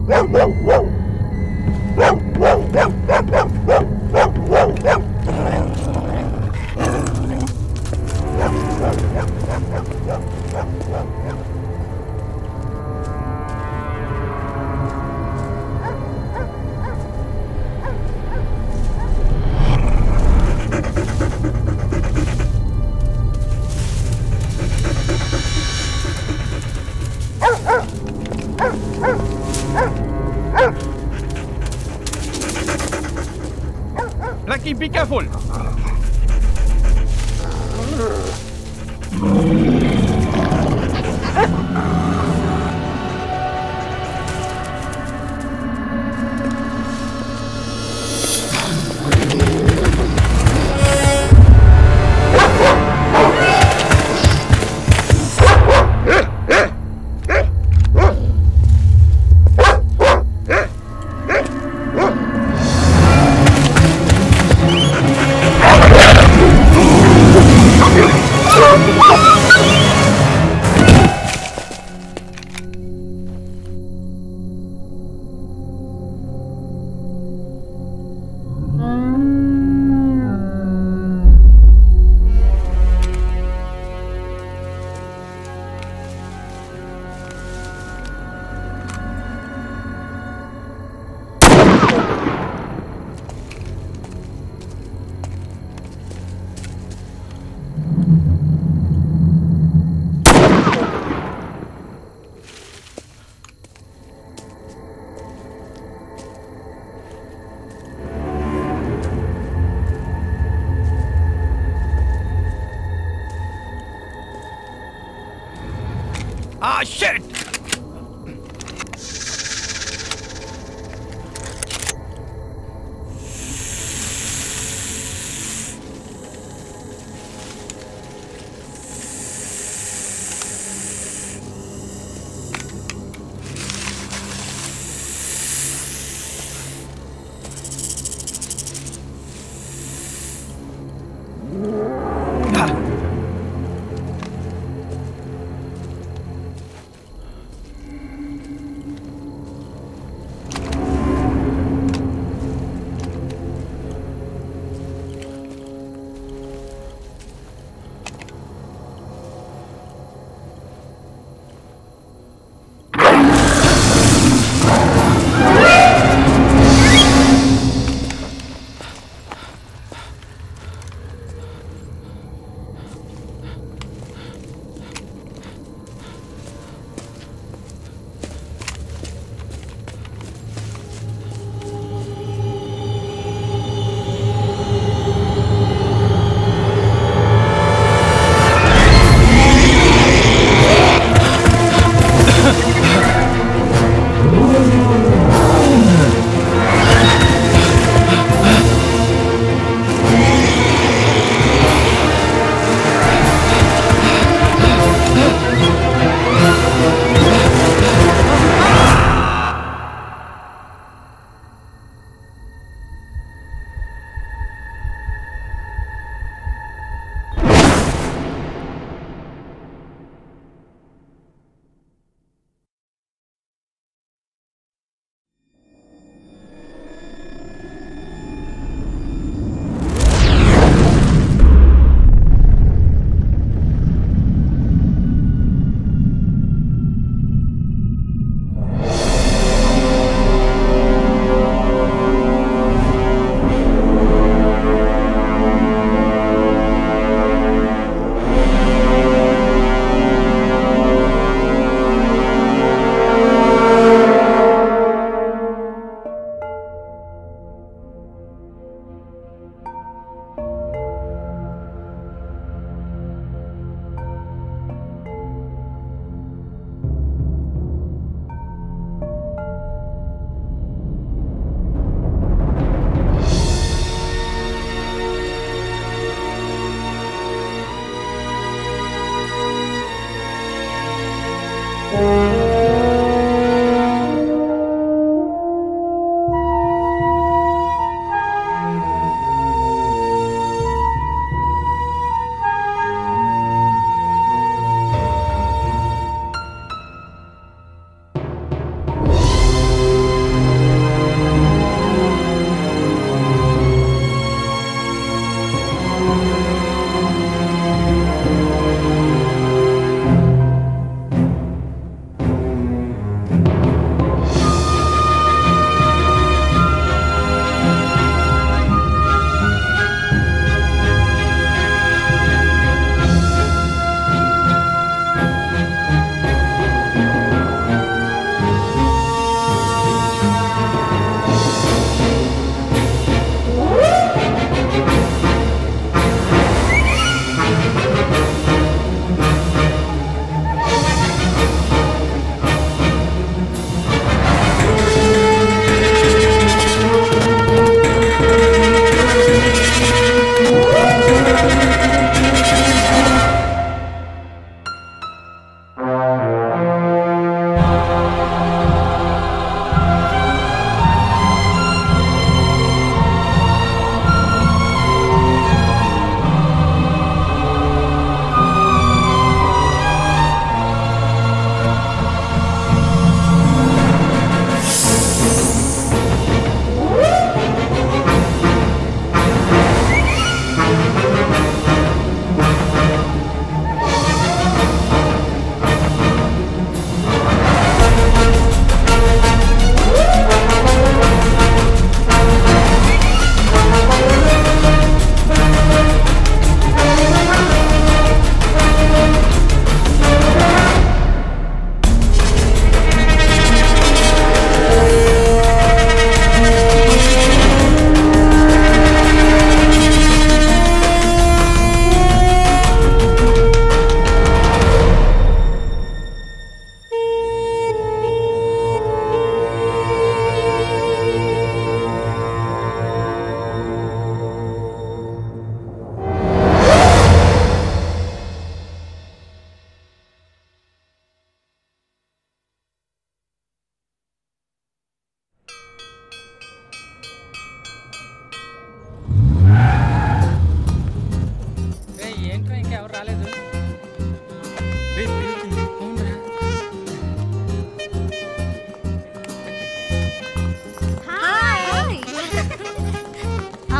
Lucky, be careful. ఆ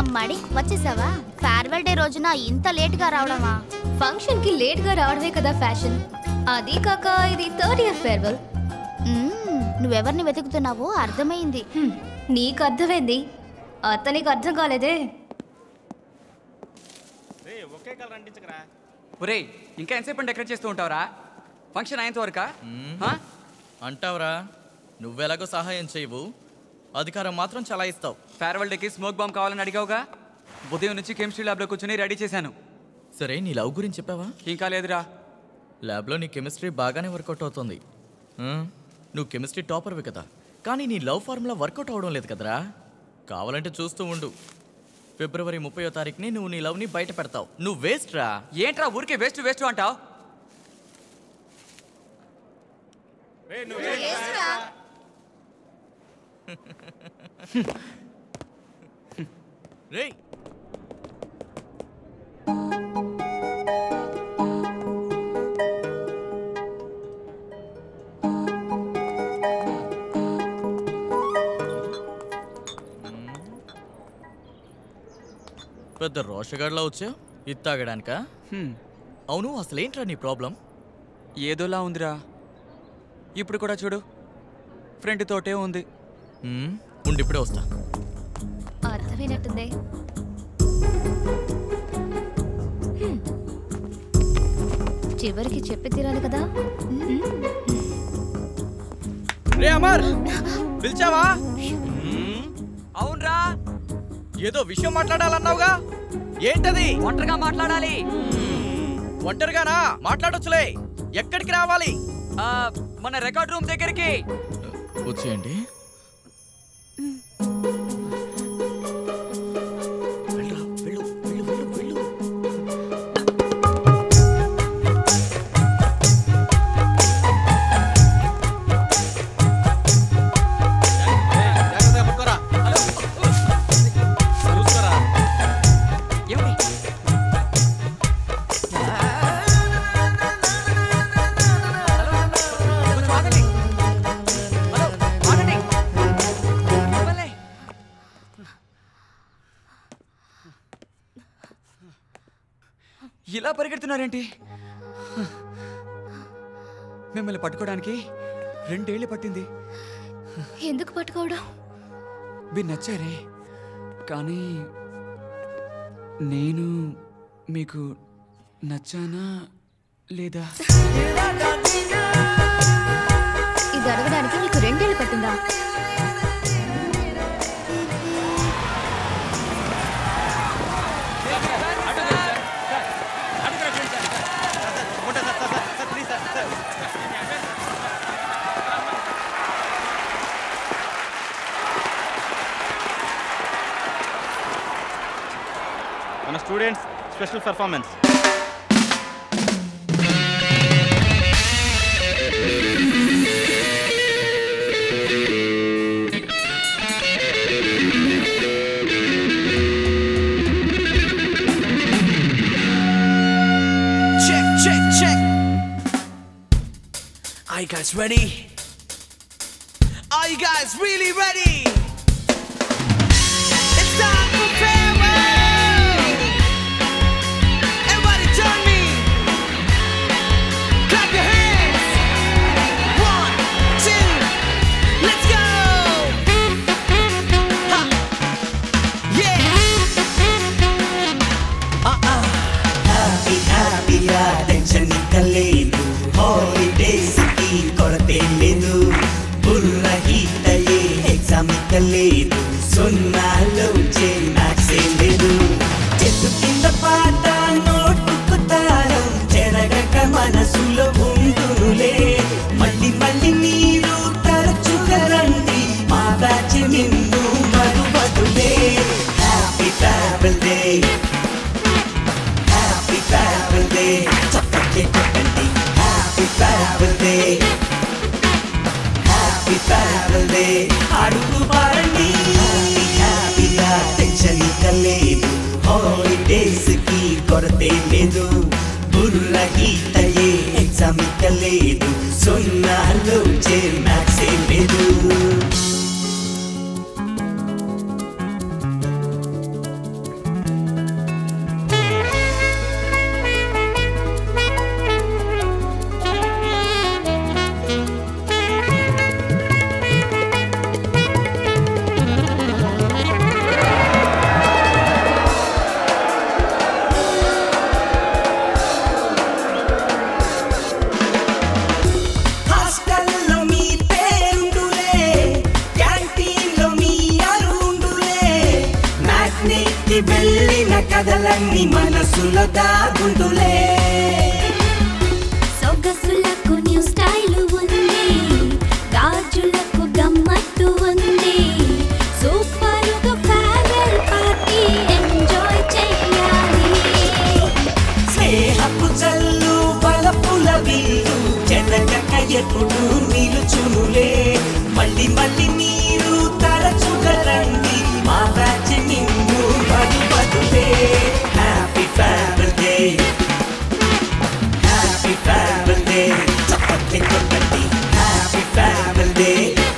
అమ్మాడి వచ్చేసావా farewell day రోజున ఇంత లేట్ గా రావడమా ఫంక్షన్ కి లేట్ గా రావడమే కదా ఫ్యాషన్ అది కాక ఇది థర్డ్ ఇయర్ ఫేర్వెల్ మ్మ్, నువ్వెవరిని వెతుకుతున్నావో అర్థమైంది నీకు అర్థమైంది అతనికి అర్థం కాలేదే ఒరేయ్ ఇంకా ఎంతసేపు డెకరేట్ చేస్తూ ఉంటావురా ఫంక్షన్ అయ్యేంత వరకా ఆ? అంటావురా నువ్వెలాగో సహాయం చేయవు అధికారం మాత్రం చలాయిస్తావు ఫేర్వెల్ డేకి స్మోక్ బాంబ్ కావాలని అడిగావుగా ఉదయం నుంచి కెమిస్ట్రీ ల్యాబ్లో కూర్చొని రెడీ చేశాను సరే నీ లవ్ గురించి చెప్పావా ఇంకా లేదురా ల్యాబ్లో నీ కెమిస్ట్రీ బాగానే వర్కౌట్ అవుతుంది ఆ? నువ్వు కెమిస్ట్రీ టాపర్వి కదా కానీ నీ లవ్ ఫార్ములా వర్కౌట్ అవడం లేదు కదరా కావాలంటే చూస్తూ ఉండు ఫిబ్రవరి ముప్పయో తారీఖుని నువ్వు నీ లవ్ని బయట పెడతావు నువ్వు వేస్ట్ రా ఏంట్రా ఊరికే వేస్ట్ వేస్ట్ అంటావు రేయ్ పెద్ద రోషగాడ్లా వచ్చా ఇది తాగడానికా హ్మ్, అవును అసలేంట్రా నీ ప్రాబ్లం ఏదోలా ఉందిరా ఇప్పుడు కూడా చూడు ఫ్రెండ్ తోటే ఉంది హ్మ్, ఉండి ఇప్పుడే వస్తా అర్థమైనట్టుంది హ్మ్. చివరికి చెప్పి తీరాలి కదా రే అమర్ పిలిచావా అవునరా ఏదో విషయం మాట్లాడాలన్నావుగా ఏంటది ఒంటరిగా మాట్లాడాలి ఒంటరిగానా మాట్లాడొచ్చులే ఎక్కడికి రావాలి ఆ, మన రికార్డ్ రూమ్ దగ్గరికి వచ్చేయండి వెళ్ళరా, వెళ్ళు, వెళ్ళు, వెళ్ళు, వెళ్ళు. ఏమండి కొంచెం ఆగండి. హలో, ఆగండి. మిమ్మల్ని. ఇలా పరిగెడుతున్నారేంటి మిమ్మల్ని పట్టుకోవడానికి రెండేళ్ళు పట్టింది ఎందుకు పట్టుకోవడం మీరు నచ్చారే కానీ నేను మీకు నచ్చానా లేదా ఇది అడగడానికి నీకు రెండేళ్ళు పట్టిందా మన students special performance Check, check, check. Are you guys ready? Are you guys really ready? It's time for farewell. Everybody join me. Clap your hands. One, two, let's go. Ha. Yeah. Happy హ్యాపీగా tension లేదు holidays కి కొరతే లేదు బుర్ర heat అయ్యే exam లేదు సున్నాలో వచ్చే మ్యాథ్సే లేదు చెట్టు కింద పాట నోటుకు తాళం చెరగక మనసులో ఉండునులే మళ్ళీ మళ్ళీ మీరు తరచుగా రండి మా బ్యాచ్ నిన్ను మరువదులే happy travel day happy travel day చప్పట్లే కొట్టండి happy travel day happy travel day అడుగు పాడండి హ్యాపీగా టెన్షన్ ఇక లేదు హాలిడేస్ కి కొరతే లేదు బుర్ర హీట్ అయ్యే ఎగ్జామ్ ఇక లేదు సున్నాలో చే మ్యాథ్సే లేదు కథలన్నీ మనసులో దాగుందులే సొగసులకు న్యూ స్టైల్ ఉంది గాజులకు గమ్మత్తు ఉంది సూపరుగా ఫేర్వెల్ పార్టీ ఎంజాయ్ చేయాలి స్నేహపు జల్లు బలపుల విల్లు జనక ఎప్పుడు నిలుచునులే మళ్ళీ మళ్ళీ మీరు తరచుగా రండి మా బ్యాచ్ నిన్ను బదు బదులే happy family day happy family day చప్పట్లు కొట్టండి happy family day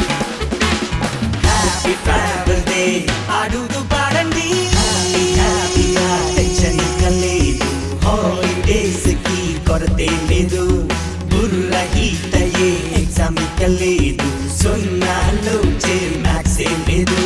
happy family day అడుగు పాడండి హ్యాపీ హ్యాపీగా టెన్షన్ ఇక లేదు హాలిడేస్ కి కొరతే లేదు బుర్ర హీట్ అయ్యే ఎగ్జామ్ ఇక లేదు సున్నాలో చే మ్యాక్సే లేదు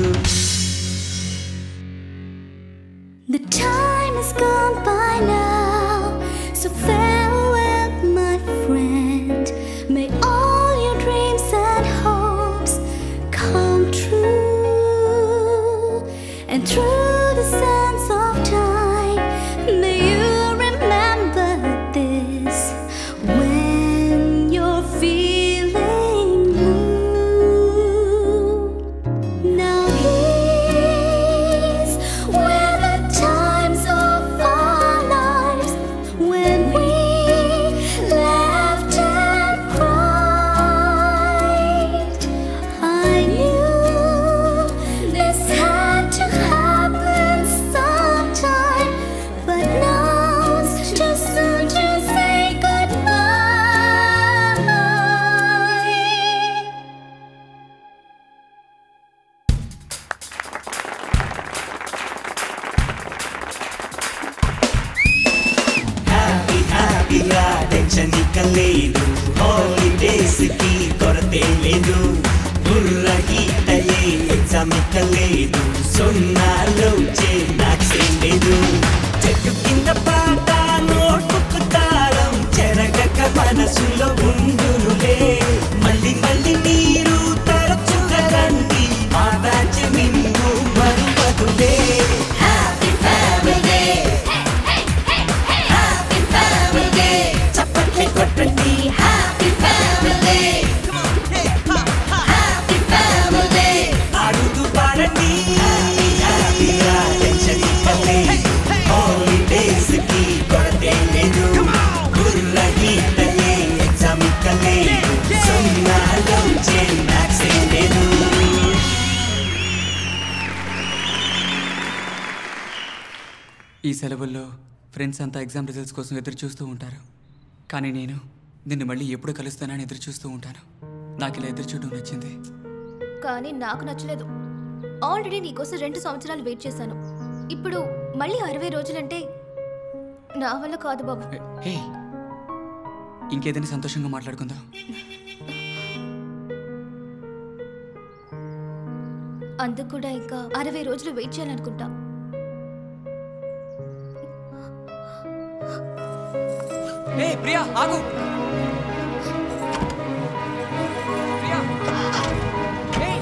The time has gone by now, so farewell, my friend. May all your dreams and hopes come true. And through the sands of time, may you remember this when you're feeling blue. Now here's where the times of our lives when we laughed and cried. I knew this had to happen sometime, but now it's too soon to say goodbye. Happy హ్యాపీగా tension ఇక లేదు holidays కి కొరతే లేదు బుర్ర heat అయ్యే exam ఇక లేదు సున్నాలో చే మ్యాక్స్ లేదు చెట్టు కింద పాట నోటుకు తాళం చెరగక మనసులో ఉండునులే మళ్ళీ మళ్ళీ మీరు తరచుగా రండి మా బ్యాచ్ నిన్ను మరువదులే హ్యాపీ ఫ్యామిలీ హ్యాపీ ఫ్యామిలీ చప్పట్లు కొట్టండి హ్యాపీ ఫ్యామిలీ హ్యాపీ ఫ్యామిలీ అడుగు పాడండి హ్యాపీ హ్యాపీగా టెన్షన్ ఇవ్వలే హాలిడేస్ కి కొరతే లేదు బుర్ర హీట్ అయ్యే ఎగ్జామ్ ఇక్కలే సున్నాలో చే మ్యాక్స్ లేదు ఈ సెలవుల్లో ఫ్రెండ్స్ అంతా ఎగ్జామ్ రిజల్ట్స్ కోసం ఎదురు చూస్తూ ఉంటారు కానీ నేను నిన్ను మళ్ళీ ఎప్పుడు కలుస్తానని ఎదురు చూస్తూ ఉంటాను నాకు ఇలా ఎదురు చూడడం నచ్చింది కానీ నాకు నచ్చలేదు ఆల్రెడీ నీకోసం రెండు సంవత్సరాలు వెయిట్ చేశాను ఇప్పుడు మళ్ళీ అరవై రోజులంటే నా వల్ల కాదు బాబు హే ఇంకేదైనా సంతోషంగా మాట్లాడుకుందాం అందుకు కూడా ఇంకా అరవై రోజులు వెయిట్ చేయాలనుకుంటా ఏ ప్రియా ఆగు ప్రియా ఏయ్!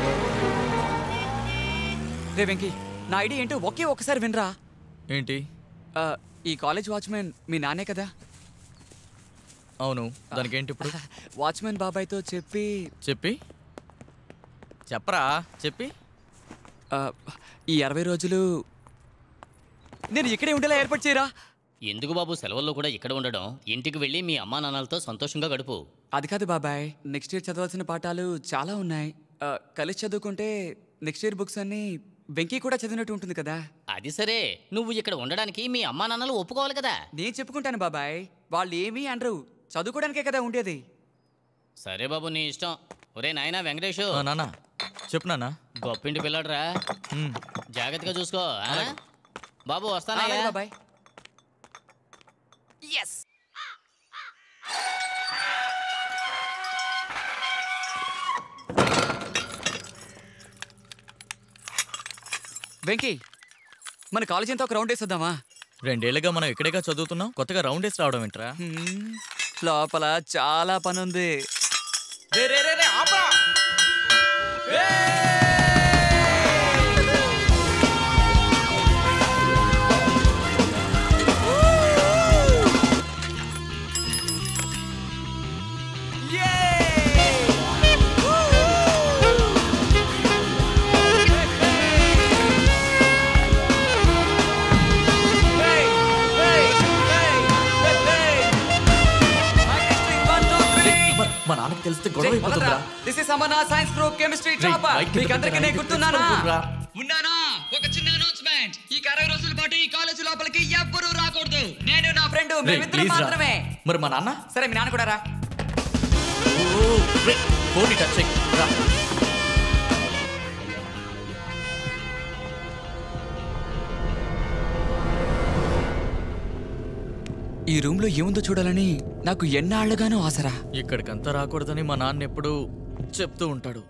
రే వెంకీ నా ఐడి ఏంటో ఒకే ఒక్కసారి వినరా ఏంటి ఆ, ఈ కాలేజ్ వాచ్మెన్ మీ నానే కదా అవును దానికి ఏంటి ఇప్పుడు వాచ్మెన్ బాబాయ్తో చెప్పి చెప్పి చెప్పరా చెప్పి ఆ, ఈ అరవై రోజులు నేను ఇక్కడే ఉండేలా ఏర్పాటు చేయరా ఎందుకు బాబు సెలవుల్లో కూడా ఇక్కడ ఉండడం ఇంటికి వెళ్ళి మీ అమ్మా నాన్నలతో సంతోషంగా గడుపు అది కాదు బాబాయ్ నెక్స్ట్ ఇయర్ చదవాల్సిన పాఠాలు చాలా ఉన్నాయి ఆ, కలిసి చదువుకుంటే నెక్స్ట్ ఇయర్ బుక్స్ అన్ని వెంకీ కూడా చదివినట్టు ఉంటుంది కదా అది సరే నువ్వు ఇక్కడ ఉండడానికి మీ అమ్మా నాన్నలు ఒప్పుకోవాలి కదా నేను చెప్పుకుంటాను బాబాయ్ వాళ్ళు ఏమీ అనరు చదువుకోవడానికే కదా ఉండేది సరే బాబు నీ ఇష్టం ఒరే నాయనా వెంకటేష్ ఆ, నాన్న చెప్పు నాన్న గొప్పింటి పిల్లడరా మ్, జాగ్రత్తగా చూసుకో ఆ? బాబు అలాగే వస్తానయ్యా బాబాయ్ ఎస్ వెంకీ మన కాలేజ్ అంతా ఒక రౌండ్ వేసేద్దామా రెండేళ్లుగా మనం ఇక్కడేగా చదువుతున్నాం కొత్తగా రౌండ్ వేసి రావడం ఏంట్రా హ్మ్, లోపల చాలా పని ఉంది రే రే రే రే ఆపరా గొడవ అయిపోతుందిరా. దిస్ ఇస్ అమర్నా సైన్స్ గ్రూప్ కెమిస్ట్రీ రేయ్, టాపర్ మైక్ కింద మీకు అందరికీ పెట్టరా, నేను ఇది గుర్తున్నానా తెలుసుకోకుర్రా. ఉన్నానా ఒక చిన్న అనౌన్స్మెంట్ ఈ అరవై రోజుల పాటు ఈ కాలేజ్ లోపలికి ఎవ్వరూ రాకూడదు నేను నా ఫ్రెండ్ రేయ్, మేమిద్దరం ప్లీజ్ రా. మాత్రమే మరి మా నాన్న సరే మీ నాన్న కూడా రా ఫోన్ టచ్ చెయ్యి రా ఈ రూమ్ లో ఏముందో చూడాలని నాకు ఎన్నాళ్ళుగానో ఆసరా ఇక్కడికంతా రాకూడదని మా నాన్న ఎప్పుడూ చెప్తూ ఉంటాడు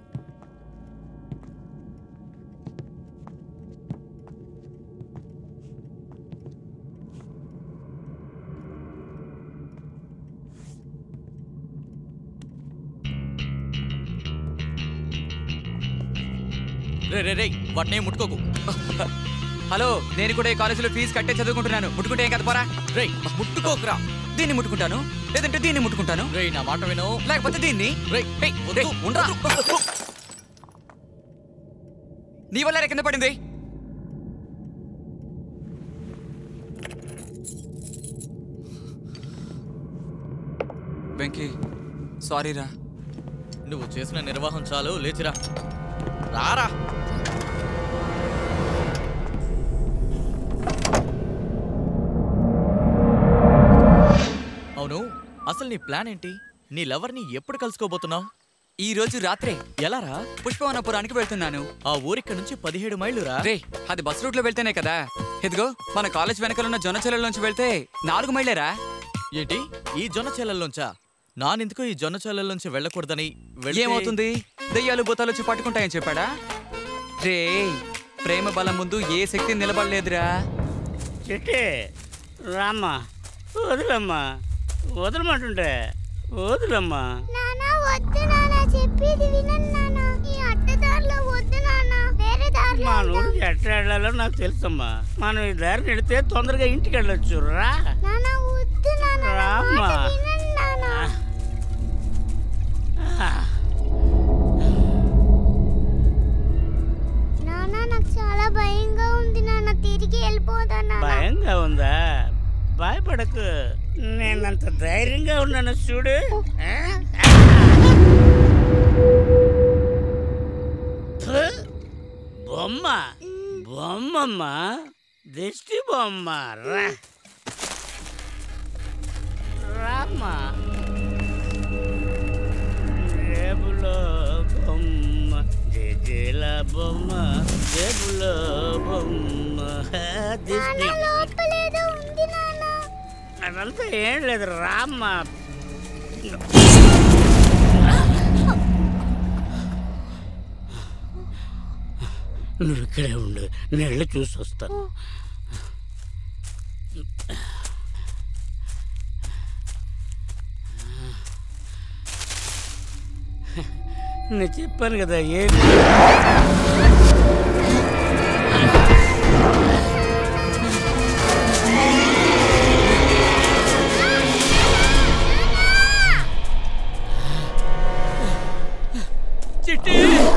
రే రే రే వాటిని ఏం ముట్టుకోకు హలో నేను కూడా ఈ కాలేజీలో ఫీజు కట్టే చదువుకుంటున్నాను ముట్టుకుంటే ఏం కదా పోరా రే ముట్టుకోకురా దీన్ని ముట్టుకుంటాను లేదంటే దీన్ని ముట్టుకుంటాను రే నా మాట విను లేకపోతే దీన్ని రేయ్, ఏయ్, వద్దు, ఏయ్, ఉండరా? నీ వల్ల కింద పడింది వెంకీ సారీ రా నువ్వు చేసిన నిర్వాహం చాలు లేచిరా రారా అవును అసలు నీ ప్లాన్ ఏంటి నీ లవర్ని ఎప్పుడు కలుసుకోబోతున్నావు ఈ రోజు రాత్రే ఎలారా పుష్పవనపురానికి వెళ్తున్నాను ఆ ఊరిక్కడి నుంచి పదిహేడు మైళ్ళు రా రే అది బస్ రూట్ లో వెళ్తేనే కదా ఇదిగో మన కాలేజ్ వెనకాలన్న జొన్నచెల్లెల నుంచి వెళ్తే నాలుగు మైళ్ళేరా ఏంటి ఈ జొన్న చెల్లెల్లోంచా నానెందుకు ఈ జొన్న చెల్లెల్లోంచి వెళ్ళకూడదని వెళ్తే- ఏమవుతుంది దెయ్యాలు భూతాలు వచ్చి పట్టుకుంటాయని చెప్పాడా రే ప్రేమ బలం ముందు ఏ శక్తి నిలబడలేదురా చెట్టే రామ్మా వదిలమ్మా వదలమంటుంటే వదిలమ్మా నానా వద్దు నానా చెప్పేది వినండి నానా ఈ అడ్డదారిలో వద్దు నానా వేరే దారిలో మా ఊరికి ఎట్లా వెళ్ళాలో నాకు తెలుసమ్మా మనం ఈ దారిని వెళితే తొందరగా ఇంటికి వెళ్ళొచ్చు రా నానా వద్దు నానా నా రామ్మా. మాట వినండి నానా నానా నాకు చాలా భయంగా ఉంది నాన్న తిరిగి వెళ్ళిపోతాను భయంగా ఉందా భయపడకు నేనంత ధైర్యంగా ఉన్నాను చూడు ఆ? ఫు! బొమ్మ బొమ్మమ్మ దిష్టి బొమ్మ రా రామ్మా జేబులో బొమ్మ జేజేల బొమ్మ జేబులో బొమ్మ దిష్టి లోపలేదో ఉంది నాన్న అదంతా ఏం లేదు రామ్మా నువ్వు ఇక్కడే ఉండు నేను వెళ్ళి చూసి వస్తాను నేను చెప్పాను కదా ఏది చిట్టి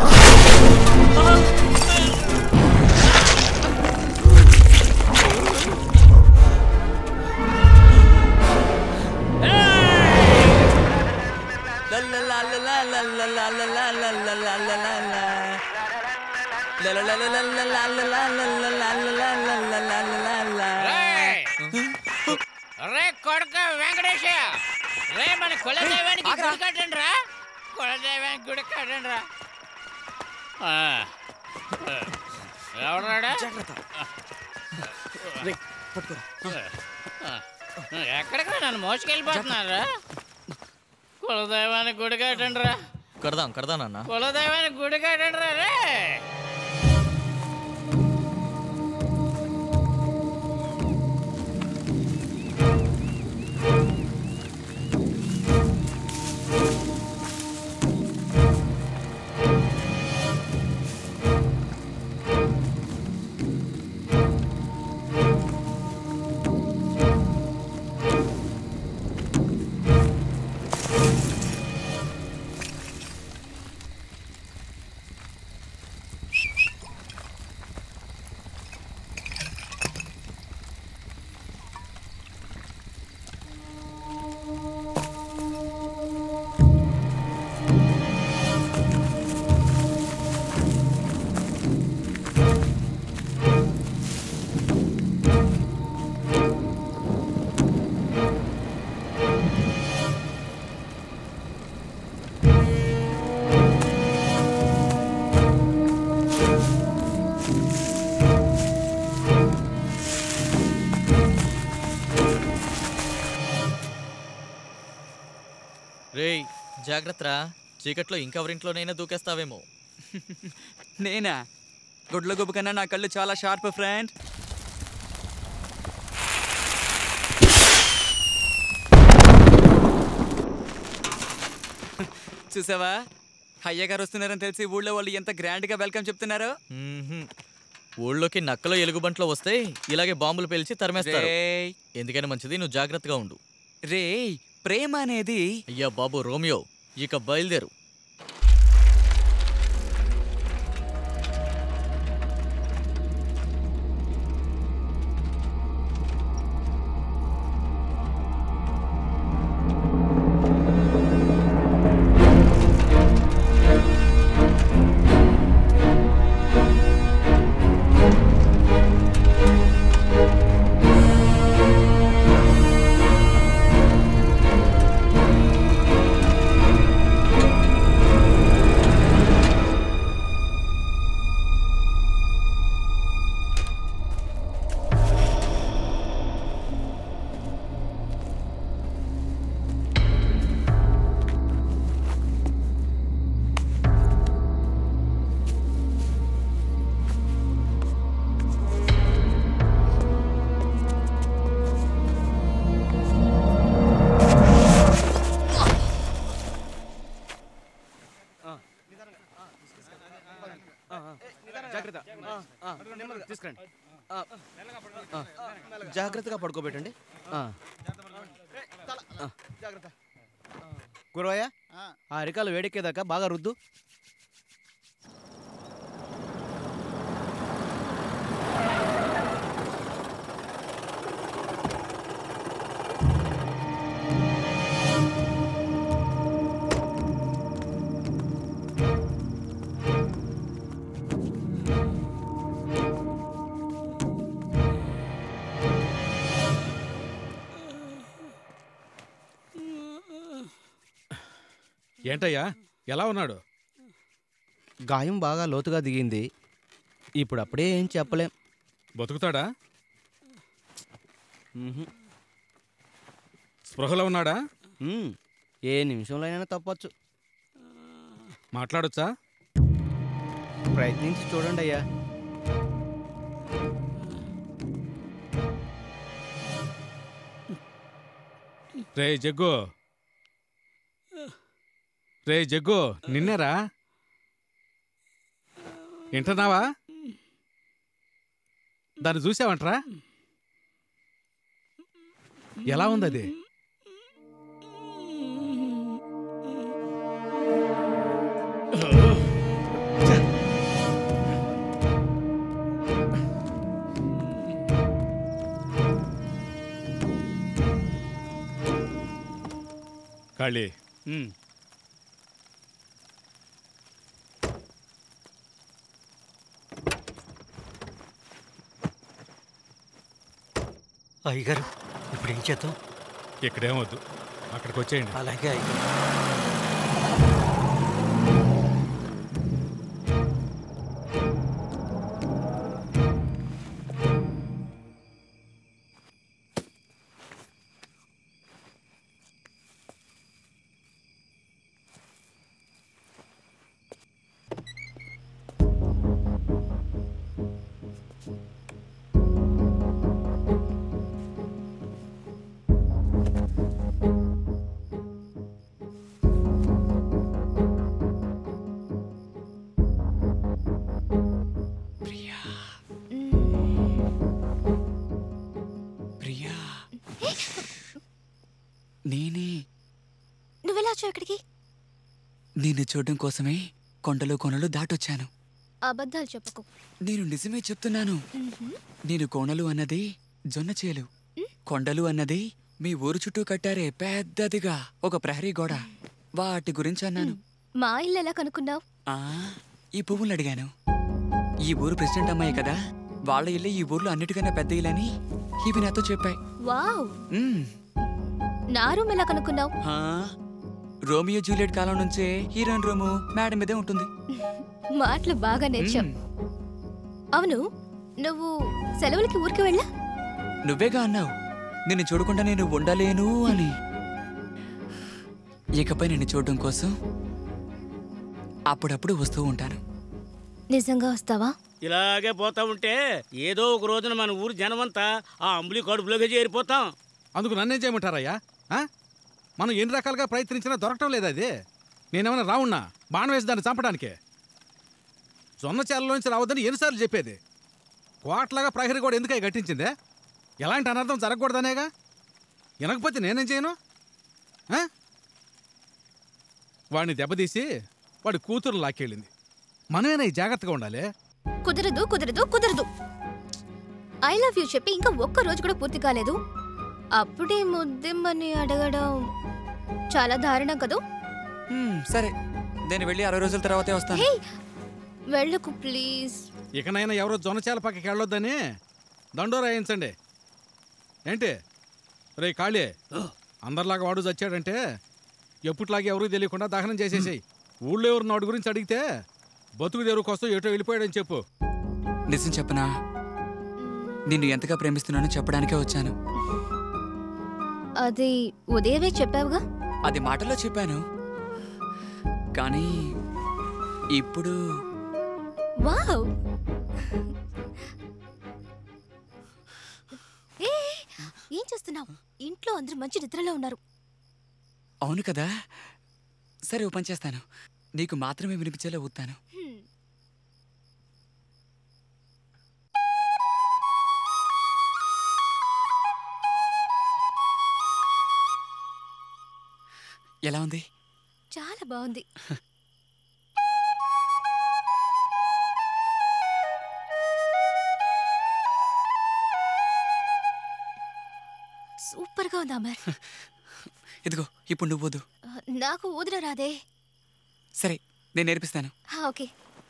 రే కొడుక వెంకటేశ రే మన కులదైవానికి గుడి కట్టండి రా కులదైవానికి గుడి కట్టండి రా ఎవరాడా ఎక్కడికి నన్ను మోసుకెళ్ళిపోతున్నారా కులదైవానికి గుడి కట్టండి రా కడదాం కడదాం నాన్న కులదైవానికి గుడి కట్టండి రా రే జాగ్రత్తరా చీకట్లో ఇంకెవరింట్లోనైనా దూకేస్తావేమో నేనా గుడ్ల గుబ్బు కన్నా నా కళ్ళు చాలా షార్ప్ ఫ్రెండ్ చూసావా అయ్య గారు వస్తున్నారని తెలిసి ఊళ్ళో వాళ్ళు ఎంత గ్రాండ్ గా వెల్కమ్ చెప్తున్నారో మ్మ్హ్మ్. ఊళ్ళోకి నక్కలో ఎలుగుబంట్లో వస్తే ఇలాగే బాంబులు పేల్చి తరిమేస్తారు రేయ్ ఎందుకని మంచిది నువ్వు జాగ్రత్తగా ఉండు రేయ్ ప్రేమ అనేది అయ్యా బాబు రోమియో ఇక బయలుదేరు జాగ్రత్త తీసుకురండి జాగ్రత్తగా పడుకోబెట్టండి గురవయ్య ఆ అరికాలు వేడెక్కేదాకా బాగా రుద్దు ఏంటయ్యా ఎలా ఉన్నాడు గాయం బాగా లోతుగా దిగింది ఇప్పుడు అప్పుడే ఏం చెప్పలేం బతుకుతాడా మ్మ్హ. స్పృహలో ఉన్నాడా మ్మ్. ఏ నిమిషంలో అయినా తప్పచ్చు మాట్లాడొచ్చా ప్రయత్నించి చూడండి అయ్యా రే జగ్గు రే జగ్గు నిన్నేరా వింటున్నావా దాన్ని చూసావంట్రా ఎలా ఉంది అది కాళీ మ్మ్. అయ్యగారు ఇప్పుడు ఏం చేద్దాం ఇక్కడేమొద్దు అక్కడికి వచ్చేయండి అలాగే అయ్యగారు ప్రియా నేనే నువ్వెలా వచ్చావు ఇక్కడికి నిన్ను చూడడం కోసమే కొండలు కొనలు దాటొచ్చాను అబద్ధాలు చెప్పకు నేను నిజమే చెప్తున్నాను నేను కోణలు అన్నది జొన్న చేలు కొండలు అన్నది మీ ఊరు చుట్టూ కట్టారే పెద్దదిగా ఒక ప్రహరీ గోడ వాటి గురించి అన్నాను మా ఇల్లు ఎలా కనుక్కున్నావు ఆ ఈ పువ్వులు అడిగాను ఈ ఊరు ప్రెసిడెంట్ అమ్మాయి కదా వాళ్ళ ఇల్లే ఈ ఊర్లో అన్నిటికన్నా పెద్ద ఇల్లని ఇవి నాతో చెప్పాయి వావ్ మ్మ్. నా రూమ్ ఎలా కనుక్కున్నావు ఆ, రోమియో జూలియట్ కాలం నుంచే హీరోయిన్ రూము మేడం మీదే ఉంటుంది మాటలు బాగా నేర్చావు అవును నువ్వు సెలవులకి ఊరికి వెళ్ళా నువ్వేగా అన్నావు నిన్ను చూడకుండా నేను ఉండలేను అని ఇకపై నిన్ను చూడడం కోసం అప్పుడప్పుడు వస్తూ ఉంటాను నిజంగా వస్తావా ఇలాగే పోతా ఉంటే ఏదో ఒక రోజున మన ఊరు జనమంతా ఆ అంబులి కడుపులోకి చేరిపోతాం అందుకు నన్నేం చేయమంటారయ్యా ఆ? మనం ఎన్ని రకాలుగా ప్రయత్నించినా దొరకటం లేదు అది నేనేమైనా రావున్నా బాణం వేసి దాన్ని చంపడానికే జొన్న చేలలోంచి రావద్దని ఎన్నిసార్లు చెప్పేది కోట్లాగా ప్రహరీ కూడా ఎందుకై కట్టించిందే ఎలాంటి అనర్థం జరగకూడదనేగా వినకపోతే నేనేం చేయను ఆ? వాడిని దెబ్బతీసి వాడి కూతురు లాక్కెళ్ళింది మనమేనా ఈ జాగ్రత్తగా ఉండాలి కుదరదు కుదరదు కుదరదు ఐ లవ్ యూ చెప్పి ఇంకా ఒక్క రోజు కూడా పూర్తి కాలేదు అప్పుడే ముద్దెమ్మని అడగడం చాలా దారుణం కదూ హ్మ్, సరే నేను వెళ్ళి అరవై రోజుల తర్వాతే వస్తాను హే వెళ్ళకు ప్లీజ్ ఇకనైనా ఎవరో జొన్నచేల పక్కకి వెళ్ళొద్దని దండో రాయించండి ఏంటి రే కాళీ అందరిలాగా వాడు చచ్చాడంటే ఎప్పటిలాగే ఎవరూ తెలియకుండా దహనం చేసేసాయి ఊళ్ళో ఎవరు నాడు గురించి అడిగితే బతుకు తెరువు కోసం ఎటో వెళ్ళిపోయాడని చెప్పు నిజం చెప్పనా నిన్ను ఎంతగా ప్రేమిస్తున్నానో చెప్పడానికే వచ్చాను అది ఉదయమే చెప్పావుగా అది మాటలో చెప్పాను కానీ ఇప్పుడు వావ్ ఏ ఏం చేస్తున్నావు ఇంట్లో అందరూ మంచి నిద్రలో ఉన్నారు అవును కదా సరే ఓ పని చేస్తాను నీకు మాత్రమే వినిపించేలా ఊతాను హ్మ్. ఎలా ఉంది చాలా బాగుంది సూపర్ గా ఉంది అమర్ ఇదిగో ఇప్పుడు నువ్వు వద్దు నాకు ఊదర రాదే సరే నేను నేర్పిస్తాను హా, ఓకే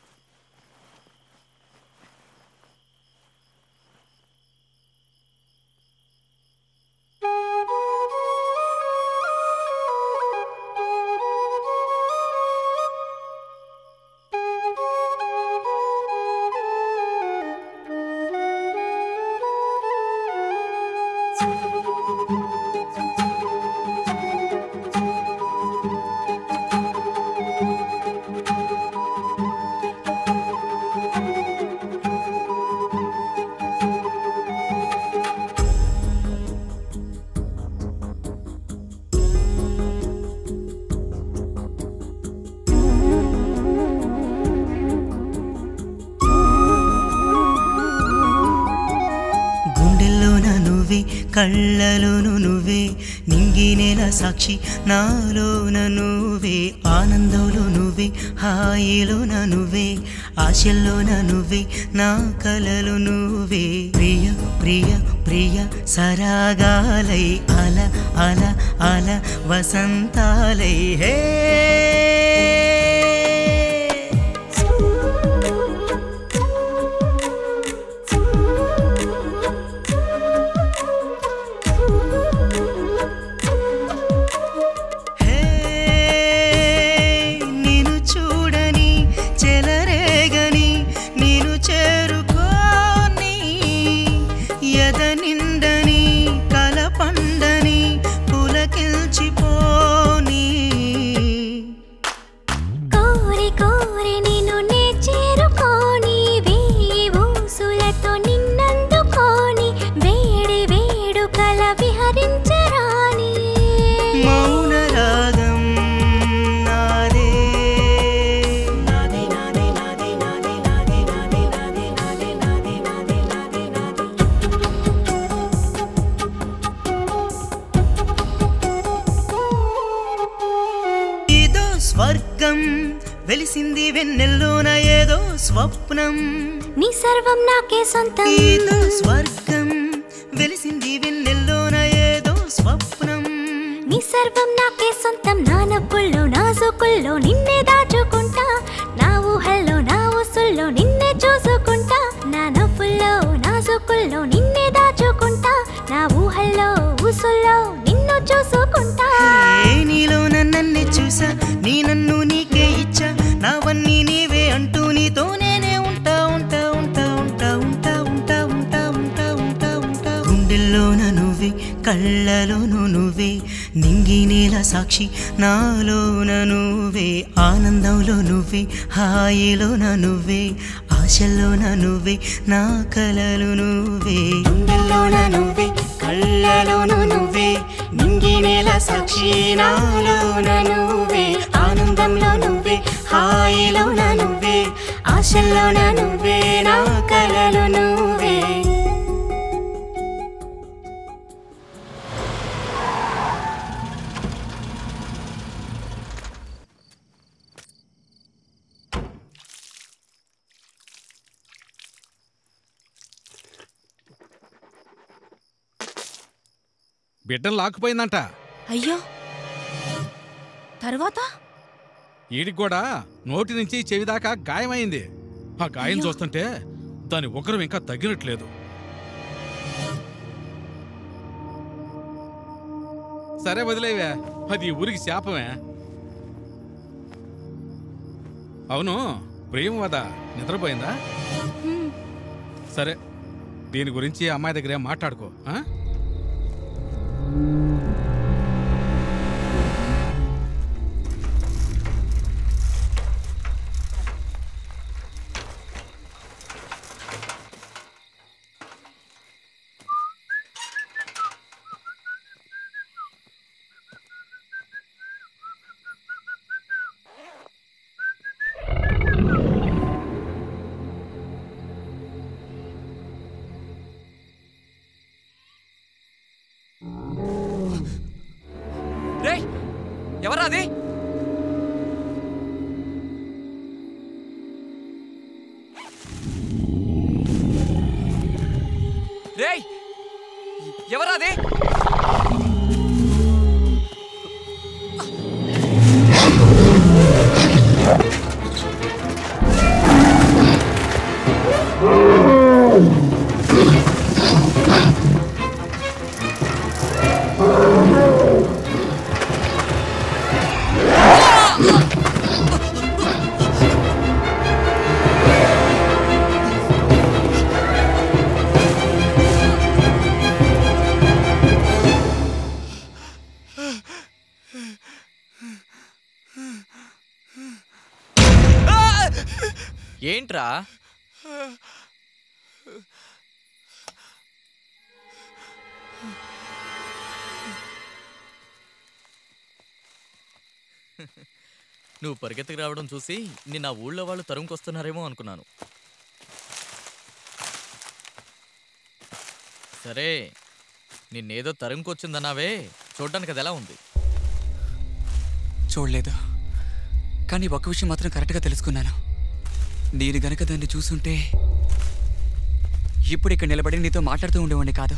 గుండెల్లోన నువ్వే కళ్ళలోను నువ్వే నింగినేల సాక్షి నాలోన నువ్వే ఆనందంలో నువ్వే హాయిలోన నువ్వే ఆశల్లోన నువ్వే నా కలలు నువ్వే ప్రియ ప్రియ ప్రియ సరాగాలై అల అల అల వసంతాలై హే హే, నిన్ను చూడని చెలరేగని నేను చేరుకోని ఎద నిండని కల పండని పులకిల్చిపోని కోరి కోరి నిన్ను నే చేరుకోని వేయి ఊసులతో నిన్నందుకోని వేడి వేడుకల విహరించరాని మౌన రాగం నాదే నాదే నాదే నాదే నాదే నాదే నాదే నాదే నాదే నాదే నాదే నాదే నాదే ఏదో స్వర్గం వెలిసింది వెన్నెల్లోన ఏదో స్వప్నం నీ సర్వం నాకే సొంతం ఏదో స్వర్గం వెలిసింది వెన్నెల్లోన ఏదో స్వప్నం నీ సర్వం నాకే సొంతం నా నవ్వుల్లో నా సోకుల్లో నిన్నే దాచుకుంటా నా ఊహల్లో నా ఊసుల్లో నిన్నే చూసుకుంటా నా నవ్వుల్లో నా సోకుల్లో నిన్నే దాచుకుంటా నా ఊహల్లో ఊసుల్లో నిన్ను చూసుకుంటా ఏ నీలో నన్నే చూసా నీ నన్ను నీకే ఇచ్చా నావన్నీ నీవే అంటూ నీతో నేనే ఉంటా ఉంటా ఉంటా ఉంటా ఉంటా ఉంటా ఉంటా ఉంటా ఉంటా ఉంటా ఉంటా గుండెల్లోన నువ్వే కళ్ళలోను నువ్వే నింగి నేల సాక్షి నాలోన నువ్వే ఆనందంలో నువ్వే హాయిలోన నువ్వే ఆశల్లోన నువ్వే నా కలలు నువ్వే గుండెల్లోన నువ్వే కళ్ళలోను నువ్వే నింగి నేల సాక్షి నాలోన నువ్వే ఆనందంలో నువ్వే హాయిలోన నువ్వే ఆశల్లోన నువ్వే నా కలలు నువ్వే బిడ్డను లాక్కుపోయిందంట అయ్యో తర్వాత ఈడికి కూడా నోటి నుంచి చెవి దాకా గాయమైంది ఆ గాయం చూస్తుంటే దాని ఉగ్రం ఇంకా తగ్గినట్లేదు సరే వదిలేవే అది ఈ ఊరికి శాపమే అవును ప్రేమవద నిద్రపోయిందా సరే దీని గురించి అమ్మాయి దగ్గర ఏం మాట్లాడుకో ఆ? రే ఎవరా అది రేయ్ ఎవరా అది ఏంట్రా నువ్వు పరిగెత్తికి రావడం చూసి నిన్న ఆ ఊళ్ళో వాళ్ళు తరుముకొస్తున్నారేమో అనుకున్నాను సరే నిన్నేదో తరుముకొచ్చిందన్నావే చూడ్డానికి అది ఎలా ఉంది చూడలేదు కానీ ఒక విషయం మాత్రం కరెక్ట్గా తెలుసుకున్నాను నేను గనక దాన్ని చూసుంటే ఇప్పుడు ఇక్కడ నిలబడి నీతో మాట్లాడుతూ ఉండేవాడిని కాదు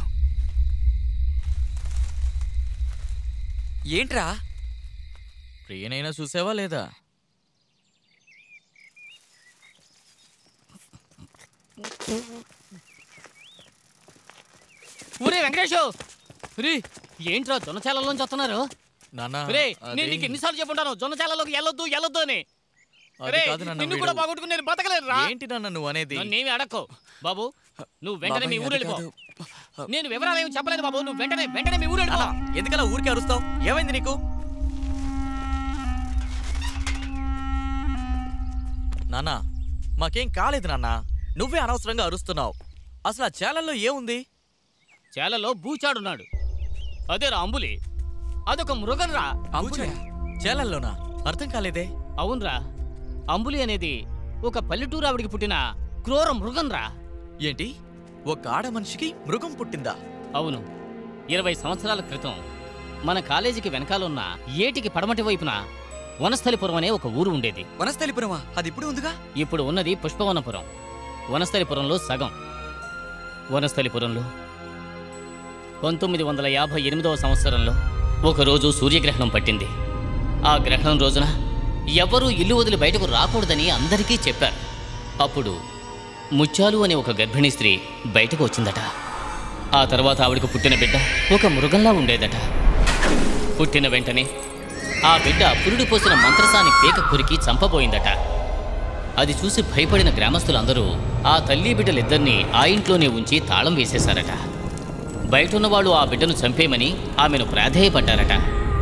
ఏంట్రా ప్రియనైనా చూసావా లేదా ఊరే వెంకటేష్ రే ఏంట్రా జొన్నచాలలోంచి వస్తున్నారు నాన్న రే అది- నేను నీకు ఎన్నిసార్లు చెప్పుంటాను జొన్నచాలలోకి వెళ్ళొద్దు వెళ్ళొద్దు అని అది రే, కాదు నాన్న నిన్ను వీడు. కూడా బాగొట్టుకుని నేను బతకలేను రా ఏంటి నాన్న నువ్వు అనేది నన్నేమి అడక్కో బాబు నువ్వు వెంటనే మీ బాబాయ్, ఊరు అది వెళ్ళిపో నేను వివరాలు ఏమి చెప్పలేదు బాబు నువ్వు వెంటనే వెంటనే మీ ఊరు వెళ్ళిపో ఎందుకలా ఊరికే అరుస్తావు ఏమైంది నీకు నాన్న మాకేం కాలేదు నాన్న నువ్వే అనవసరంగా అరుస్తున్నావు అసలు ఆ చేలల్లో ఏముంది చేలలో బూచాడున్నాడు అదేరా అంబులి అదొక మృగం రా చేలల్లోనా అర్థం కాలేదే అవునరా అంబులి అనేది ఒక పల్లెటూరు ఆవిడికి పుట్టిన క్రూర మృగం రా ఏంటి ఒక ఆడ మనిషికి మృగం పుట్టిందా అవును ఇరవై సంవత్సరాల క్రితం మన కాలేజీకి వెనకాలన్న ఏటికి పడమటి వైపున వనస్థలిపురం అనే ఒక ఊరు ఉండేది వనస్థలిపురమా అది ఇప్పుడు ఉందిగా ఇప్పుడు ఉన్నది పుష్పవనపురం వనస్థలిపురంలో సగం వనస్థలిపురంలో పంతొమ్మిది వందల యాభై ఎనిమిదవ సంవత్సరంలో ఒకరోజు సూర్యగ్రహణం పట్టింది ఆ గ్రహణం రోజున ఎవరూ ఇల్లు వదిలి బయటకు రాకూడదని అందరికీ చెప్పారు అప్పుడు ముత్యాలు అనే ఒక గర్భిణీ స్త్రీ బయటకు వచ్చిందట ఆ తర్వాత ఆవిడకు పుట్టిన బిడ్డ ఒక మృగంలా ఉండేదట పుట్టిన వెంటనే ఆ బిడ్డ పురుడు పోసిన మంత్రసాని పేక కురికి చంపబోయిందట అది చూసి భయపడిన గ్రామస్తులందరూ ఆ తల్లి బిడ్డలిద్దరినీ ఆ ఇంట్లోనే ఉంచి తాళం వేసేశారట బయటున్న వాళ్ళు ఆ బిడ్డను చంపేయమని ఆమెను ప్రాధేయపడ్డారట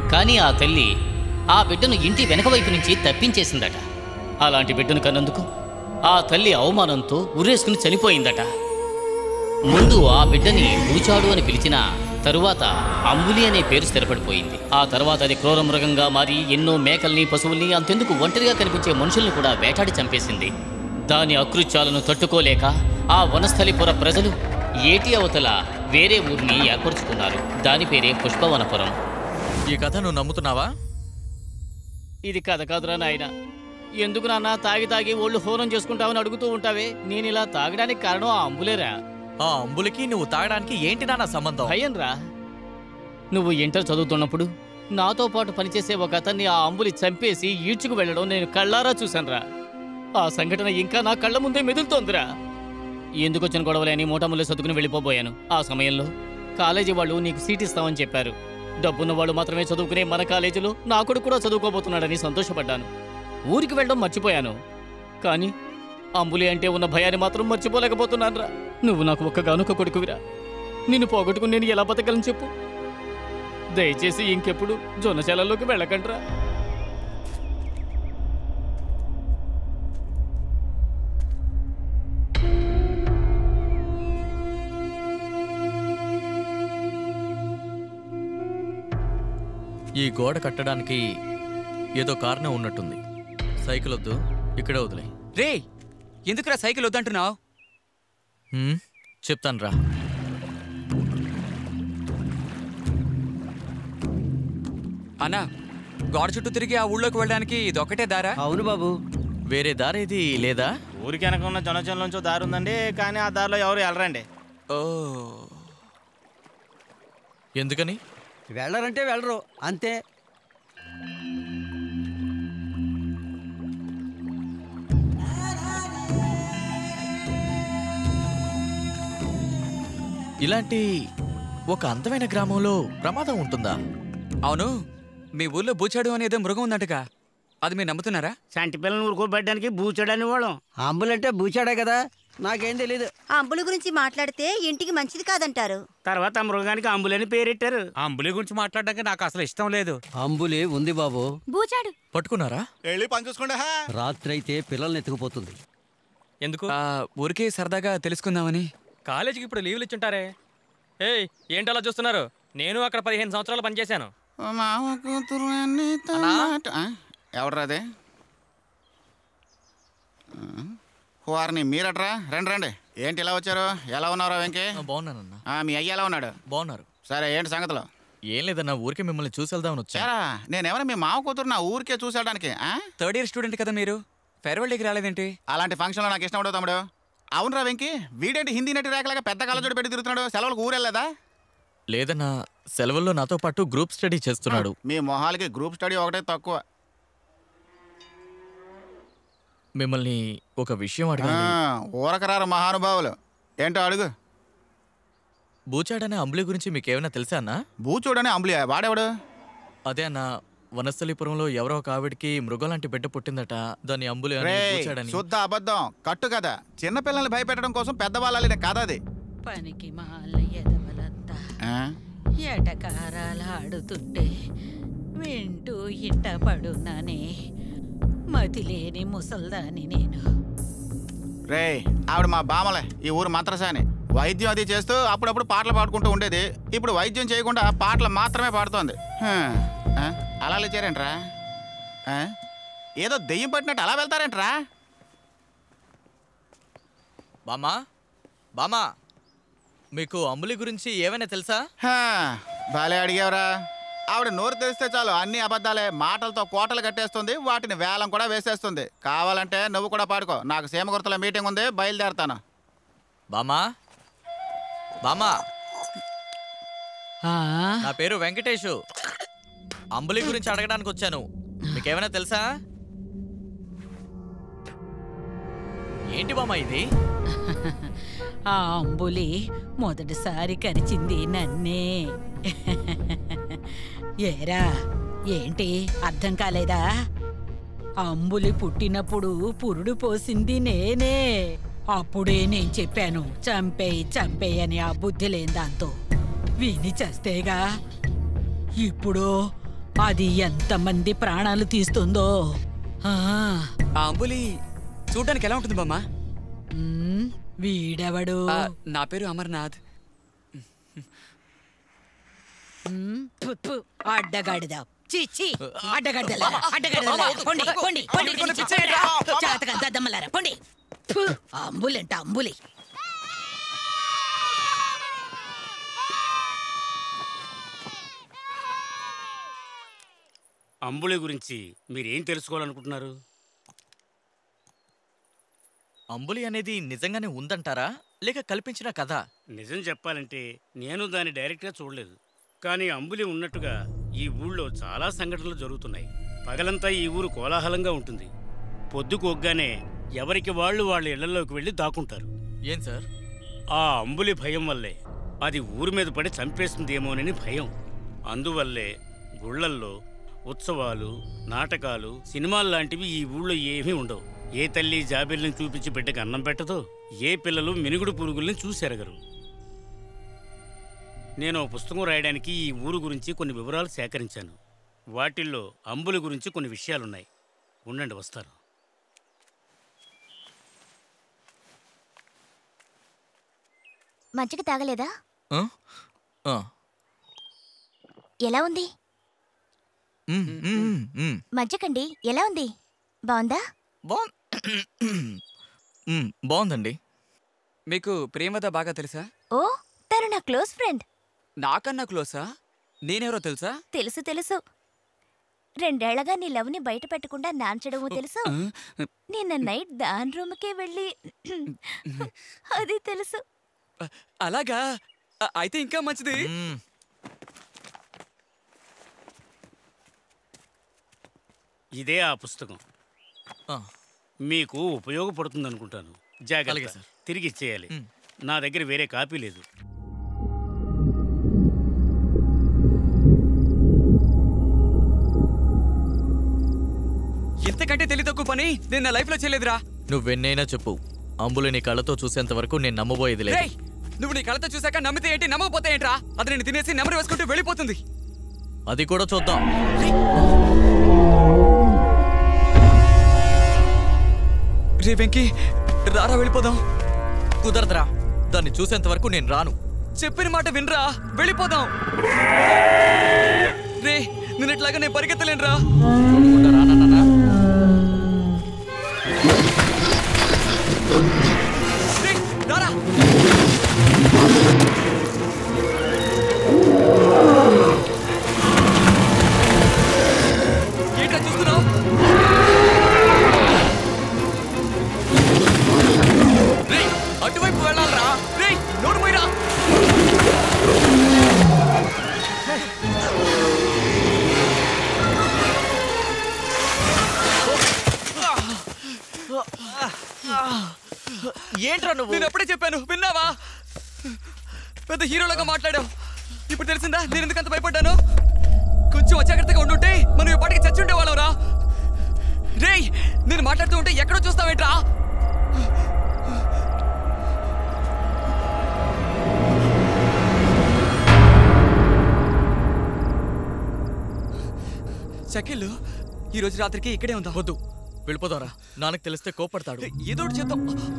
కానీ ఆ తల్లి ఆ బిడ్డను ఇంటి వెనక వైపు నుంచి తప్పించేసిందట అలాంటి బిడ్డను కన్నందుకు ఆ తల్లి అవమానంతో ఉరేసుకుని చనిపోయిందట ముందు ఆ బిడ్డని బూచాడు అని పిలిచిన తరువాత అంబులి అనే పేరు స్థిరపడిపోయింది ఆ తర్వాత అది క్రూర మృగంగా మారి ఎన్నో మేకల్ని పశువుల్ని అంతెందుకు ఒంటరిగా కనిపించే మనుషుల్ని కూడా వేటాడి చంపేసింది దాని అకృత్యాలను తట్టుకోలేక ఆ వనస్థలిపుర ప్రజలు ఏటి అవతల వేరే ఊరిని ఏర్పరచుకున్నారు దాని పేరే పుష్పవనపురం ఈ కథ నువ్వు నమ్ముతున్నావా ఇది కథ కాదురా నాయన ఎందుకు నాన్న తాగి తాగి ఒళ్ళు హోరం చేసుకుంటావని అడుగుతూ ఉంటావే నేను ఇలా తాగడానికి కారణం ఆ అంబులేరా ఆ అంబులకి నువ్వు తాగడానికి ఏంటి నాన్న సంబంధం భయం రా నువ్వు ఇంటర్ చదువుతున్నప్పుడు నాతో పాటు పనిచేసే ఒక అతన్ని ఆ అంబులి చంపేసి ఈడ్చుకు వెళ్ళడం నేను కళ్ళారా చూశానురా ఆ సంఘటన ఇంకా నా కళ్ళ ముందే మెదులుతోందిరా ఎందుకు వచ్చిన గొడవలే అని మూటములు సర్దుకుని వెళ్ళిపోబోయాను ఆ సమయంలో కాలేజీ వాళ్ళు నీకు సీట్ ఇస్తామని చెప్పారు డబ్బున్న వాళ్ళు మాత్రమే చదువుకునే మన కాలేజీలో నా కొడుకు కూడా చదువుకోబోతున్నాడని సంతోషపడ్డాను ఊరికి వెళ్ళడం మర్చిపోయాను కానీ అంబులి అంటే ఉన్న భయాన్ని మాత్రం మర్చిపోలేకపోతున్నాను రా నువ్వు నాకు ఒక్కగానొక్క కొడుకువిరా నిన్ను పోగొట్టుకుని నేను ఎలా బతకలను చెప్పు దయచేసి ఇంకెప్పుడు జొన్నశాలలోకి వెళ్ళకండ్రా ఈ గోడ కట్టడానికి ఏదో కారణం ఉన్నట్టుంది సైకిల్ వద్దు ఇక్కడే వదిలే రే ఎందుకురా సైకిల్ వద్దంటున్నావు చెప్తాను రా అన్నా గోడ చుట్టూ తిరిగి ఆ ఊళ్ళోకి వెళ్ళడానికి ఇది ఒకటే దారా అవును బాబు వేరే దారేది లేదా ఊరికి వెనక ఉన్న జొన్నచంలోంచో దారి ఉందండి కానీ ఆ దారిలో ఎవరు వెళ్ళరండి ఓ ఎందుకని వెళ్ళరంటే వెళ్ళరు అంతే ఇలాంటి ఒక అందమైన గ్రామంలో ప్రమాదం ఉంటుందా అవును మీ ఊర్లో బూచాడు అనేదో మృగం ఉందంటగా అది మీరు నమ్ముతున్నారా చంటి పిల్లల్ని ఊరుకోబెట్టడానికి బూచాడని వాళ్ళం అంబులంటే బూచాడే కదా నాకేం తెలీదు ఆ అంబుల గురించి మాట్లాడితే ఇంటికి మంచిది కాదంటారు తర్వాత ఆ మృగానికి అంబులని పేరెట్టారు అంబులి గురించి మాట్లాడడానికి నాకు అసలు ఇష్టం లేదు అంబులి ఉంది బాబు బూచాడు పట్టుకున్నారా వెళ్ళి పని చూసుకోండి రాత్రి అయితే పిల్లల్ని ఎత్తుకుపోతుంది ఎందుకు ఆ, ఊరికే సరదాగా తెలుసుకుందామని కాలేజీకి ఇప్పుడు లీవ్లు ఇచ్చుంటారే ఏయ్ ఏంటి అలా చూస్తున్నారు నేను అక్కడ పదిహేను సంవత్సరాలు పనిచేశాను మామ కూతురు అన్ని తమాట. ఆ, ఎవడ్రా అది ఆ, వారిని మీరట్రా రండి రండి ఏంటి ఇలా వచ్చారు ఎలా ఉన్నారా వెంకీ బాగున్నానన్నా ఆ, మీ అయ్య ఎలా ఉన్నాడు బాగున్నారు సరే ఏంటి సంగతులు ఏం లేదన్నా ఊరికే మిమ్మల్ని చూసి వెళ్దామని వచ్చా చారా నేనెవరు మీ మామ కూతురు నా ఊరికే చూసేయడానికి థర్డ్ ఇయర్ స్టూడెంట్ కదా మీరు ఫేర్వెల్ డేకి రాలేదేంటి అలాంటి ఫంక్షన్లో నాకు ఇష్టం ఉండవు తమ్ముడు అవునరా వెంకీ వీడేంటి హిందీ నటి రేఖలాగా పెద్ద కళ్ళజోడు పెట్టి తిరుగుతున్నాడు సెలవులకు ఊరెళ్ళదా లేదన్నా సెలవుల్లో నాతో పాటు గ్రూప్ స్టడీ చేస్తున్నాడు మీ మొహాలకి గ్రూప్ స్టడీ ఒకటే తక్కువ మిమ్మల్ని ఒక విషయం అడగాలి ఆ, ఊరకరారు మహానుభావులు ఏంటో అడుగు బూచాడనే అంబులి గురించి మీకేమైనా తెలుసా అన్నా బూచోడనే అంబులి వాడేవాడు అదే అన్న వనస్థలిపురంలో ఎవరో ఒక ఆవిడికి మృగం లాంటి బిడ్డ పుట్టిందట దాన్ని అంబులి అని రేయ్, బూచాడని శుద్ధ అబద్ధం కట్టు కదా చిన్నపిల్లల్ని భయపెట్టడం కోసం పెద్దవాళ్ళని కథ అది పనికి మాల ఎదవలంతా ఆ? ఎటకారాలాడుతుంటే వింటూ ఇంట పడున్నానే మతి లేని ముసల్దాని నేను రేయ్ ఆవిడ మా బామలే ఈ ఊరు మంత్రసాని వైద్యం అది చేస్తూ అప్పుడప్పుడు పాటలు పాడుకుంటూ ఉండేది ఇప్పుడు వైద్యం చేయకుండా పాటలు మాత్రమే పాడుతోంది హ్మ్. ఆ? అలా లేచారేంట్రా ఆ? ఏదో దెయ్యం పట్టినట్టు అలా వెళ్తారేంట్రా బామా బామా మీకు అంబులి గురించి ఏమైనా తెలుసా హా, భలే అడిగావురా ఆవిడ నోరు తెరిస్తే చాలు అన్ని అబద్ధాలే మాటలతో కోటలు కట్టేస్తుంది వాటిని వేలం కూడా వేసేస్తుంది కావాలంటే నువ్వు కూడా పాడుకో నాకు సీమగుర్తలో మీటింగ్ ఉంది బయలుదేరతాను బామా బామా ఆ, నా పేరు వెంకటేషు అంబులి గురించి అడగడానికి వచ్చాను మీకేమైనా తెలుసా ఏంటి బామా ఇది ఆ అంబులి మొదటిసారి కరిచింది నన్నే ఏరా ఏంటి అర్థం కాలేదా అంబులి పుట్టినప్పుడు పురుడు పోసింది నేనే అప్పుడే నేను చెప్పాను చంపేయి చంపేయి అని ఆ బుద్ధి లేని దాంతో విని చస్తేగా ఇప్పుడు అది ఎంతమంది ప్రాణాలు తీస్తుందో ఆ, ఆ అంబులి చూడడానికి ఎలా ఉంటుంది బామ్మ ఉమ్, వీడెవడు ఆ, నా పేరు అమర్నాథ్ ఉమ్, థు, థు, అడ్డగాడిద చిచ్చి అడ్డగాడిదలారా అడ్డగాడిదలారా పొండి పొండి పొండి నుంచి చిచ్చారా చాతకంత దద్దమ్మలారా పొండి థు, అంబులంట అంబులి అంబులి గురించి మీరేం తెలుసుకోవాలనుకుంటున్నారు అంబులి అనేది నిజంగానే ఉందంటారా లేక కల్పించిన కథ నిజం చెప్పాలంటే నేను దాన్ని డైరెక్ట్గా చూడలేదు కానీ అంబులి ఉన్నట్టుగా ఈ ఊళ్ళో చాలా సంఘటనలు జరుగుతున్నాయి పగలంతా ఈ ఊరు కోలాహలంగా ఉంటుంది పొద్దుకోగ్గానే ఎవరికి వాళ్ళు వాళ్ళ ఇళ్లలోకి వెళ్ళి దాక్కుంటారు ఏం సార్ ఆ అంబులి భయం వల్లే అది ఊరి మీద పడి చంపేస్తుందేమోనని భయం అందువల్లే గుళ్ళల్లో ఉత్సవాలు నాటకాలు సినిమాలు లాంటివి ఈ ఊళ్ళో ఏమీ ఉండవు ఏ తల్లి జాబిల్ని చూపించి బిడ్డకి అన్నం పెట్టదో ఏ పిల్లలు మినుగుడు పురుగుల్ని చూసెరగరు నేను ఓ పుస్తకం రాయడానికి ఈ ఊరు గురించి కొన్ని వివరాలు సేకరించాను వాటిల్లో అంబులి గురించి కొన్ని విషయాలున్నాయి ఉండండి వస్తారు మజ్జిగ తాగలేదా ఆ? ఆ. ఎలా ఉంది మ్మ్, మ్మ్, మ్మ్. మజ్జిగండి ఎలా ఉంది బాగుందా బాగుంది మ్మ్, బాగుందండి మీకు ప్రేమద బాగా తెలుసా ఓ తను నా క్లోజ్ ఫ్రెండ్ నాకన్నా క్లోసా నేనెవరో తెలుసా తెలుసు తెలుసు రెండేళ్లగా నీ లవ్ని బయట పెట్టకుండా నాంచడము తెలుసు నిన్న నైట్ దాని రూమ్కే వెళ్ళి అది తెలుసు అలాగా అ- అయితే ఇంకా మంచిది ఇదే ఆ పుస్తకం మీకు ఉపయోగపడుతుంది అనుకుంటాను అలాగే జాగ్రత్త సార్. తిరిగి ఇచ్చేయాలి నా దగ్గర వేరే కాపీ లేదు ఇంతకంటే తెలివి తక్కువ పని నేను నా లైఫ్ లో చేయలేదురా నువ్వెన్నైనా చెప్పు అంబులి నీ కళ్ళతో చూసేంత వరకు నేను నమ్మబోయేది లేదు రేయ్ నువ్వు నీ కళ్ళతో చూసాక నమ్మితే ఏంటి నమ్మకపోతే ఏంట్రా అది నేను తినేసి నెమరు వేసుకుంటూ వెళ్ళిపోతుంది అది కూడా చూద్దాం రే వెంకీ రారా వెళ్ళిపోదాం కుదరదురా దాన్ని చూసేంత వరకు నేను రాను చెప్పిన మాట వినరా వెళ్ళిపోదాం రే నిన్నట్లాగా నేను పరిగెత్తలేనురా రేయ్, రారా ఏంట్రా చూస్తున్నావు రేయ్ అటువైపు వెళ్ళాలరా రేయ్ నోరు పోయిరా ఏంట్రా నువ్వు నేను అప్పుడే చెప్పాను విన్నావా పెద్ద హీరోలాగా మాట్లాడావు ఇప్పుడు తెలిసిందా నేను ఎందుకు అంత భయపడ్డాను కొంచెం అజాగ్రత్తగా ఉండుంటే మనం ఈ పాటికి చచ్చి ఉండేవాళ్ళం రా రేయ్ నేను మాట్లాడుతూ ఉంటే ఎక్కడో చూస్తావేంట్రా షకిల్ ఈ రోజు రాత్రికి ఇక్కడే ఉందా వద్దు వెళ్ళిపోదారా నాన్నకు తెలిస్తే కోపడతాడు ఏదో ఒకటి చేద్దాం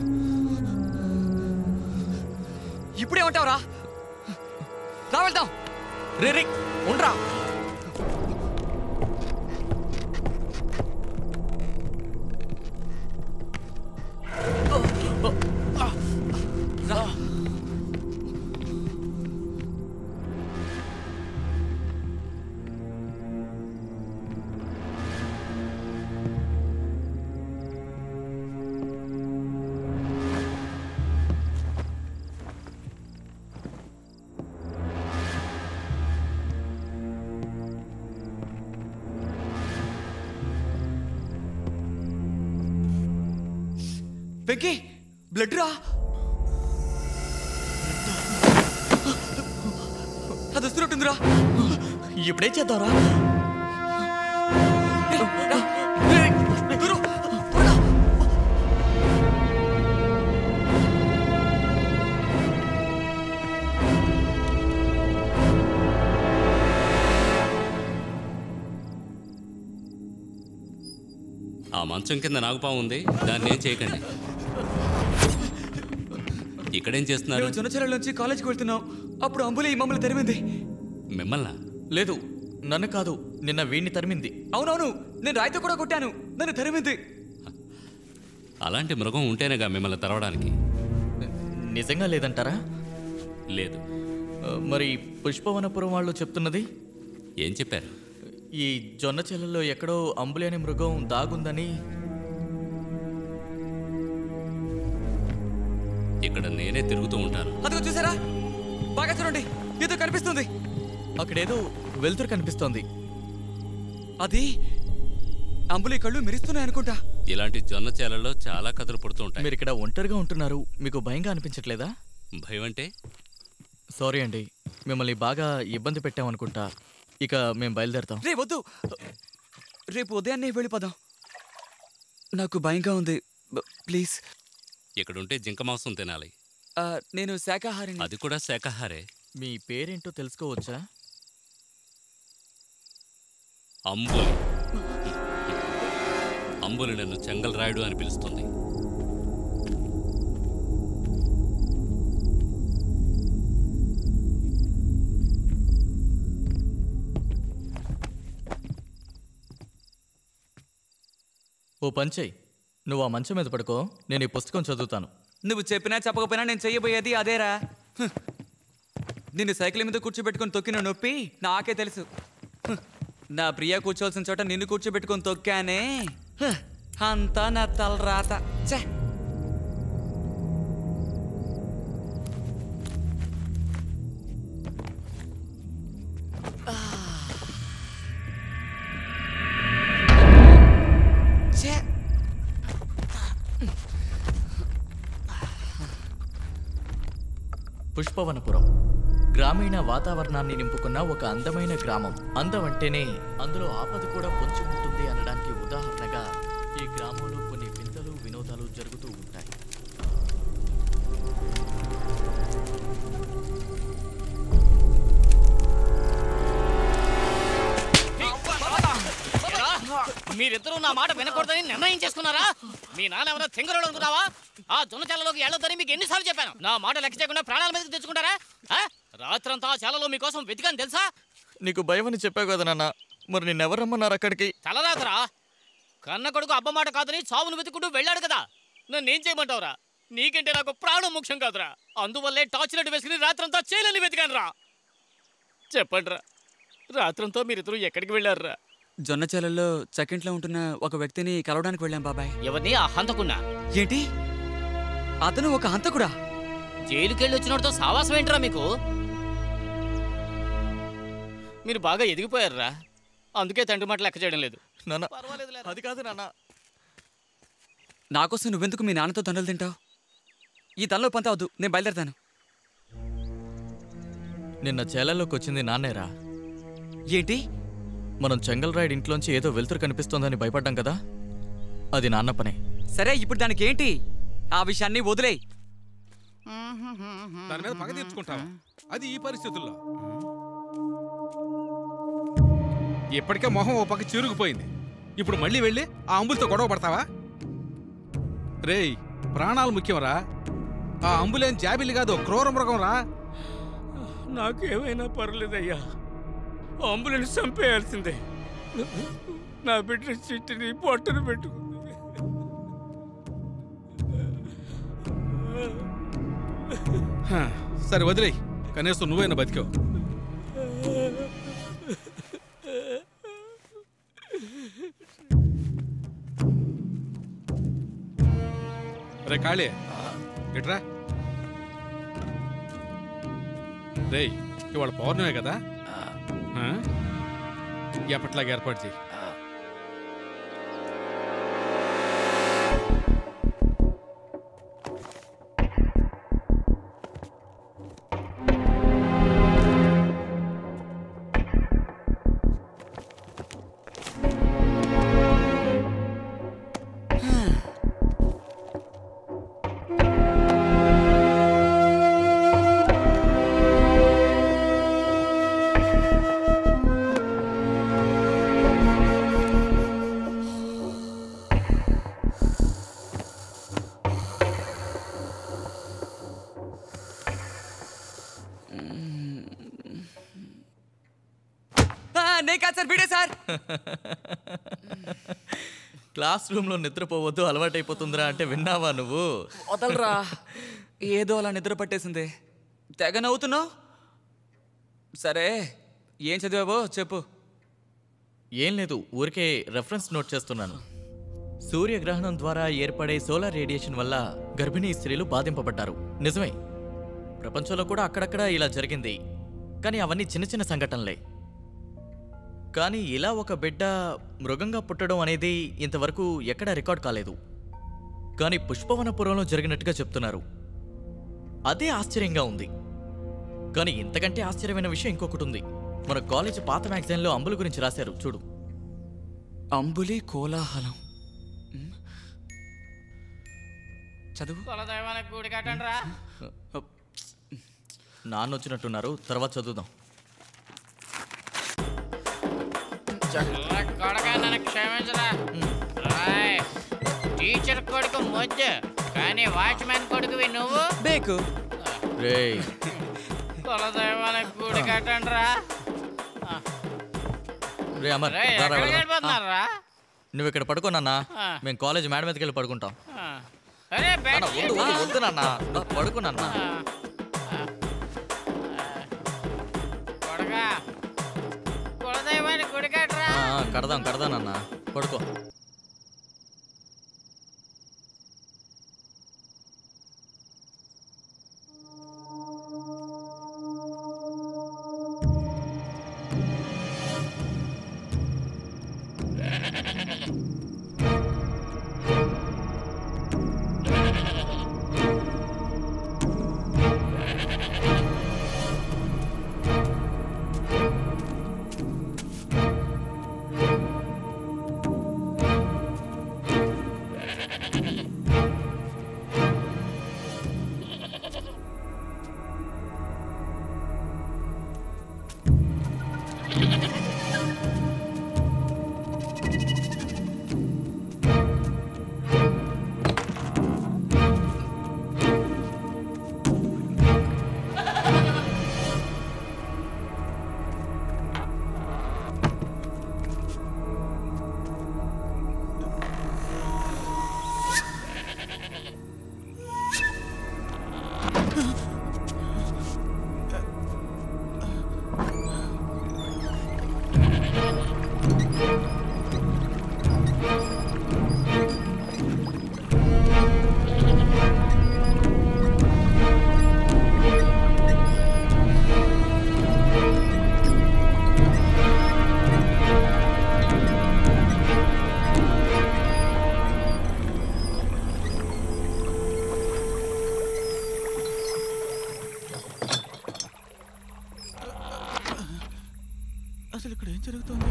ఇప్పుడేమంటావురా రా వెళ్దాం రే రే ఉండ్రా రా వెంకీ బ్లడ్ రా అది వస్తున్నట్టుందిరా ఇప్పుడే చేద్దాంరా మంచం కింద నాగుపాము ఉంది దాన్ని ఏం చేయకండి ఇక్కడేం చేస్తున్నారు మేము జొన్నచెరల నుంచి కాలేజీకి వెళ్తున్నాం అప్పుడు అంబులి మమ్మల్ని తరిమింది మిమ్మల్ని లేదు నన్ను కాదు నిన్న వీడిని తరిమింది అవునవును నేను రాయితో కూడా కొట్టాను నన్ను తరిమింది అలాంటి మృగం ఉంటేనేగా మిమ్మల్ని తరవడానికి నిజంగా లేదంటారా లేదు ఆ, మరి పుష్పవనపురం వాళ్ళు చెప్తున్నది ఏం చెప్పారు ఈ జొన్న చెల్లలో ఎక్కడో అంబులి అనే మృగం దాగుందని ఇక్కడ నేనే తిరుగుతూ ఉంటాను అదిగో చూసారా బాగా చూడండి ఏదో కనిపిస్తుంది అక్కడేదో వెలుతురు కనిపిస్తోంది అది అంబులి కళ్ళు మెరుస్తున్నాయి అనుకుంటా ఇలాంటి జొన్న చేలలో చాలా కథలు పుడుతూ ఉంటాయి మీరు ఇక్కడ ఒంటరిగా ఉంటున్నారు మీకు భయంగా అనిపించట్లేదా భయం అంటే సారీ అండి మిమ్మల్ని బాగా ఇబ్బంది పెట్టామనుకుంటా ఇక మేము బయలుదేరుతాం రే వద్దు రేపు ఉదయాన్నే వెళ్ళిపోదాం నాకు భయంగా ఉంది బ- ప్లీజ్ ఇక్కడుంటే జింక మాంసం తినాలి ఆ, నేను శాకాహారిని అది కూడా శాకాహారే మీ పేరేంటో తెలుసుకోవచ్చా అంబులి అంబులి నన్ను చెంగల్ రాయుడు అని పిలుస్తుంది ఓ పంచయ్ నువ్వు ఆ మంచం మీద పడుకో నేను ఈ పుస్తకం చదువుతాను నువ్వు చెప్పినా చెప్పకపోయినా నేను చెయ్యబోయేది అదేరా హ్. నిన్ను సైకిల్ మీద కూర్చోబెట్టుకొని తొక్కిన నొప్పి నాకే తెలుసు హ్. నా ప్రియ కూర్చోవలసిన చోట నిన్ను కూర్చోబెట్టుకొని తొక్కానే హ్. అంతా నా తలరాత ఛే ఛే పుష్పవనపురం గ్రామీణ వాతావరణాన్ని నింపుకున్న ఒక అందమైన గ్రామం అందం అంటేనే అందులో ఆపద కూడా పొంచి ఉంటుంది అనడానికి ఉదాహరణగా ఈ గ్రామంలో కొన్ని వింతలు వినోదాలు జరుగుతూ ఉంటాయి ఏరా, మీరిద్దరూ నా మాట వినకూడదని నిర్ణయం చేసుకున్నారా మీ నాన్న ఎవరో తెంగరోడు అనుకున్నావా ఆ జొన్న చాలలోకి వెళ్ళొద్దని మీకు ఎన్నిసార్లు చెప్పాను నా మాట లెక్క చేయకుండా ప్రాణాల మీదకి తెచ్చుకుంటారా ఆ? రాత్రంతా ఆ చాలలో మీకోసం వెతికాను తెలుసా నీకు భయం అని చెప్పావు కదా నాన్న మరి నిన్నెవరు రమ్మన్నారు అక్కడికి తలరాతరా కన్న కొడుకు అబ్బ మాట కాదని చావును వెతుకుంటూ వెళ్ళాడు కదా నన్నేం చేయమంటావురా నీకంటే నాకు ప్రాణం ముఖ్యం కాదురా అందువల్లే టార్చ్ లైట్ వేసుకుని రాత్రంతా చేలని వెతికాను రా చెప్పండి రా రాత్రంతా మీరిద్దరూ ఎక్కడికి వెళ్ళారురా జొన్నచేలలో చకింట్లో ఉంటున్న ఒక వ్యక్తిని కలవడానికి వెళ్ళాం బాబాయ్ ఎవరిని ఆ హంతకున్నా ఏంటి అతను ఒక హంతకుడా జైలుకెళ్ళి వచ్చినోడితో సావాసం ఏంట్రా మీకు మీరు బాగా ఎదిగిపోయారురా అందుకే తండ్రి మాట లెక్క చేయడం లేదు నాన్న అది కాదు నాన్న నాకోసం నువ్వెందుకు మీ నాన్నతో దండలు తింటావు ఈ తనలో పంత వద్దు నేను బయలుదేరతాను నిన్న చేలల్లోకి వచ్చింది నాన్నేరా ఏంటి మనం చెంగల్ రాయుడు ఇంట్లోంచి ఏదో వెలుతురు కనిపిస్తోందని భయపడ్డాం కదా అది నాన్న పనే సరే ఇప్పుడు దానికి ఏంటి ఆ విషయాన్ని వదిలేయ్ దాని మీద పగ తీర్చుకుంటావా అది ఈ పరిస్థితుల్లో ఇప్పటికే మొహం ఓ పక్క చిరుగుపోయింది ఇప్పుడు మళ్ళీ వెళ్ళి ఆ అంబులతో గొడవ పడతావా రేయ్ ప్రాణాలు ముఖ్యంరా ఆ అంబులేం జాబిల్లి కాదు క్రూర మృగం రా నాకేమైనా పర్లేదయ్యా అంబులెన్స్ చంపేయాల్సిందే నా బిడ్డ చిట్టిని పొట్టను పెట్టుకుంది హ, సరే వదిలేయ్ కనీసం నువ్వైనా బతికావు రే కాళీ ఎట్రా రేయ్ ఇవాళ పౌర్ణమే కదా ఆ? ఎప్పట్లాగా ఏర్పాటు చేయి ఆ కాదు సార్ వీడే సార్ క్లాస్ రూమ్లో నిద్రపోవద్దు అలవాటైపోతుందిరా అంటే విన్నావా నువ్వు వదలరా ఏదో అలా నిద్ర పట్టేసింది తెగ నవ్వుతున్నావు సరే ఏం చదివావో చెప్పు ఏం లేదు ఊరికే రెఫరెన్స్ నోట్ చేస్తున్నాను సూర్యగ్రహణం ద్వారా ఏర్పడే సోలార్ రేడియేషన్ వల్ల గర్భిణీ స్త్రీలు బాధింపబడ్డారు నిజమే ప్రపంచంలో కూడా అక్కడక్కడ ఇలా జరిగింది కానీ అవన్నీ చిన్న చిన్న సంఘటనలే కానీ ఇలా ఒక బిడ్డ మృగంగా పుట్టడం అనేది ఇంతవరకు ఎక్కడా రికార్డ్ కాలేదు కానీ పుష్పవనపురంలో జరిగినట్టుగా చెప్తున్నారు అదే ఆశ్చర్యంగా ఉంది కానీ ఇంతకంటే ఆశ్చర్యమైన విషయం ఇంకొకటి ఉంది మన కాలేజ్ పాత మ్యాగజైన్లో అంబుల గురించి రాశారు చూడు అంబులి కోలాహలం ఉమ్. చదువు కులదైవానికి గుడి కట్టండి రా నాన్న వచ్చినట్టున్నారు తర్వాత చదువుదాం కొడక నన్ను క్షమించరా రాయ్ టీచర్ కొడుకు మొద్దు కానీ వాచ్మెన్ కొడుకువి నువ్వు బేకు రేయ్ కులదైవానికి గుడి కట్టండి రా రే అమర్ రేయ్, రారా ఎక్కడికి వెళ్దాం. వెళ్ళిపోతున్నారా నువ్వు ఇక్కడ పడుకో నాన్న ఆ. మేము కాలేజ్ మేడ మీదకి వెళ్ళి పడుకుంటాం అరే బెడ్ నాన్న, వద్దు వద్దు వద్దు నాన్న నువ్వు పడుకో నాన్న కొడక కులదైవానికి గుడి కట్టరా ఆ, ఆ, కడదాం కడదాం నాన్న పడుకో అసలు ఇక్కడ ఏం జరుగుతుంది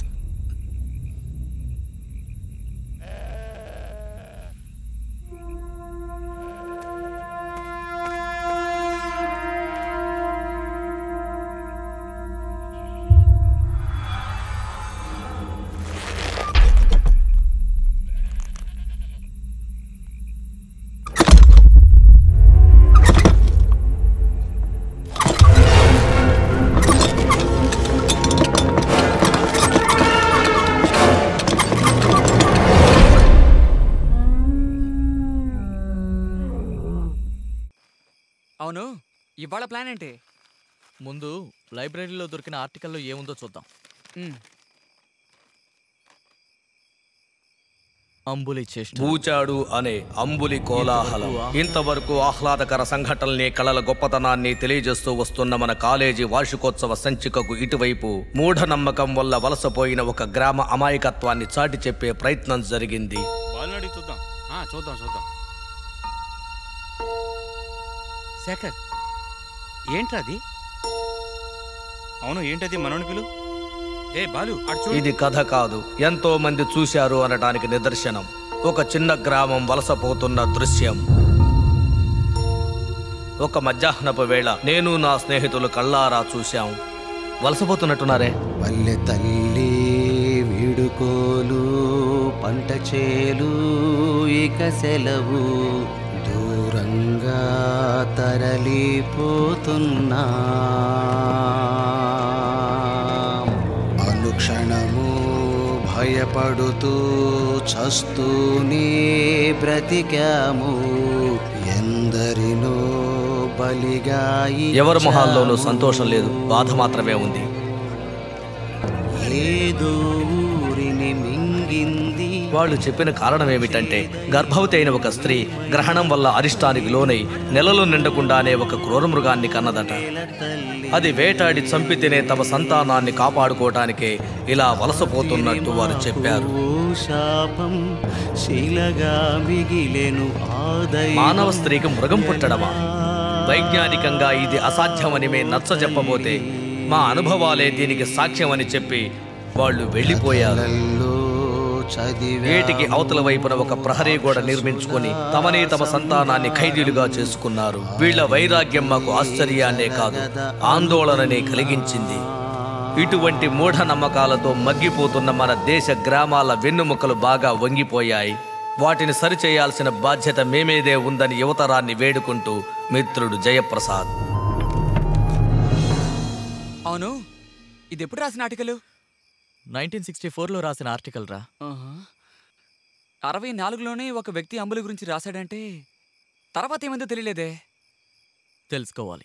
అవును ఇవాళ ప్లాన్ ఏంటి ముందు లైబ్రరీలో దొరికిన ఆర్టికల్లో ఏముందో చూద్దాం అంబులి చేష్ట బూచాడు అనే అంబులి కోలాహలం ఇంతవరకు ఆహ్లాదకర సంఘటనల్ని కళల గొప్పతనాన్ని తెలియజేస్తూ వస్తున్న మన కాలేజీ వార్షికోత్సవ సంచికకు ఇటువైపు మూఢనమ్మకం వల్ల వలసపోయిన ఒక గ్రామ అమాయకత్వాన్ని చాటి చెప్పే ప్రయత్నం జరిగింది బాలుని అడిగి చూద్దాం ఆ, చూద్దాం చూద్దాం శేఖర్ ఏంట్రా అది అవును ఏంటది మనోని పిలు ఏ బాలు అటు చూడు ఇది కథ కాదు ఎంతో మంది చూశారు అనటానికి నిదర్శనం ఒక చిన్న గ్రామం వలసపోతున్న దృశ్యం ఒక మధ్యాహ్నపు వేళ నేను నా స్నేహితులు కళ్ళారా చూశాం వలసపోతున్నట్టున్నారే పల్లె తల్లి వీడుకోలు పంట చేలు ఇక సెలవు దూరంగా తరలిపోతున్నా అనుక్ష భయపడుతూ చస్తూనే బ్రతికాము ఎందరినో బలిగాయి ఎవరి మొహాల్లోనూ సంతోషం లేదు బాధ మాత్రమే ఉంది ఏదో ఊరిని మింగింది వాళ్ళు చెప్పిన కారణం ఏమిటంటే గర్భవతి అయిన ఒక స్త్రీ గ్రహణం వల్ల అరిష్టానికి లోనై నెలలు నిండకుండానే ఒక క్రూర మృగాన్ని కన్నదట అది వేటాడి చంపితేనే తమ సంతానాన్ని కాపాడుకోవటానికే ఇలా వలసపోతున్నట్టు వారు చెప్పారు ఓ శాపం శిలగా మిగిలెను ఆదయ మానవ స్త్రీకి మృగం పుట్టడమా వైజ్ఞానికంగా ఇది అసాధ్యమని మే నచ్చ చెప్పబోతే మా అనుభవాలే దీనికి సాక్ష్యమని చెప్పి వాళ్ళు వెళ్ళిపోయారు ఏటికి అవతల వైపున ఒక ప్రహరీ గోడ నిర్మించుకొని తమనే తమ సంతానాన్ని ఖైదీలుగా చేసుకున్నారు వీళ్ళ వైరాగ్యం మాకు ఆశ్చర్యాన్నే కాదు ఆందోళననే కలిగించింది ఇటువంటి మూఢ నమ్మకాలతో మగ్గిపోతున్న మన దేశ గ్రామాల వెన్నుముకలు బాగా వంగిపోయాయి వాటిని సరిచేయాల్సిన బాధ్యత మేమేదే ఉందని యువతరాన్ని వేడుకుంటూ మిత్రుడు జయప్రసాద్ అవును ఇది ఎప్పుడు రాసిన ఆర్టికల్ నైన్టీన్ సిక్స్టీ ఫోర్లో రాసిన ఆర్టికల్ రా అరవై నాలుగులోనే ఒక వ్యక్తి అంబుల గురించి రాశాడంటే తర్వాత ఏమైందో తెలియలేదే తెలుసుకోవాలి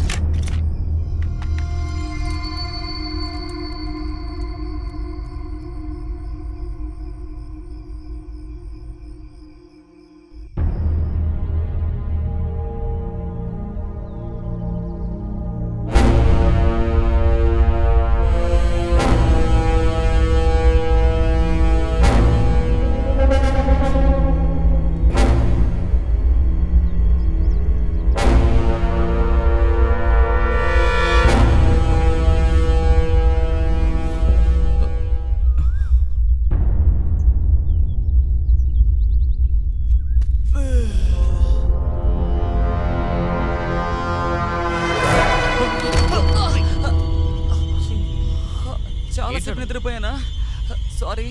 చాలా సేపు నిద్రపోయానా సారీ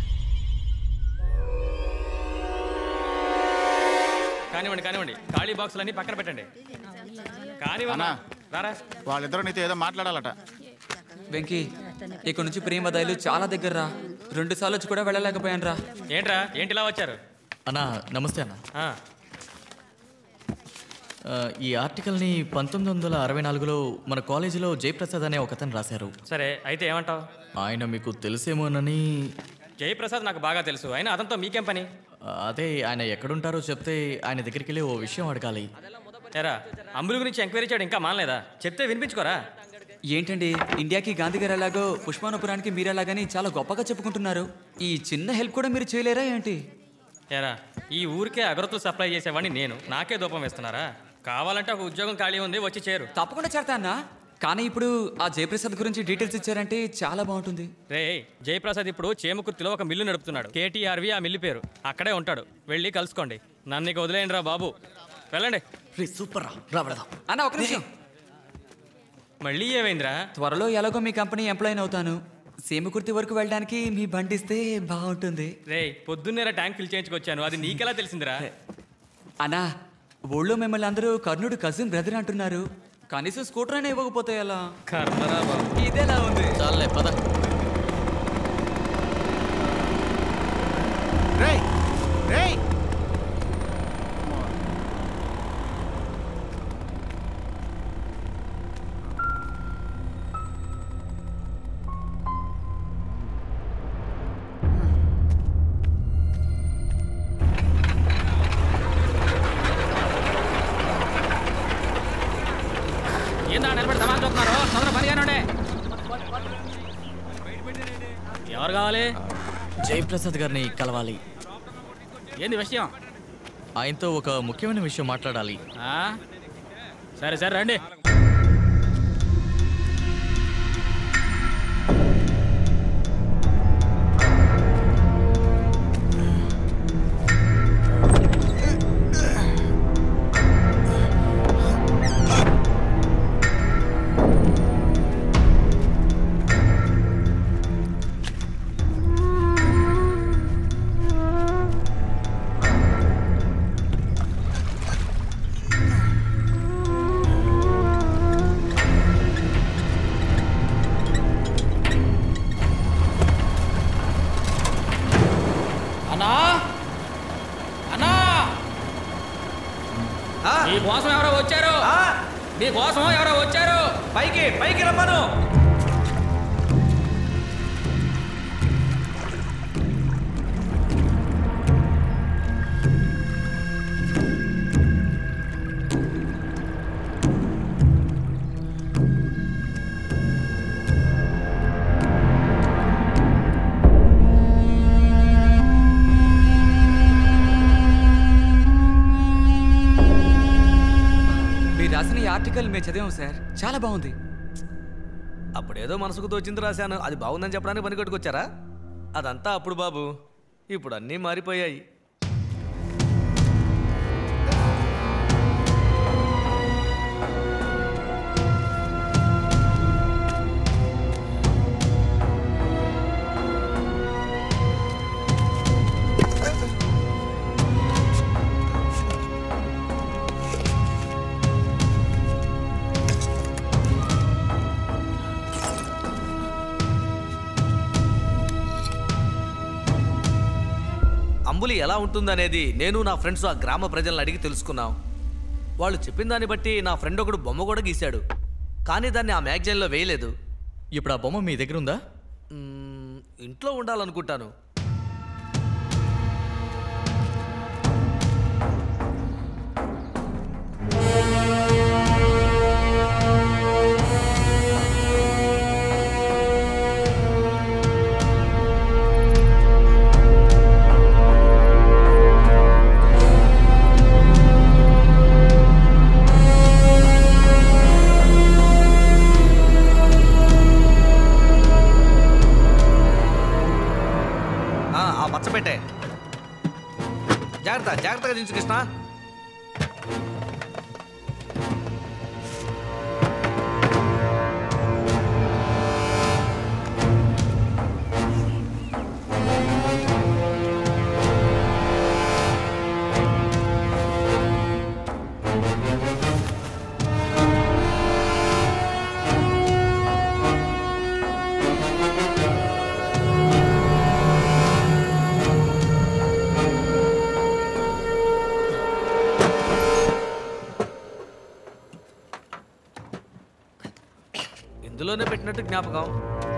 కానివ్వండి కానివ్వండి ఖాళీ బాక్సులన్నీ పక్కన పెట్టండి కానివ్వండి అన్నా. రారా వాళ్ళిద్దరూ నీతో ఏదో మాట్లాడాలట వెంకీ ఇక్కడ నుంచి ప్రేమదాయిలు చాలా దగ్గర రా రెండు సార్లు వచ్చి కూడా వెళ్ళలేకపోయాను రా ఏంట్రా ఏంటి ఇలా వచ్చారు అన్నా నమస్తే అన్న ఆ, ఆ, ఈ ఆర్టికల్ని పంతొమ్మిది వందల అరవై నాలుగులో మన కాలేజీలో జయప్రసాద్ అనే ఒకతను రాశారు సరే అయితే ఏమంటావు ఆయన మీకు తెలిసేమోనని జయప్రసాద్ నాకు బాగా తెలుసు అయినా అతనితో మీకేం పని ఆ, అదే ఆయన ఎక్కడుంటారో చెప్తే ఆయన దగ్గరికి వెళ్ళి ఓ విషయం అడగాలి ఎరా అంబుల గురించి ఎంక్వైరీ చేయడం ఇంకా మానలేదా చెప్తే వినిపించుకోరా ఏంటండి ఇండియాకి గాంధీ గారు ఎలాగో పుష్పానపురానికి మీరు ఎలాగని చాలా గొప్పగా చెప్పుకుంటున్నారు ఈ చిన్న హెల్ప్ కూడా మీరు చేయలేరా ఏంటి ఎరా ఈ ఊరికే అగరత్తులు సప్లై చేసేవాడిని నేను నాకే దూపం వేస్తున్నారా కావాలంటే ఒక ఉద్యోగం ఖాళీ ఉంది వచ్చి చేరు తప్పకుండా చేరతా అన్నా కానీ ఇప్పుడు ఆ జయప్రసాద్ గురించి డీటెయిల్స్ ఇచ్చారంటే చాలా బాగుంటుంది రే జయప్రసాద్ ఇప్పుడు చేమకుర్తిలో ఒక మిల్లు నడుపుతున్నాడు కేటీఆర్వి ఆ మిల్లు పేరు అక్కడే ఉంటాడు వెళ్ళి కలుసుకోండి నన్ను ఇక వదిలేయండి రా బాబు వెళ్ళండి సూపర్ రా రాబడదాం అన్న ఒక నిమిషం మళ్ళీ ఏమైందిరా త్వరలో ఎలాగో మీ కంపెనీ ఎంప్లాయ్ అవుతాను సీమకుర్తి వరకు వెళ్ళడానికి మీ బండి ఇస్తే బాగుంటుంది రే పొద్దున్నేరా ట్యాంక్ ఫిల్ చేయించుకొచ్చాను అది నీకెలా తెలిసిందిరా అన్నా ఊళ్ళో మిమ్మల్ని అందరూ కర్ణుడు కజిన్ బ్రదర్ అంటున్నారు కనీసం స్కూటర్ అయినా ఇవ్వకపోతే ఎలా కర్మరా బాబు ఇదేలా ఉంది చాలే పద రేయ్ రేయ్ ఏందా నిలబడి సమాన్ చూస్తున్నారు తొందర పని కానివ్వండి ఎవరు కావాలి జయప్రసాద్ గారిని కలవాలి ఏంది విషయం ఆయనతో ఒక ముఖ్యమైన విషయం మాట్లాడాలి ఆ? సరే సరే రండి ఆ మీకోసం ఎవరో వచ్చారు మీకోసం ఎవరో వచ్చారు పైకి పైకి రమ్మను మీరు రాసిన ఈ ఆర్టికల్ మేము చదివాం సార్ చాలా బాగుంది అప్పుడేదో మనసుకు తోచింది రాశాను అది బాగుందని చెప్పడానికి పని కట్టుకొచ్చారా అదంతా అప్పుడు బాబు ఇప్పుడు అన్నీ మారిపోయాయి అంబులి ఎలా ఉంటుందనేది నేను నా ఫ్రెండ్స్ ఆ గ్రామ ప్రజలను అడిగి తెలుసుకున్నాం వాళ్ళు చెప్పిన దాన్ని బట్టి నా ఫ్రెండ్ ఒకడు బొమ్మ కూడా గీశాడు కానీ దాన్ని ఆ మ్యాగజైన్లో వేయలేదు ఇప్పుడు ఆ బొమ్మ మీ దగ్గర ఉందా మ్మ్, ఇంట్లో ఉండాలనుకుంటాను ఆ, ఆ మచ్చ పెట్టే జాగ్రత్త జాగ్రత్తగా దించు కృష్ణ ఇందులోనే పెట్టినట్టు జ్ఞాపకం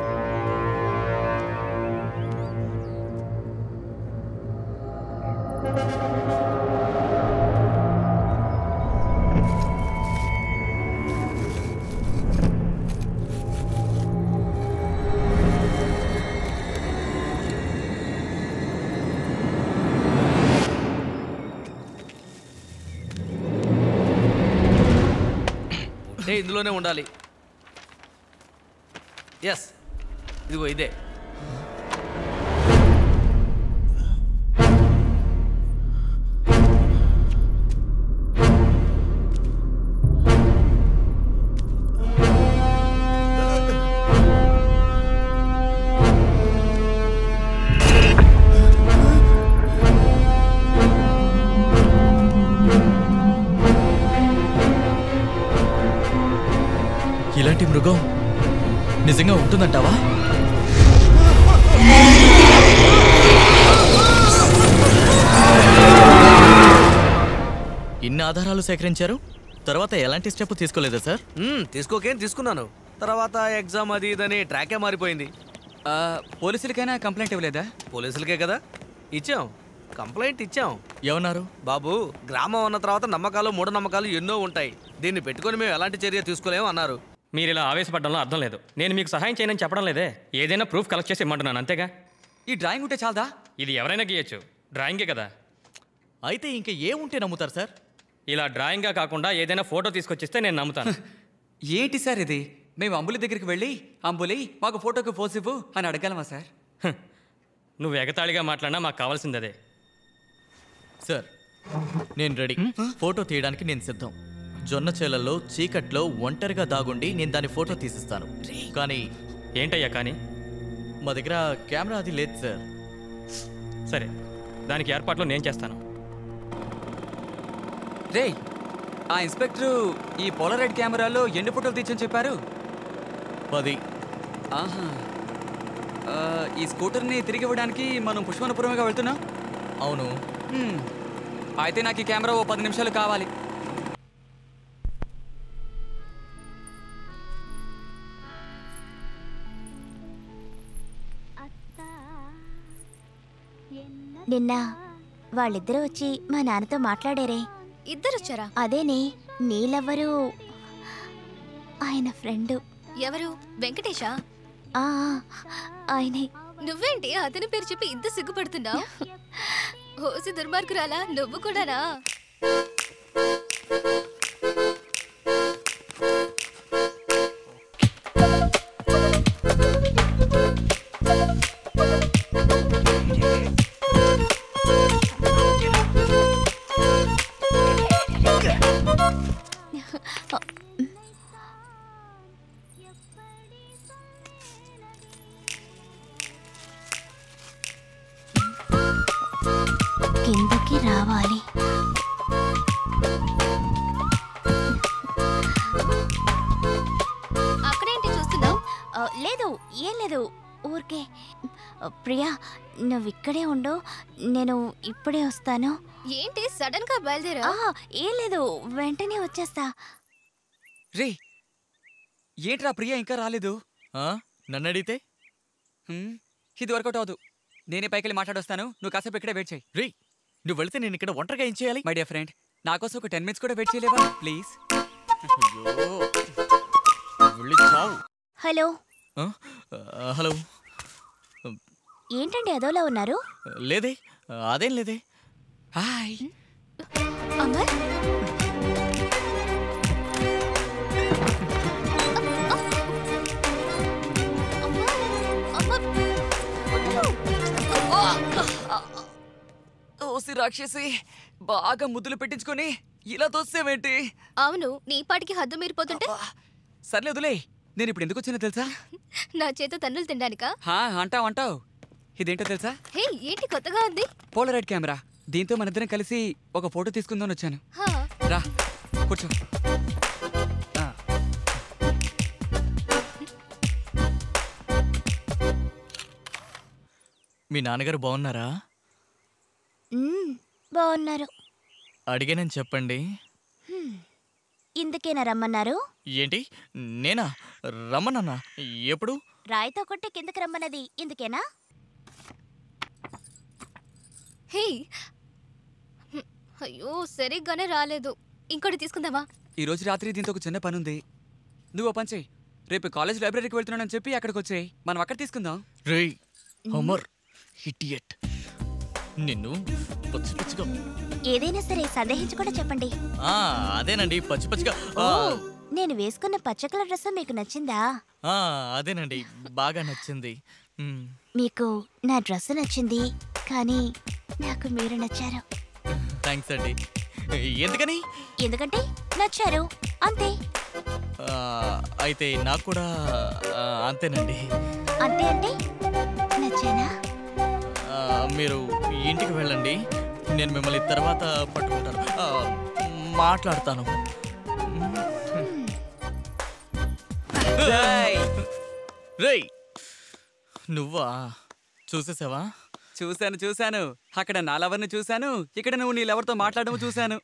ఉంటే ఇందులోనే ఉండాలి ఎస్ ఇదిగో ఇదే ఇలాంటి మృగం నిజంగా ఉంటుందంటావా ఇన్ని ఆధారాలు సేకరించారు తర్వాత ఎలాంటి స్టెప్ తీసుకోలేదా సార్ మ్మ్, తీసుకోకేం తీసుకున్నాను తర్వాత ఎగ్జామ్ అది ఇదని ట్రాకే మారిపోయింది పోలీసులకైనా కంప్లైంట్ ఇవ్వలేదా పోలీసులకే కదా ఇచ్చాం కంప్లైంట్ ఇచ్చాం ఏమన్నారు బాబు గ్రామం అన్న తర్వాత నమ్మకాలు మూఢనమ్మకాలు ఎన్నో ఉంటాయి దీన్ని పెట్టుకొని మేము ఎలాంటి చర్య తీసుకోలేము అన్నారు మీరు ఇలా ఆవేశపడడంలో అర్థం లేదు నేను మీకు సహాయం చేయనని చెప్పడం లేదే ఏదైనా ప్రూఫ్ కలెక్ట్ చేసి ఇమ్మంటున్నాను అంతేగా ఈ డ్రాయింగ్ ఉంటే చాలదా ఇది ఎవరైనా గీయచ్చు డ్రాయింగే కదా అయితే ఇంకా ఏముంటే నమ్ముతారు సార్ ఇలా డ్రాయింగ్గా కాకుండా ఏదైనా ఫోటో తీసుకొచ్చిస్తే నేను నమ్ముతాను ఏంటి సార్ ఇది మేము అంబులి దగ్గరికి వెళ్ళి అంబులి మాకు ఫోటోకి పోస్ ఇవ్వు అని అడగలమా సార్ నువ్వు ఎగతాళిగా మాట్లాడినా మాకు కావాల్సింది అదే సార్ నేను రెడీ ఫోటో తీయడానికి నేను సిద్ధం జొన్న చేలల్లో చీకట్లో ఒంటరిగా దాగుండి నేను దాని ఫోటో తీసిస్తాను కానీ ఏంటయ్యా కానీ మా దగ్గర కెమెరా అది లేదు సార్ సరే దానికి ఏర్పాట్లు నేను చేస్తాను రే ఆ ఇన్స్పెక్టరు ఈ పోలరైడ్ కెమెరాలో ఎన్ని ఫోటోలు తీర్చని చెప్పారు పది ఆహా ఆ, ఈ స్కూటర్ని తిరిగి ఇవ్వడానికి మనం పుష్పనపురమేగా వెళ్తున్నాం అవును హ్మ్. అయితే నాకు ఈ కెమెరా ఓ పది నిమిషాలు కావాలి నిన్న వాళ్ళిద్దరూ వచ్చి మా నాన్నతో మాట్లాడారే ఇద్దరు వచ్చారా అదేనే నీలెవ్వరు ఆయన ఫ్రెండు ఎవరు వెంకటేశా ఆ ఆయనే నువ్వేంటి అతని పేరు చెప్పి ఇంత సిగ్గుపడుతున్నావు ఓసి దుర్మార్గురాలా నువ్వు కూడానా కిందకి రావాలి అక్కడేంటి చూస్తున్నావు ఆ, లేదు ఏం లేదు ఊరికే ఆ, ప్రియా నువ్వు ఇక్కడే ఉండు నేను ఇప్పుడే వస్తాను ఏంటి సడన్ గా బయలుదేరా ఆ, ఏం లేదు వెంటనే వచ్చేస్తా రే ఏంట్రా ప్రియా ఇంకా రాలేదు ఆ? నన్ను అడిగితే హ్మ్, ఇది వర్కౌట్ అవదు నేనే పైకి మాట్లాడొస్తాను నువ్వు కాసేపు ఇక్కడే వెయిట్ చేయి రే నువ్వు వెళితే నేను ఇక్కడ ఒంటరిగా ఏం చేయాలి మై డియర్ ఫ్రెండ్ నా కోసం ఒక టెన్ మినిట్స్ కూడా వెయిట్ చేయలేవా ప్లీజ్ వెళ్ళి చావు హలో ఆ? ఆ, హలో ఏంటండి అదోలా ఉన్నారు లేదే అదేం లేదే హాయ్ అమర్ ఓసి రాక్షసి బాగా ముద్దులు పెట్టించుకొని ఇలా తోసేవేంటి అవును నీ పాటికి హద్దు మీరిపోతుంటే సర్లే వదిలే నేను ఇప్పుడు ఎందుకు వచ్చానో తెలుసా నా చేత తన్నులు తినడానికా హా అంటావు అంటావు ఇదేంటో తెలుసా హే ఏంటి కొత్తగా ఉంది పోలరైడ్ కెమెరా దీంతో మనిద్దరం కలిసి ఒక ఫోటో తీసుకుందామని వచ్చాను హా, రా కూర్చో ఆ. మీ నాన్నగారు బాగున్నారా మ్మ్, బాగున్నారు అడిగానని చెప్పండి హ్మ్. ఇందుకేనా రమ్మన్నారు ఏంటి నేనా రమ్మనన్నా ఎప్పుడు రాయితో కొట్టి కిందకి రమ్మన్నది ఇందుకేనా హే హ్మ్, అయ్యో సరిగ్గానే రాలేదు ఇంకోటి తీసుకుందామా ఈ రోజు రాత్రి దీంతో ఒక చిన్న పని ఉంది నువ్వు ఓ పని చెయ్యి రేపు కాలేజ్ లైబ్రరీకి వెళ్తున్నానని చెప్పి అక్కడికి వచ్చేయి మనం అక్కడ తీసుకుందాం రే అమర్ ఇడియట్ నిన్ను పచ్చి పచ్చిగా ఏదైనా సరే సందేహించకుండా చెప్పండి ఆ, అదేనండి పచ్చి పచ్చిగా ఆ, నేను వేసుకున్న పచ్చ కలర్ డ్రెస్ మీకు నచ్చిందా ఆ, అదేనండి బాగా నచ్చింది మ్, మీకు నా డ్రెస్ నచ్చింది కానీ నాకు మీరు నచ్చారు థ్యాంక్స్ అండి ఎందుకని ఎందుకంటే నచ్చారు అంతే ఆ, అయితే నాకు కూడా ఆ, అంతేనండి అంతే అంటే నచ్చానా ఆ, మీరు ఇంటికి వెళ్ళండి నేను మిమ్మల్ని తర్వాత పట్టుకుంటాను ఆ, మాట్లాడతాను రేయ్ నువ్వా చూసేసావా చూశాను చూశాను అక్కడ నా లవర్ని చూశాను ఇక్కడ నువ్వు నీ లవర్తో మాట్లాడడం చూశాను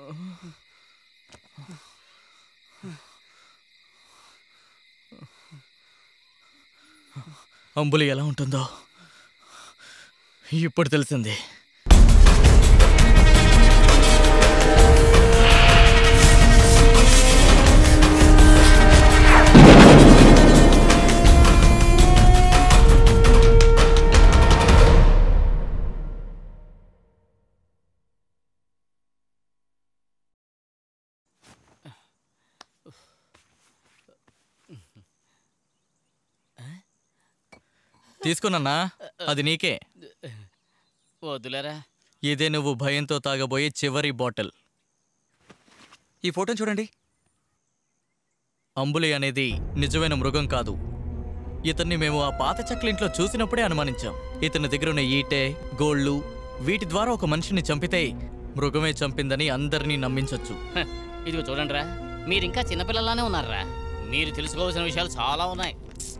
అంబులి ఎలా ఉంటుందో ఇప్పుడు తెలిసింది తీసుకున్నా అది నీకే వద్దులేరా ఇదే నువ్వు భయంతో తాగబోయే చివరి బాటిల్ ఈ ఫోటో చూడండి అంబులి అనేది నిజమైన మృగం కాదు ఇతన్ని మేము ఆ పాత చెక్కలింట్లో చూసినప్పుడే అనుమానించాం ఇతని దగ్గర ఉన్న ఈటె గోళ్ళు వీటి ద్వారా ఒక మనిషిని చంపితే మృగమే చంపిందని అందరినీ నమ్మించొచ్చు హ, ఇదిగో చూడండిరా మీరు ఇంకా చిన్నపిల్లలానే ఉన్నారా మీరు తెలుసుకోవాల్సిన విషయాలు చాలా ఉన్నాయి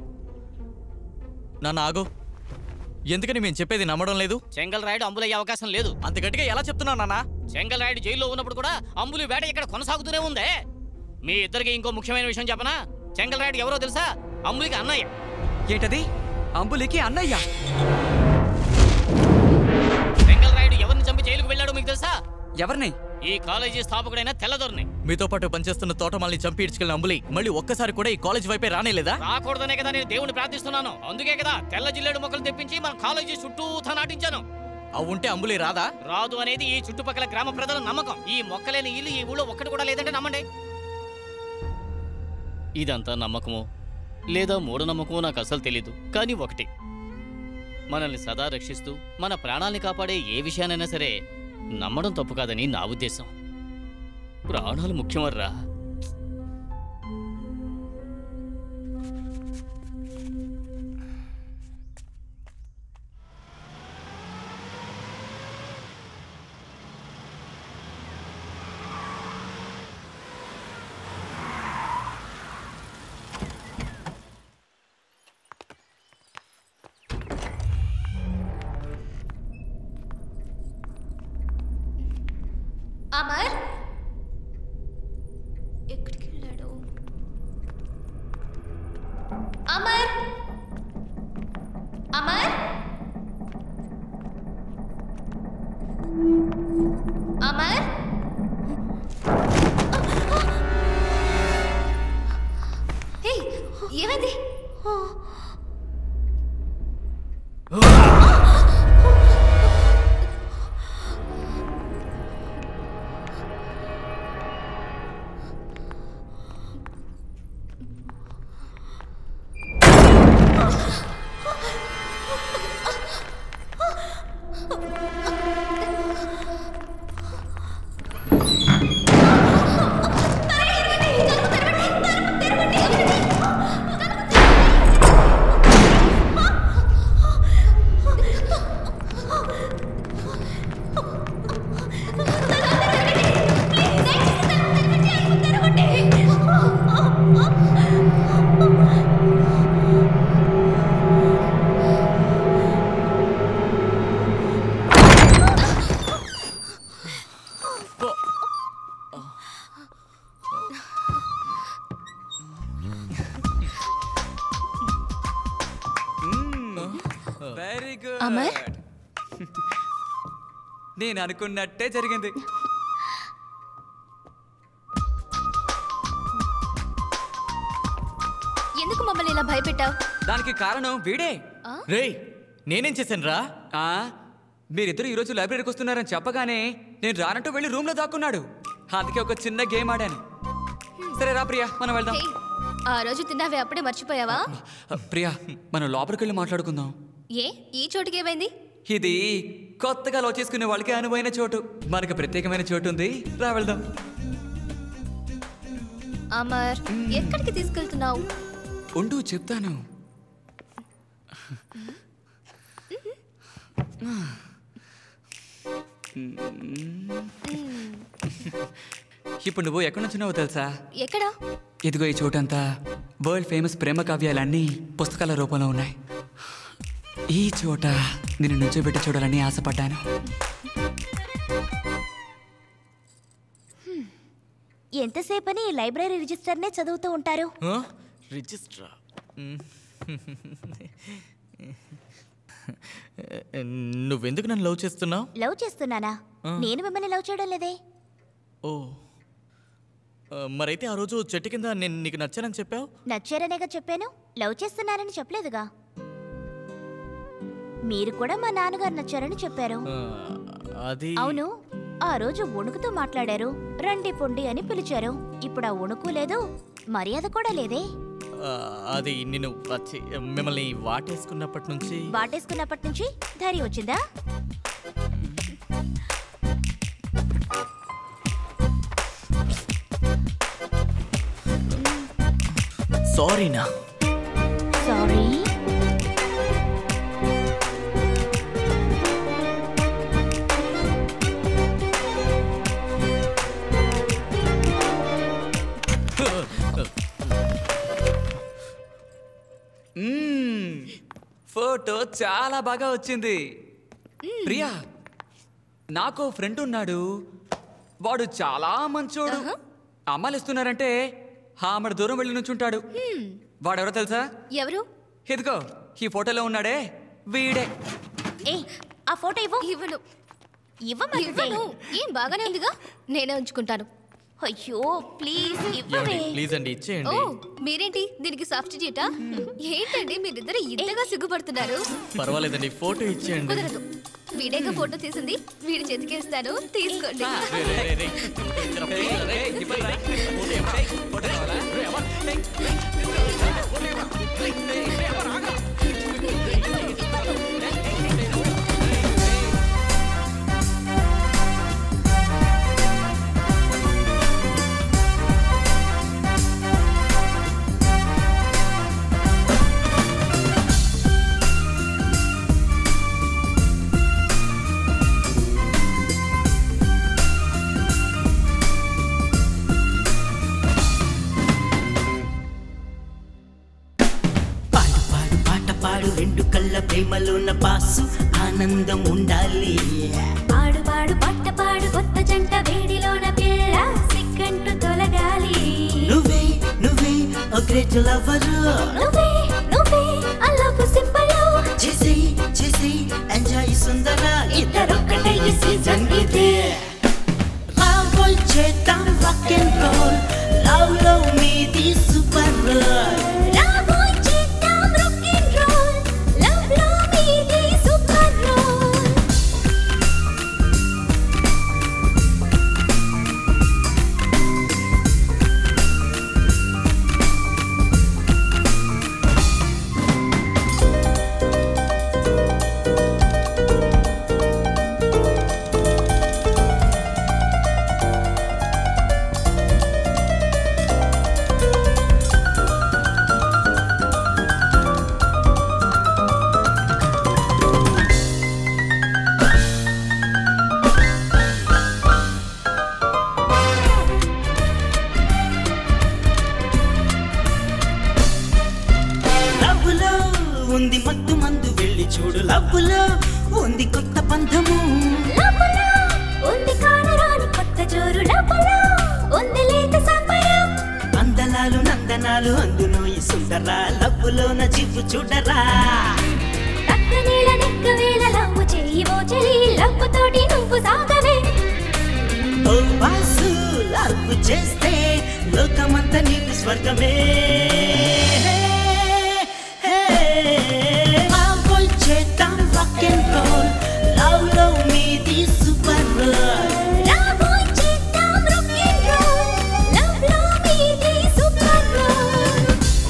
నన్ను ఆగు ఎందుకని మేము చెప్పేది నమ్మడం లేదు చెంగల్ రాయుడు అంబులయ్యే అవకాశం లేదు అంత గట్టిగా ఎలా చెప్తున్నావు నాన్న చెంగల్ రాయుడు జైల్లో ఉన్నప్పుడు కూడా అంబులి వేట ఇక్కడ కొనసాగుతూనే ఉందే మీ ఇద్దరికి ఇంకో ముఖ్యమైన విషయం చెప్పనా చెంగల్ రాయుడు ఎవరో తెలుసా అంబులికి అన్నయ్య ఏంటది అంబులికి అన్నయ్య చెంగల్ రాయుడు ఎవరిని చంపి జైలుకు వెళ్ళాడో మీకు తెలుసా ఎవరిని ఈ కాలేజీ స్థాపకుడైన తెల్లదొరని మీతో పాటు పనిచేస్తున్న తోటమాలిని చంపి ఇడ్చుకెళ్ళిన అంబులి మళ్ళీ ఒక్కసారి కూడా ఈ కాలేజ్ వైపే రానేలేదా రాకూడదనే కదా నేను దేవుని ప్రార్థిస్తున్నాను అందుకే కదా తెల్ల జిల్లేడు మొక్కలు తెప్పించి మన కాలేజీ చుట్టూ నాటించాను అవుంటే అంబులి రాదా రాదు అనేది ఈ చుట్టుపక్కల గ్రామ ప్రజల నమ్మకం ఈ మొక్కలేని ఇల్లు ఈ ఊళ్ళో ఒక్కటి కూడా లేదంటే నమ్మండి ఇదంతా నమ్మకమో లేదా మూఢనమ్మకమో నాకు అసలు తెలీదు కానీ ఒకటి మనల్ని సదా రక్షిస్తూ మన ప్రాణాల్ని కాపాడే ఏ విషయానైనా సరే నమ్మడం తప్పు కాదని నా ఉద్దేశం ప్రాణాలు ముఖ్యమర్రా అమర్ ఎక్కడికి వెళ్ళాడు అమర్ అమర్ అమర్ హే ఏమైంది వెరీ గుడ్ అమర్? నేను అనుకున్నట్టే జరిగింది ఎందుకు మమ్మల్ని ఇలా భయపెట్టావు దానికి కారణం వీడే రేయ్ నేనేం చేశాను రా ఆ, మీరిద్దరు ఈరోజు లైబ్రరీకి వస్తున్నారని చెప్పగానే నేను రానంటూ వెళ్ళి రూమ్లో దాక్కున్నాడు అందుకే ఒక చిన్న గేమ్ ఆడాను సరే రా ప్రియా మనం వెళ్దాం హే, ఆ రోజు తిన్నావే అప్పుడే మర్చిపోయావా ప్రియా మనం లోపలికి వెళ్ళి మాట్లాడుకుందాం ఏ ఈ చోటుకి ఏమైంది ఇది కొత్తగా లవ్ చేసుకునే వాళ్ళకి అనువైన చోటు మనకు ప్రత్యేకమైన చోటు ఉంది రా వెళ్దాం అమర్ ఎక్కడికి తీసుకెళ్తున్నావు ఉండు చెప్తాను ఇప్పుడు నువ్వు ఎక్కడి నుంచి ఉన్నావో తెలుసా ఎక్కడ ఇదిగో ఈ చోటంతా వరల్డ్ ఫేమస్ ప్రేమ కావ్యాలన్నీ పుస్తకాల రూపంలో ఉన్నాయి ఈ చోట నిన్ను నుంచోబెట్టి చూడాలని ఆశపడ్డాను ఎంతసేపని ఈ లైబ్రరీ రిజిస్టర్నే చదువుతూ ఉంటారు రిజిస్ట్రా నువ్వెందుకు నన్ను లవ్ చేస్తున్నావు లవ్ చేస్తున్నానా ఆ. నేను మిమ్మల్ని లవ్ చేయడం లేదే ఓ ఆ, మరైతే ఆ రోజు చెట్టు కింద నేను నీకు నచ్చానని చెప్పావు నచ్చారనేగా చెప్పాను లవ్ చేస్తున్నారని చెప్పలేదుగా మీరు కూడా మా నాన్నగారు నచ్చారని చెప్పారు ఆ, అది అవును ఆ రోజు వణుకుతూ మాట్లాడారు రండి పొండి అని పిలిచారు ఇప్పుడు ఆ వణుకు లేదు మర్యాద కూడా లేదే ఆ, అది నేను వచ్చి మిమ్మల్ని వాటేసుకున్నప్పటి నుంచి వాటేసుకున్నప్పటి నుంచి ధైర్యం వచ్చిందా సారీనా సారీ మ్మ్. ఫోటో చాలా బాగా వచ్చింది ప్రియా నాకు ఫ్రెండ్ ఉన్నాడు వాడు చాలా మంచోడు అమ్మాయిలు ఇస్తున్నారంటే ఆమెడ దూరం వెళ్ళి నుంచుంటాడు వాడెవరో తెలుసా ఎవరు ఇదిగో ఈ ఫోటోలో ఉన్నాడే వీడే ఏ ఆ ఫోటో ఇవ్వు ఇవ్వను ఇవ్వమంటే ఇవ్వను ఏం బాగానే ఉందిగా నేనే ఉంచుకుంటాను అయ్యో ప్లీజ్ ఏమండి ఇవ్వవే ప్లీజ్ అండి ఓ ఇచ్చేయండి మీరేంటి దీనికి సబ్స్టిట్యూటా ఏంటండి మీరిద్దరు ఇంతగా సిగ్గుపడుతున్నారు పర్వాలేదండి ఫోటో ఇచ్చేయండి కుదరదు వీడేగా ఫోటో తీసింది వీడి చేతికేస్తాను తీసుకోండి రే, రే, రే, రే. ఇద్దరు please రే, ఇవ్వరా? ఫోటో ఇవ్వరా? ఫోటో కావాలా? రే, అవ్వ. రే, రే, ఫోటో ఇవ్వరా? రే, రే, రే, అవ్వ, రాగా. పాడు పాడు పాట పాడు రెండు కళ్ళ ప్రేమలోన పాసు ఆనందం ఉండాలి పాడు పాడు పట్ట పాడు కొత్త జంట వేడిలోన పిల్ల సిగ్గంటూ తొలగాలి నువ్వే నువ్వే ఓ గ్రేట్ లవర్ నువ్వే నువ్వే అల్లపు సింపలు చేసి చేసి ఎంజాయ్ సుందర ఇద్దరొక్కటే ఈ సీజన్ ఇదే రాబోయ్ చేద్దాం రాక్ అండ్ రోల్ లవ్ లో మీది సూపర్ రాబోయ్ చేద్దాం rock and roll. Love లో మీది super roll. లవ్ లో ఉంది మత్తు మందు వెళ్ళి చూడు లవ్ లో ఉంది కొత్త పంథము లవ్వులో ఉంది కానరాని కొత్త జోరు లవ్వులో ఉంది లేత సంబరం. అందలాలు నందనాలు అందులో ఈ సుందరా లవ్ లోన చిప్పు చూడరా తక్క నీళ్ళ నెక్క వేళ లవ్వు చెయ్యి ఓ చెలి లవ్వు తోటి నువ్వు సాగవే ఓ బాసు లవ్ చేస్తే లోకమంతా నీకు స్వర్గమే ఆబోయ్ చేద్దాం రాక్ అండ్ రోల్ లవ్ లో మీది సూపర్ రాబోయ్ చేద్దాం rock and roll. Love లో మీది super roll.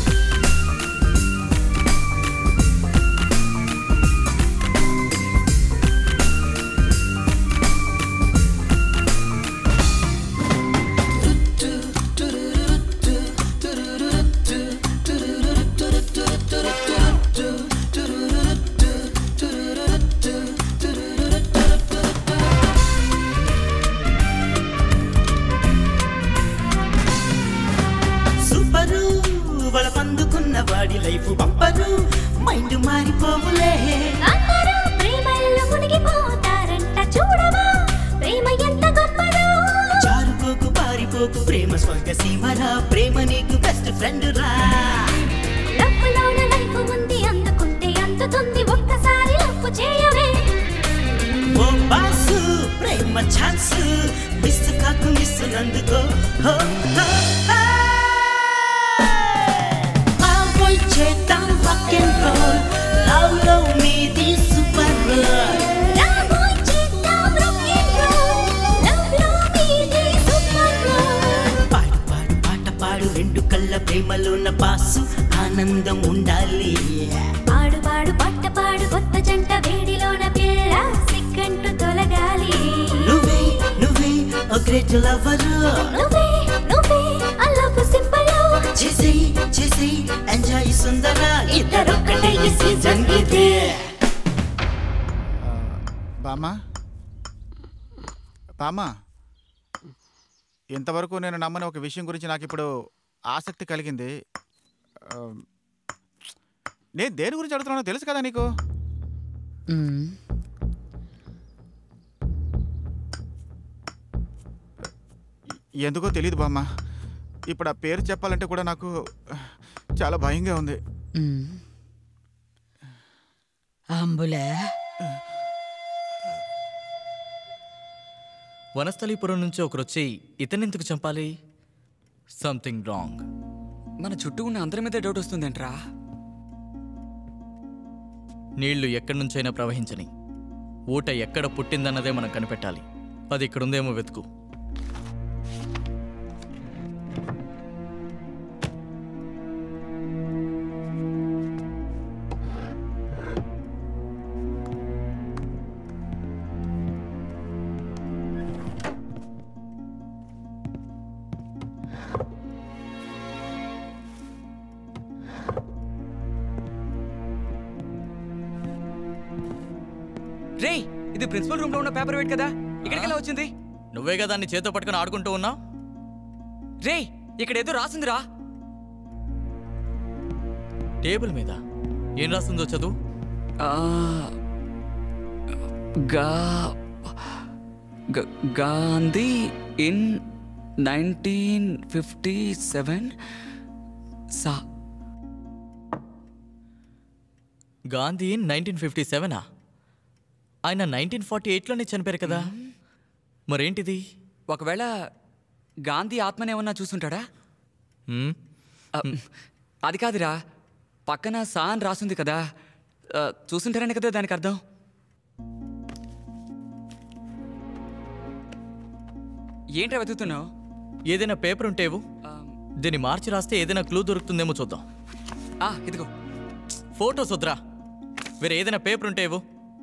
సూపరు వాళ్ళ పందుకున్న వాడి లైఫ్ బంపరు మైండ్ మారిపోవులే అందరూ ప్రేమల్లో మునిగిపోతారంట చూడవా ప్రేమ ఎంత గొప్పదో జారుకోకు పారిపోకు ప్రేమ స్వర్గ సీమరా ప్రేమ నీకు బెస్ట్ ఫ్రెండ్ రా లవ్వులోన లైఫ్ ఉంది అందుకుంటే అందుతుంది ఒక్కసారి లవ్ చేయవే ఓ బాసు ప్రేమ ఛాన్స్ మిస్ కాకు మిస్ నందుకో హో, హో, హో. ఆ boy చేద్దాం rock and roll. Love లో మీది super roll. రాబోయ్ చేద్దాం rock and roll. Love లో మీది super roll. పాడు పాడు పాట పాడు రెండు కళ్ళ ప్రేమలోన బాసు ఆనందం ఉండాలి పాడు పాడు పట్ట పాడు కొత్త జంట వేడిలోన పిల్ల సిగ్గంటు తొలగాలి నువ్వే నువ్వే ఓ గ్రేట్ లవరు నువ్వే నువ్వే I love simple చేసి చేసి ఎంజాయ్ సుందర ఇద్దరొక్కటే ఈ సీజన్ ఇదే బామ్మ బామ్మ ఇంతవరకు నేను నమ్మని ఒక విషయం గురించి నాకు ఇప్పుడు ఆసక్తి కలిగింది ఆ, నేను దేని గురించి అడుగుతున్నానో తెలుసు కదా నీకు ఎందుకో తెలియదు బామ్మ ఇప్పుడు ఆ పేరు చెప్పాలంటే కూడా నాకు చాలా భయంగా ఉంది అంబులే వనస్థలీపురం నుంచి ఒకరొచ్చి ఇతనెందుకు చంపాలి సంథింగ్ రాంగ్ మన చుట్టూ ఉన్న అందరి మీద డౌట్ వస్తుందేంట్రా నీళ్లు ఎక్కడి నుంచైనా ప్రవహించని ఊట ఎక్కడ పుట్టిందన్నదే మనం కనిపెట్టాలి అది ఇక్కడుందేమో వెతుకు రేయ్ ఇది ప్రిన్సిపల్ రూమ్ లో ఉన్న పేపర్ వెయిట్ కదా ఇక్కడికి ఎలా వచ్చింది నువ్వేగా దాన్ని చేతో పట్టుకొని ఆడుకుంటూ ఉన్నావు రేయ్ ఇక్కడ ఏదో రాసిందిరా టేబుల్ మీద ఏం రాస్తుందో చదువు గా గ- Gandhi in nineteen fifty seven సా గాంధీ నైన్టీన్ ఫిఫ్టీ సెవెనా ఆయన నైన్టీన్ ఫార్టీ ఎయిట్లోనే చనిపోయారు కదా మరేంటిది ఒకవేళ గాంధీ ఆత్మని ఏమన్నా చూసుంటాడా హ్మ్? ఆ, అది కాదురా పక్కన సా అని రాసుంది కదా ఆ, చూసుంటారని కదా దానికి అర్థం ఏంట్రా వెతుకుతున్నావు ఏదైనా పేపర్ ఉంటేవు దీన్ని మార్చి రాస్తే ఏదైనా క్లూ దొరుకుతుందేమో చూద్దాం ఆ ఇదిగో ఫోటోస్ వద్దురా వేరే ఏదైనా పేపర్ ఉంటేవు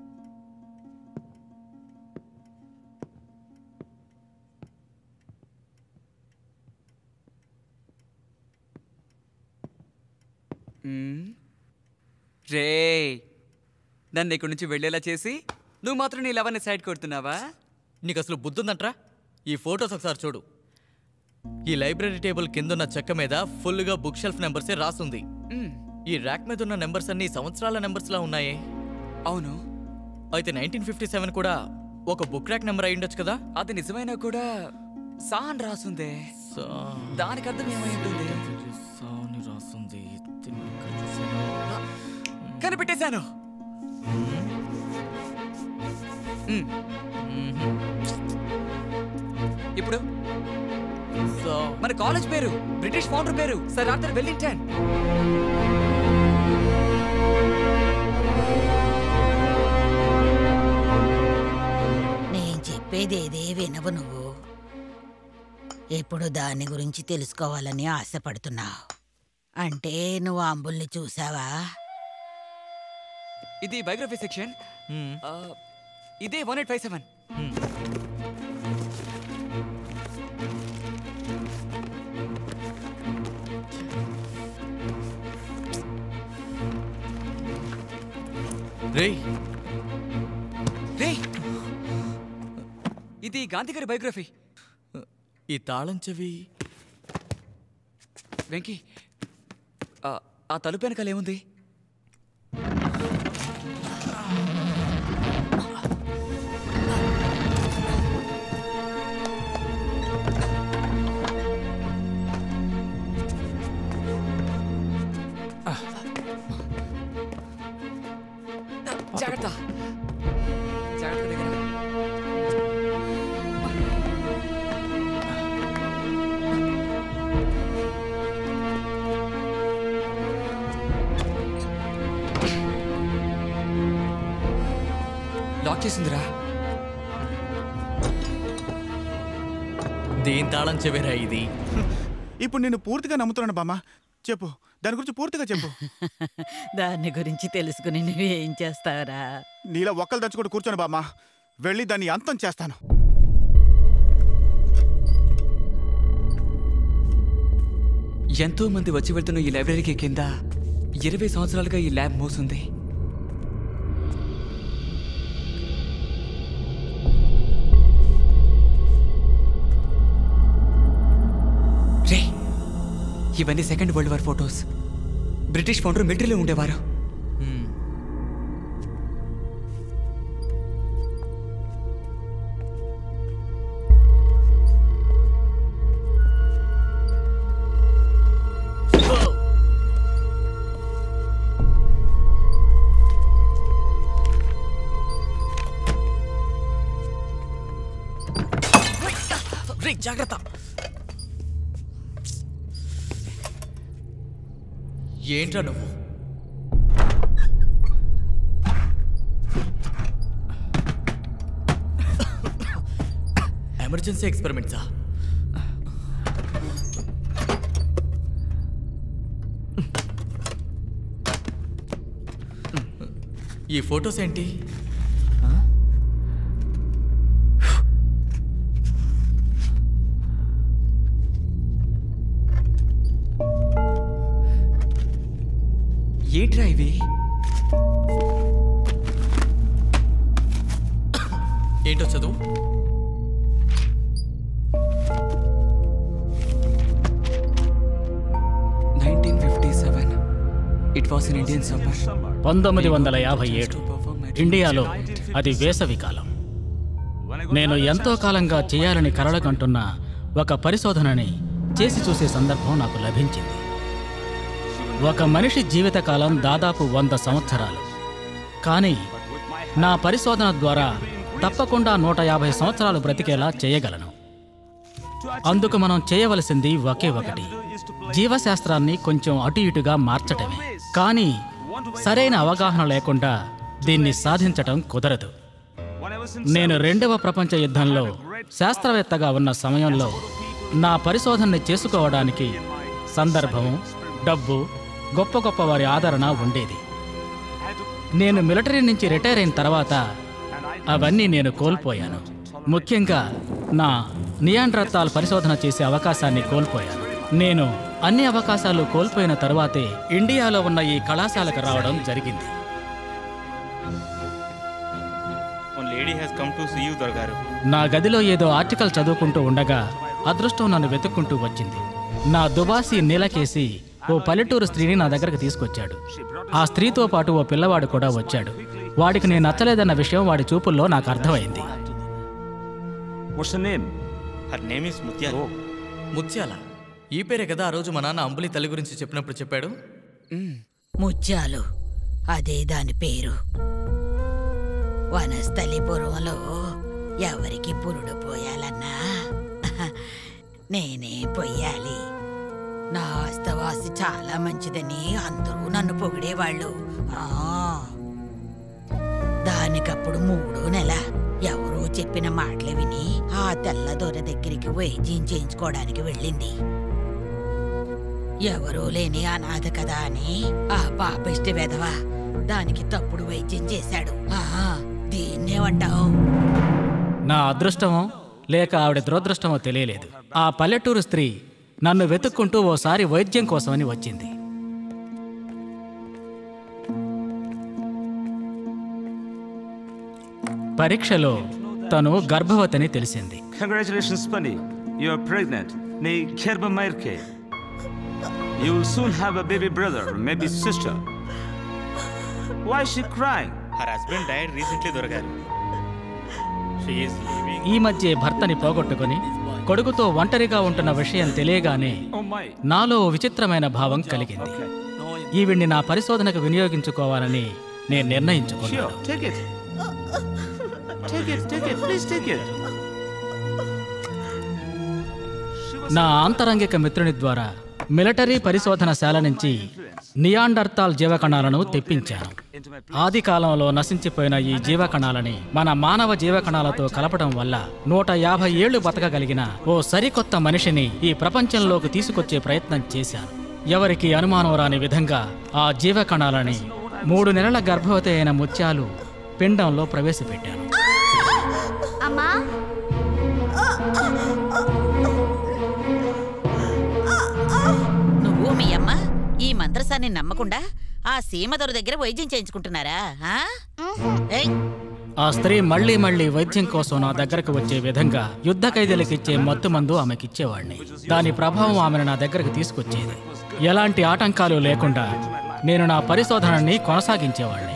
మ్మ్. రే నన్ను ఇక్కడి నుంచి వెళ్ళేలా చేసి నువ్వు మాత్రం నీ లవర్ని సైడ్ కొడుతున్నావా నీకు అసలు బుద్ధుందంట్రా ఈ ఫోటోస్ ఒకసారి చూడు ఈ లైబ్రరీ టేబుల్ కిందున్న చెక్క మీద ఫుల్గా బుక్ షెల్ఫ్ నెంబర్సే రాసుంది మ్మ్. ఈ ర్యాక్ మీద ఉన్న నెంబర్స్ అన్ని సంవత్సరాల నెంబర్స్లా ఉన్నాయే అవును అయితే నైన్టీన్ ఫిఫ్టీ సెవెన్ కూడా ఒక బుక్ ర్యాక్ నెంబర్ అయి ఉండొచ్చు కదా అది నిజమైనా కూడా సా అని రాసుందే దానికి అర్థం ఏమై ఉంటుంది రాసుంది కనిపెట్టేశాను మ్మ్. ఇప్పుడు మన కాలేజ్ పేరు బ్రిటిష్ ఫౌండర్ పేరు సర్ ఆర్థర్ వెల్లింగ్టన్ నేను చెప్పేది ఏదే వినవు నువ్వు ఎప్పుడు దాని గురించి తెలుసుకోవాలని ఆశపడుతున్నావు అంటే నువ్వు అంబుల్ని చూసావా ఇది బయోగ్రఫీ సెక్షన్ ఆ, ఇదే వన్ ఎయిట్ ఫైవ్ సెవెన్ రేయ్ రే ఇది గాంధీ గారి బయోగ్రఫీ ఈ తాళం చెవి వెంకీ ఆ, ఆ తలుపు వెనకాల ఏముంది లాక్ చేసిందిరా దేని తాళం చెవిరా ఇది ఇప్పుడు నేను పూర్తిగా నమ్ముతున్నాను బామ్మ చెప్పు దాని గురించి పూర్తిగా చెప్పు దాని గురించి తెలుసుకుని నువ్వేం చేస్తావురా నీలో ఒక్కలు దంచుకుంటూ కూర్చొని బామ్మ వెళ్ళి దాన్ని అంతం చేస్తాను ఎంతో మంది వచ్చి వెళ్తున్న ఈ లైబ్రరీకి కింద ఇరవై సంవత్సరాలుగా ఈ ల్యాబ్ మోసింది రే ఇవన్నీ second world war photos British founder మిలిటరీలో ఉండేవారు రే జాగ్రత్త ఏంట్రా నువ్వు ఎమర్జెన్సీ ఎక్స్పెరిమెంట్సా ఈ ఫొటోస్ ఏంటి ఏంట్రా ఇవి ఏంటో చదువు nineteen fifty seven it was in Indian summer పంతొమ్మిది వందల యాభై ఏడు ఇండియాలో అది వేసవి కాలం నేను ఎంతో కాలంగా చేయాలని కలలకంటున్న ఒక పరిశోధనని చేసి చూసే సందర్భం నాకు లభించింది ఒక మనిషి జీవితకాలం దాదాపు వంద సంవత్సరాలు కానీ నా పరిశోధన ద్వారా తప్పకుండా నూట యాభై సంవత్సరాలు బ్రతికేలా చేయగలను అందుకు మనం చేయవలసింది ఒకే ఒకటి జీవశాస్త్రాన్ని కొంచెం అటు ఇటుగా మార్చటమే కానీ సరైన అవగాహన లేకుండా దీన్ని సాధించటం కుదరదు నేను రెండవ ప్రపంచ యుద్ధంలో శాస్త్రవేత్తగా ఉన్న సమయంలో నా పరిశోధనని చేసుకోవడానికి సందర్భం డబ్బు గొప్ప గొప్ప వారి ఆదరణ ఉండేది నేను మిలిటరీ నుంచి రిటైర్ అయిన తర్వాత అవన్నీ నేను కోల్పోయాను ముఖ్యంగా నా నియాండ్రత్తాల్ పరిశోధన చేసే అవకాశాన్ని కోల్పోయాను నేను అన్ని అవకాశాలు కోల్పోయిన తరువాతే ఇండియాలో ఉన్న ఈ కళాశాలకు రావడం జరిగింది one lady has come to see you దొరగారు నా గదిలో ఏదో ఆర్టికల్ చదువుకుంటూ ఉండగా అదృష్టం నన్ను వెతుక్కుంటూ వచ్చింది నా దుబాసి నీలకేసి ఓ పల్లెటూరు స్త్రీని నా దగ్గరకు తీసుకొచ్చాడు ఆ స్త్రీతో పాటు ఓ పిల్లవాడు కూడా వచ్చాడు వాడికి నేను నచ్చలేదన్న విషయం వాడి చూపుల్లో నాకు అర్థమైంది హర్ నేమ్ ఇస్ ముత్యాల ముత్యాల ఈ పేరే కదా ఆ రోజు మా నాన్న అంబులి తల్లి గురించి చెప్పినప్పుడు చెప్పాడు ముత్యాలు అదే దాని పేరు వనస్థలిపురంలో ఎవరికి పురుడు పోయాలన్నా నేనే పొయ్యాలి నా ఆస్తవాసి చాలా మంచిదని అందరూ నన్ను పొగిడేవాళ్ళు ఆ, దానికప్పుడు మూడో నెల ఎవరో చెప్పిన మాటలు విని ఆ తెల్ల దొర దగ్గరికి వైద్యం చేయించుకోవడానికి వెళ్ళింది ఎవరూ లేని అనాథ కదా అని ఆ పాపిష్టి వెధవ దానికి తప్పుడు వైద్యం చేశాడు ఆహా, దీన్నేమంటావు నా అదృష్టమో లేక ఆవిడ దురదృష్టమో తెలియలేదు ఆ పల్లెటూరు స్త్రీ నన్ను వెతుక్కుంటూ ఓసారి వైద్యం కోసమని వచ్చింది పరీక్షలో తను గర్భవతిని తెలిసింది Congratulations, Bunny. You are pregnant. Nee, Kerba Mairke. You will soon have a baby brother, maybe sister. Why is she crying? Her husband died recently దొరగారు షీ ఈస్ లివింగ్ ఈ మధ్య భర్తని పోగొట్టుకుని కొడుకుతో ఒంటరిగా ఉంటున్న విషయం తెలియగానే Oh my. నాలో ఓ విచిత్రమైన భావం కలిగింది ఈవిడ్ని నా పరిశోధనకు వినియోగించుకోవాలని నేను నిర్ణయించుకున్నాను Sure, take it. Take it, take it, please take it. నా ఆంతరంగిక మిత్రుని ద్వారా మిలిటరీ పరిశోధనశాల నుంచి నియాండర్తాల్ జీవకణాలను తెప్పించాను ఆది కాలంలో నశించిపోయిన ఈ జీవకణాలని మన మానవ జీవకణాలతో కలపడం వల్ల నూట యాభై ఏళ్లు బతకగలిగిన ఓ సరికొత్త మనిషిని ఈ ప్రపంచంలోకి తీసుకొచ్చే ప్రయత్నం చేశాను ఎవరికి అనుమానం రాని విధంగా ఆ జీవకణాలని మూడు నెలల గర్భవతి అయిన ముత్యాలు పిండంలో ప్రవేశపెట్టాను అమ్మా నువ్వు మీ అమ్మ ఈ మంత్రసాన్ని నమ్మకుండా ఆ సీమదొర దగ్గర వైద్యం చేయించుకుంటున్నారా ఆ? ఏయ్, ఆ స్త్రీ మళ్ళీ మళ్ళీ వైద్యం కోసం నా దగ్గరకు వచ్చే విధంగా యుద్ధ ఖైదీలకు ఇచ్చే మత్తు మందు ఆమెకిచ్చేవాడిని దాని ప్రభావం ఆమెను నా దగ్గరకు తీసుకొచ్చేది ఎలాంటి ఆటంకాలు లేకుండా నేను నా పరిశోధనని కొనసాగించేవాడిని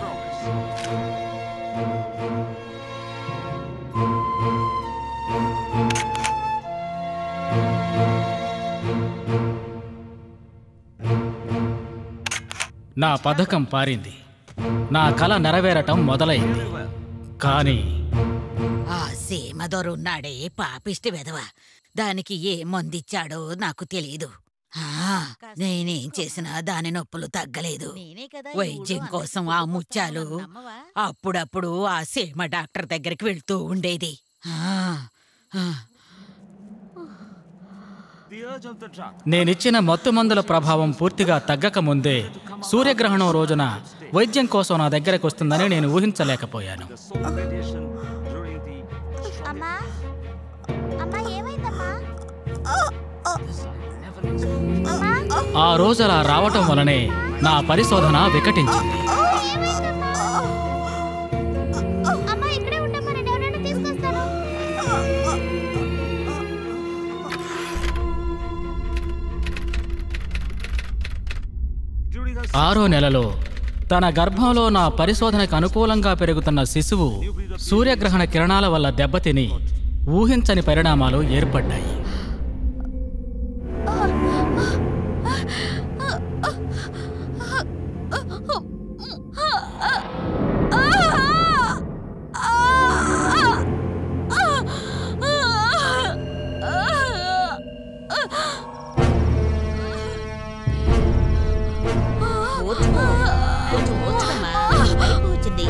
నా పథకం పారింది నా కళ నెరవేరటం మొదలైంది కానీ ఆ సీమదొరున్నాడే పాపిష్టి వెధవ దానికి ఏ మందిచ్చాడో నాకు తెలియదు ఆ, నేనేం చేసినా దాని నొప్పులు తగ్గలేదు వైద్యం కోసం ఆ ముత్యాలు అప్పుడప్పుడు ఆ సీమ డాక్టర్ దగ్గరికి వెళ్తూ ఉండేది ఆ, ఆ. నేనిచ్చిన మత్తు మందుల ప్రభావం పూర్తిగా తగ్గక ముందే సూర్యగ్రహణం రోజున వైద్యం కోసం నా దగ్గరకు వస్తుందని నేను ఊహించలేకపోయాను అమ్మా అమ్మా ఏమైందమ్మా ఆ రోజు అలా రావటం వలనే నా పరిశోధన వికటించింది అమ్మా ఇక్కడే ఉండమ్మా నేను ఎవరైనా తీసుకొస్తాను ఆరో నెలలో తన గర్భంలో నా పరిశోధనకు అనుకూలంగా పెరుగుతున్న శిశువు సూర్యగ్రహణ కిరణాల వల్ల దెబ్బతిని ఊహించని పరిణామాలు ఏర్పడ్డాయి ఓర్చుకో. కొంచెం ఓర్చుకోమ్మా. వైపు వచ్చింది.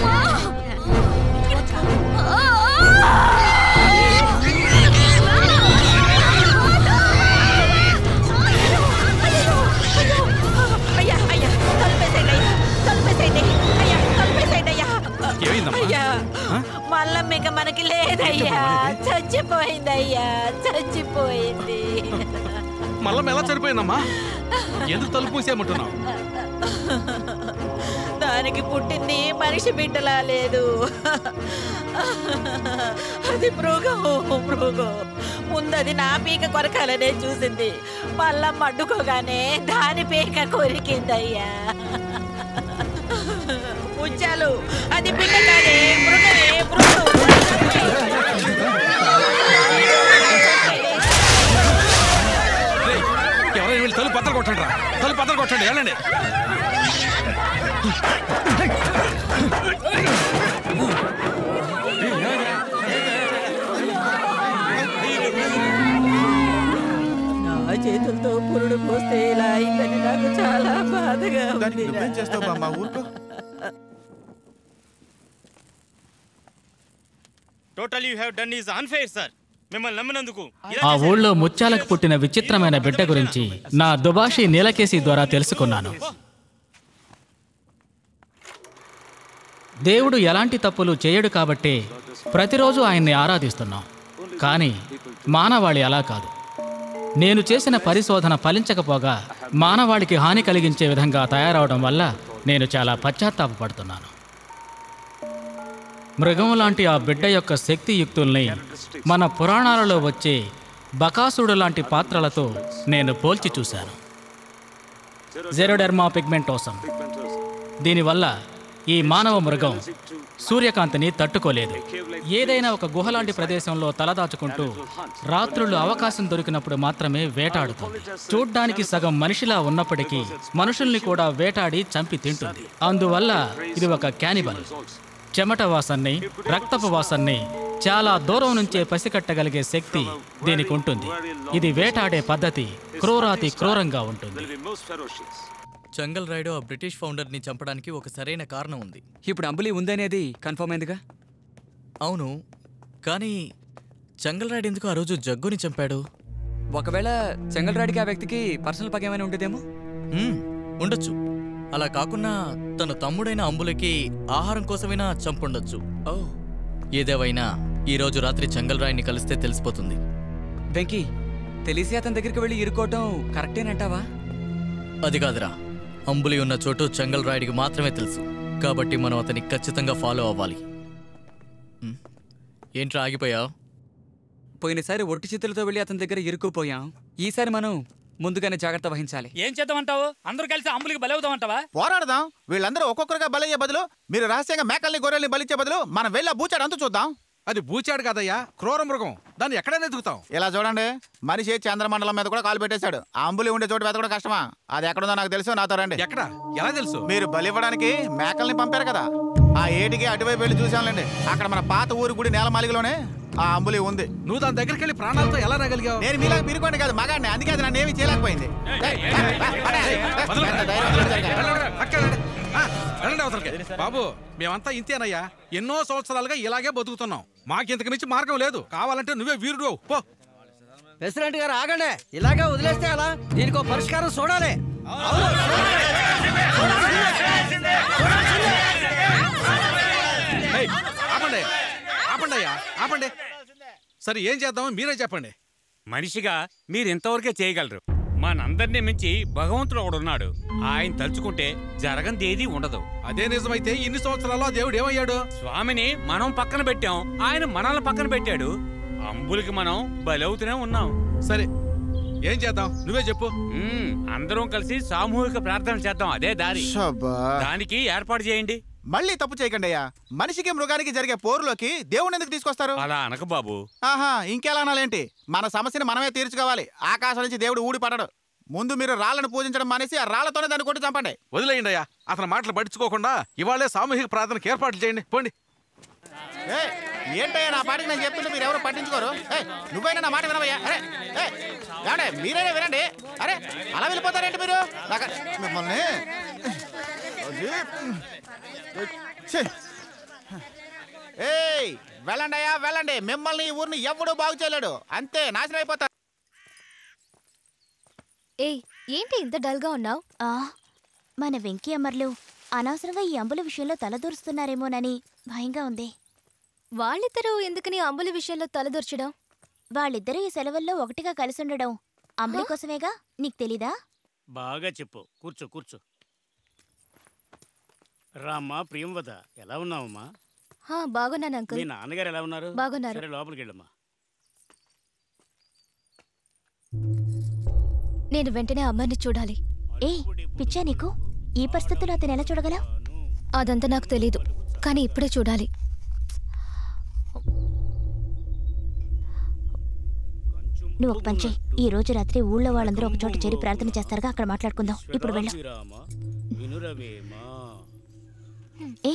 అయ్యా, అయ్యా, తలుపేసేయండి అయ్యా, తలుపేసేయండి. అయ్యా, తలుపేసేయండి అయ్యా. ఏమైందమ్మా? అయ్యా, మల్లం ఇక మనకి లేదయ్యా చచ్చిపోయిందయ్యా చచ్చిపోయింది మళ్ళీ ఎలా చనిపోయిందమ్మా ఎందుకు తలుపు మూసేయమంటున్నావు దానికి పుట్టింది మనిషి బిడ్డలా లేదు అది మృగం మృగం ముందది నా పీక కొరకాలనే చూసింది మళ్ళా మడ్డుకోగానే దాని పీక కొరికిందయ్యా ముత్యాలు అది బిడ్డ కాదే మృగమే మృగం ఎవరైనా వెళ్ళి తలుపు పత్తలు కొట్టండి రా తలుపు పత్తలు కొట్టండి వెళ్ళండి నా చేతులతో పురుడు పోస్తే ఇలా అయిందని నాకు చాలా బాధగా ఉంది నువ్వేం చేస్తావు బామ్మ ఊరుకో total you have done is unfair sir మిమ్మల్ని నమ్మినందుకు ఇలా ఆ ఊళ్ళో ముత్యాలకు పుట్టిన విచిత్రమైన బిడ్డ గురించి నా దుబాషి నీలకేసి ద్వారా తెలుసుకున్నాను దేవుడు ఎలాంటి తప్పులు చేయడు కాబట్టే ప్రతిరోజు ఆయన్ని ఆరాధిస్తున్నాం కానీ మానవాళి అలా కాదు నేను చేసిన పరిశోధన ఫలించకపోగా మానవాళికి హాని కలిగించే విధంగా తయారవడం వల్ల నేను చాలా పశ్చాత్తాపపడుతున్నాను మృగం లాంటి ఆ బిడ్డ యొక్క శక్తియుక్తుల్ని మన పురాణాలలో వచ్చే బకాసుడు లాంటి పాత్రలతో నేను పోల్చి చూశాను జెరోడెర్మా పిగ్మెంటోసం దీనివల్ల ఈ మానవ మృగం సూర్యకాంతిని తట్టుకోలేదు ఏదైనా ఒక గుహ లాంటి ప్రదేశంలో తలదాచుకుంటూ రాత్రులు అవకాశం దొరికినప్పుడు మాత్రమే వేటాడుతుంది చూడ్డానికి సగం మనిషిలా ఉన్నప్పటికీ మనుషుల్ని కూడా వేటాడి చంపి తింటుంది అందువల్ల ఇది ఒక క్యానిబల్ చెమట వాసన్ని రక్తపు వాసన్ని చాలా దూరం నుంచే పసికట్టగలిగే శక్తి దీనికి ఉంటుంది ఇది వేటాడే పద్ధతి క్రూరాతి క్రూరంగా ఉంటుంది చంగల్ రాయుడు ఆ బ్రిటిష్ ఫౌండర్ని చంపడానికి ఒక సరైన కారణం ఉంది ఇప్పుడు అంబులి ఉందనేది కన్ఫర్మ్ అయిందిగా అవును కానీ చంగల్ రాయుడు ఎందుకు ఆ రోజు జగ్గుని చంపాడు ఒకవేళ చెంగల్రాడికి ఆ వ్యక్తికి పర్సనల్ పగ ఏమైనా ఉండేదేమో మ్మ్, ఉండొచ్చు అలా కాకుండా తన తమ్ముడైన అంబులకి ఆహారం కోసమైనా చంపుండొచ్చు ఓ ఏదేవైనా ఈ రోజు రాత్రి చంగల్ రాయుని కలిస్తే తెలిసిపోతుంది వెంకీ తెలిసి అతని దగ్గరికి వెళ్ళి ఇరుకోవటం కరెక్టేనంటావా అది కాదురా అంబులి ఉన్న చోటు చంగల్ రాయుడికి మాత్రమే తెలుసు కాబట్టి మనం అతన్ని ఖచ్చితంగా ఫాలో అవ్వాలి మ్మ్. ఏంట్రా ఆగిపోయావు పోయినసారి ఒట్టి చేతులతో వెళ్ళి అతని దగ్గర ఇరుక్కుపోయాం ఈసారి మనం ముందుగానే జాగ్రత్త వహించాలి ఏం చేద్దామంటావు అందరూ కలిసి అంబులికి బలవుదామంటావా పోరాడదాం వీళ్ళందరూ ఒక్కొక్కరుగా బలయ్యే బదులు మీరు రహస్యంగా మేకల్ని గొర్రెల్ని బలిచ్చే బదులు మనం వెళ్ళి ఆ బూచాడు అంతు చూద్దాం అది బూచాడు కదయ్యా క్రూర మృగం దాన్ని ఎక్కడైనా ఎదుగుతాం ఇలా చూడండి మనిషి చంద్రమండలం మీద కూడా కాలు పెట్టేశాడు ఆ అంబులి ఉండే చోటు వెతకడం కష్టమా అది ఎక్కడుందో నాకు తెలుసు నాతో రండి ఎక్కడ ఎలా తెలుసు మీరు బలి ఇవ్వడానికి మేకల్ని పంపారు కదా ఆ ఏటికి అటువైపు వెళ్ళి చూసాంలేండి అక్కడ మన పాత ఊరు గుడి నేలమాలిగలోనే ఆ అంబులి ఉంది నువ్వు దాని దగ్గరికి వెళ్ళి ప్రాణాలతో ఎలా రాగలిగావు నేను మీలాగా పిరుకోండి కాదు మగాడిని అందుకే అది నన్ను ఏమీ చేయలేకపోయింది ఏయ్, ఏయ్, పడే. ఎంత ధైర్యం ఉందో జరిగాయి. వెళ్ళండి అవతలకి బాబు మేమంతా ఇంతేనయ్యా ఎన్నో సంవత్సరాలుగా ఇలాగే బతుకుతున్నాం మాకింతకు మించి మార్గం లేదు కావాలంటే నువ్వే వీరుడు అవ్వు. పో ప్రెసిడెంట్ గారు ఆగండి ఇలాగే వదిలేస్తే అలా దీనికి ఒక పరిష్కారం చూడాలి ఏయ్, ఆపండి ఆపండి అయ్యా ఆపండి సరే ఏం చేద్దాం మీరే చెప్పండి మనిషిగా మీరు ఇంతవరకే చేయగలరు మనందరినీ మించి భగవంతుడు ఒకడున్నాడు ఆయన తలుచుకుంటే జరగంది ఏదీ ఉండదు అదే నిజమైతే ఇన్ని సంవత్సరాలు ఆ దేవుడు ఏమయ్యాడు స్వామిని మనం పక్కన పెట్టాం ఆయన మనల్ని పక్కన పెట్టాడు అంబులకి మనం బలవుతూనే ఉన్నాం సరే ఏం చేద్దాం నువ్వే చెప్పు అందరం కలిసి సామూహిక ప్రార్థన చేద్దాం అదే దారి శబ్బా. దానికి ఏర్పాటు చేయండి మళ్ళీ తప్పు చేయకండి అయ్యా మనిషికి మృగానికి జరిగే పోరులోకి దేవుని ఎందుకు తీసుకొస్తారు అలా అనక బాబు ఆహా ఇంకెలా అనాలేంటి మన సమస్యని మనమే తీర్చుకోవాలి ఆకాశం నుంచి దేవుడు ఊడి పడడు ముందు మీరు రాళ్ళను పూజించడం మానేసి ఆ రాళ్లతోనే దాన్ని కొట్టి చంపండి వదిలేయండి అయ్యా అతని మాటలు పట్టించుకోకుండా ఇవాళే సామూహిక ప్రార్థనకి ఏర్పాట్లు చేయండి పోండి ఏయ్, ఏంటయ్యా నా పాటికి నేను చెప్తుంటే మీరు ఎవరు పట్టించుకోరు ఏయ్, నువ్వైనా నా మాట వినవయ్యా అరే ఏయ్, ఏమండే మీరైనా వినండి అరే అలా వెళ్ళిపోతారేంటి మీరు నాకు మిమ్మల్ని అది, ఛీ. ఏయ్ వెళ్ళండి అయ్యా వెళ్ళండి మిమ్మల్ని ఈ ఊరిని ఎవడూ బాగు చేయలేడు అంతే నాశనం అయిపోతారు ఏయ్ ఏంటి ఇంత డల్గా ఉన్నావు ఆ మన వెంకీ అమర్లు అనవసరంగా ఈ అంబుల విషయంలో తలదూరుస్తున్నారేమోనని భయంగా ఉంది వాళ్ళిద్దరూ ఎందుకని అంబులి విషయంలో తలదూర్చడం వాళ్ళిద్దరూ ఈ సెలవుల్లో ఒకటిగా కలిసి ఉండడం అంబలి కోసమేగా నీకు తెలీదా బాగా చెప్పు కూర్చో కూర్చో రామ్మా ప్రియంవద ఎలా ఉన్నావమ్మా హా బాగున్నాను అంకుల్ మీ నాన్నగారు ఎలా ఉన్నారు బాగున్నారు. సరే లోపలికి వెళ్ళమ్మా నేను వెంటనే అమ్మని చూడాలి ఏ పిచ్చా నీకు ఈ పరిస్థితుల్లో అతను ఎలా చూడగలవు అదంతా నాకు తెలీదు కానీ ఇప్పుడే చూడాలి నువ్వు ఒక పని చెయ్యి. ఈ రోజు రాత్రి ఊళ్ళో వాళ్ళందరూ ఒక చోట చేరి ప్రార్థన చేస్తారుగా అక్కడ మాట్లాడుకుందాం ఇప్పుడు వెళ్ళు శ్రీరామ వినురవేమా ఏ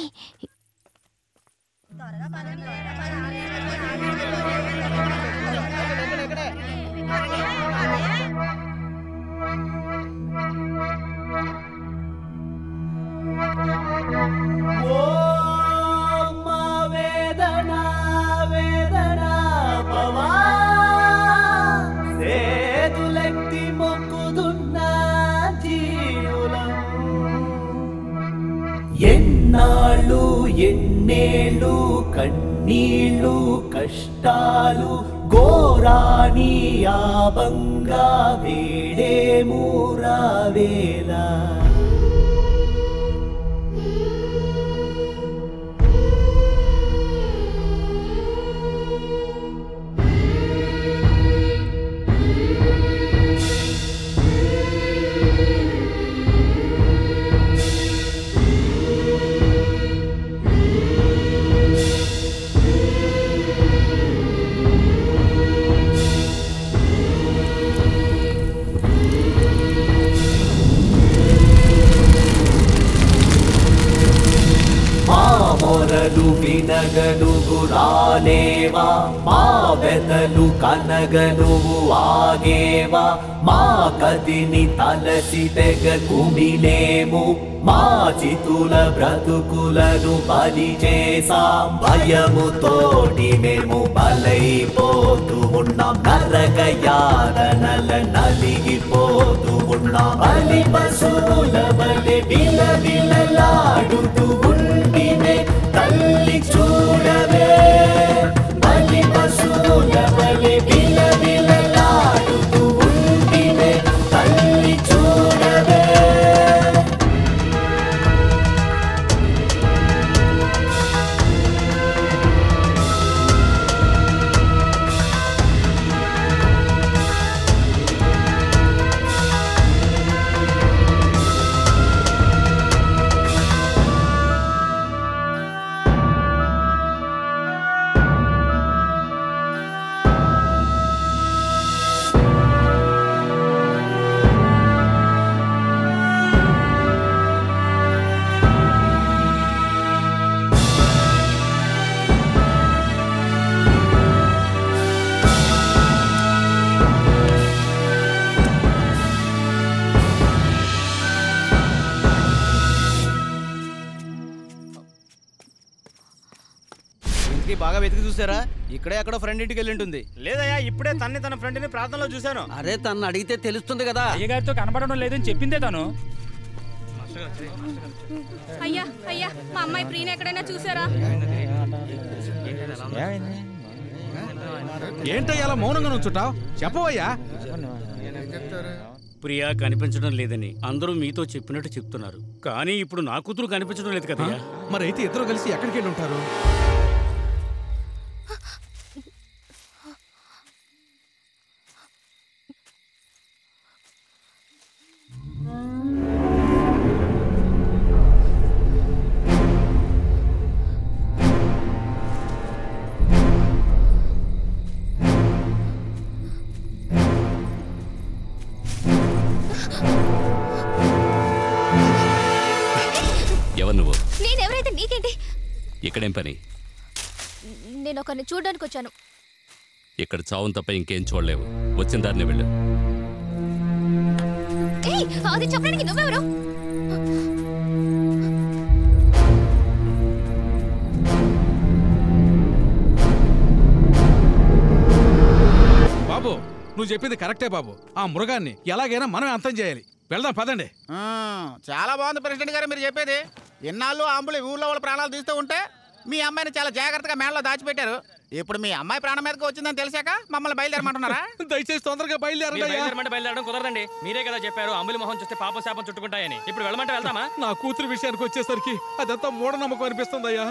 వేదనా వేదనా పవా సేతులెత్తి మొక్కుదున్న జీవులం ఎన్నాళ్ళు ఎన్నేళ్ళు కన్నీళ్ళు కష్టాలు ఘోరాని ఆబంగా వేడేమూ రావేలా కనగ నువ్వు ఆగేవా మా కదిని తలసి తెగ కుమిలేము మా చితుల బ్రతుకులను బలి చేసాం భయముతోటి మేము బలైపోతూ ఉన్నాం నరక యాతనల నలిగిపోతూ ఉన్నాం బలి పశువుల బలి విల విలలాడుతూ ఉండినే తల్లి చూడవే బలి పశువుల బలి విల విలలాడుతూ ఉండినే తల్లి చూడవే ఇంటికి బాగా వెతికి చూసారా ఇక్కడే ఎక్కడో ఫ్రెండ్ ఇంటికి వెళ్ళి ఉంటుంది లేదయ్యా ఇప్పుడే తన్ని తన ఫ్రెండ్ని ప్రార్థనలో చూశాను అరే తను అడిగితే తెలుస్తుంది కదా అయ్యగారితో కనబడడం లేదని చెప్పిందే తను అయ్యా అయ్యా మా అమ్మాయి ప్రియని ఎక్కడైనా చూసారా ఏంటయ్యా అలా మౌనంగా నుంచుంటావు చెప్పవయ్యా ప్రియా కనిపించడం లేదని అందరూ మీతో చెప్పినట్టు చెప్తున్నారు కానీ ఇప్పుడు నా కూతురు కనిపించడం లేదు కదా మరి అయితే ఇద్దరు కలిసి ఎక్కడికి వెళ్ళి ఉంటారు ఎవరు నువ్వు నేనెవరైతే నీకేంటి ఇక్కడేం పని నేను ఒకరిని చూడడానికి వచ్చాను ఇక్కడ చావును తప్ప ఇంకేం చూడలేవు వచ్చిన దారిని వెళ్ళు ఏయ్ అది చెప్పడానికి నువ్వెవరు బాబు నువ్వు చెప్పింది కరెక్టే బాబు ఆ మృగాన్ని ఎలాగైనా మనమే అంతం చేయాలి వెళ్దాం పదండి ఆ, చాలా బాగుంది ప్రెసిడెంట్ గారు మీరు చెప్పేది ఇన్నాళ్ళు అంబులు ఊళ్ళో వాళ్ళ ప్రాణాలు తీస్తూ ఉంటే మీ అమ్మాయిని చాలా జాగ్రత్తగా మేడలో దాచిపెట్టారు ఇప్పుడు మీ అమ్మాయి ప్రాణం మీదకి వచ్చిందని తెలిసాక మమ్మల్ని బయలుదేరమంటున్నారా దయచేసి తొందరగా మీరు బయలుదేరమంటే బయలుదేరడం కుదరదండి మీరే కదా చెప్పారు అమ్ములి మొహం చూస్తే పాపం శాపం చుట్టుకుంటాయని ఇప్పుడు వెళ్ళమంటే వెళ్తామా నా కూతురు విషయానికి వచ్చేసరికి అదంతా మూఢనమ్మకం అనిపిస్తుందయ్యా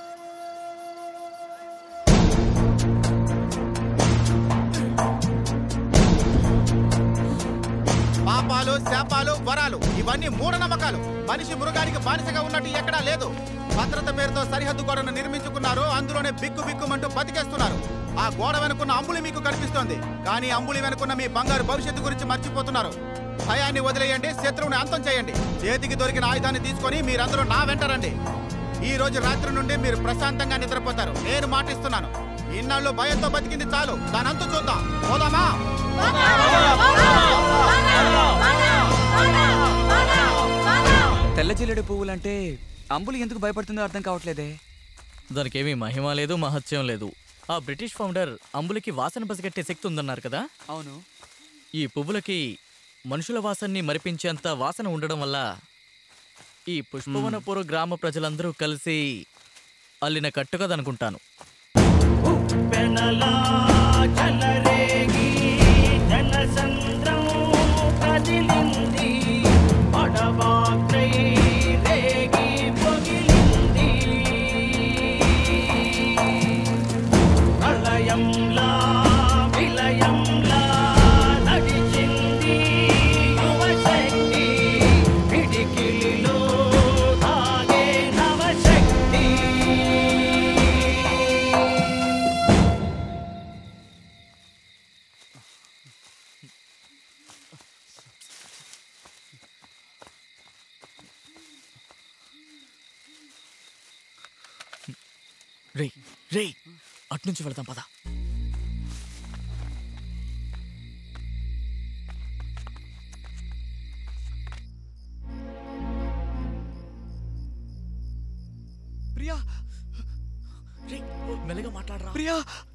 పాపాలు శాపాలు వరాలు ఇవన్నీ మూఢనమ్మకాలు మనిషి మృగానికి బానిసగా ఉన్నట్టు ఎక్కడా లేదు భద్రత పేరుతో సరిహద్దు గోడను నిర్మించుకున్నారు అందులోనే బిక్కు బిక్కుమంటూ బతికేస్తున్నారు ఆ గోడ వెనుకున్న అంబులి మీకు కనిపిస్తోంది కానీ అంబులి వెనుకున్న మీ బంగారు భవిష్యత్తు గురించి మర్చిపోతున్నారు భయాన్ని వదిలేయండి శత్రువుని అంతం చేయండి చేతికి దొరికిన ఆయుధాన్ని తీసుకొని మీరందరూ నా వెంటరండి ఈ రోజు రాత్రి నుండి మీరు ప్రశాంతంగా నిద్రపోతారు నేను మాటిస్తున్నాను ఇన్నాళ్ళు భయంతో బతికింది చాలు దాని అంతు చూద్దాం పోదామా తెల్ల జిల్లెడు పువ్వులంటే అంబులు ఎందుకు భయపడుతుందో అర్థం కావట్లేదే దానికి ఏమీ మహిమ లేదు మహత్యం లేదు ఆ బ్రిటిష్ ఫౌండర్ అంబులకి వాసన పసిగట్టే శక్తి ఉందన్నారు కదా అవును ఈ పువ్వులకి మనుషుల వాసనని మరిపించేంత వాసన ఉండడం వల్ల ఈ పుష్పవనపుర గ్రామ ప్రజలందరూ కలిసి అల్లిన కట్టుకదనుకుంటాను పెనలా చలరేగి జనసంద్రం కదిలింది పడవాకై రేగి పొగిలింది ప్రళయంలా విలయంలా నడిచింది యువశక్తి పిడికిలిలో సాగే నవశక్తి రే రే అట్నుంచి వెళ్దాం పద మెల్లగా మాట్లాడరా ప్రియా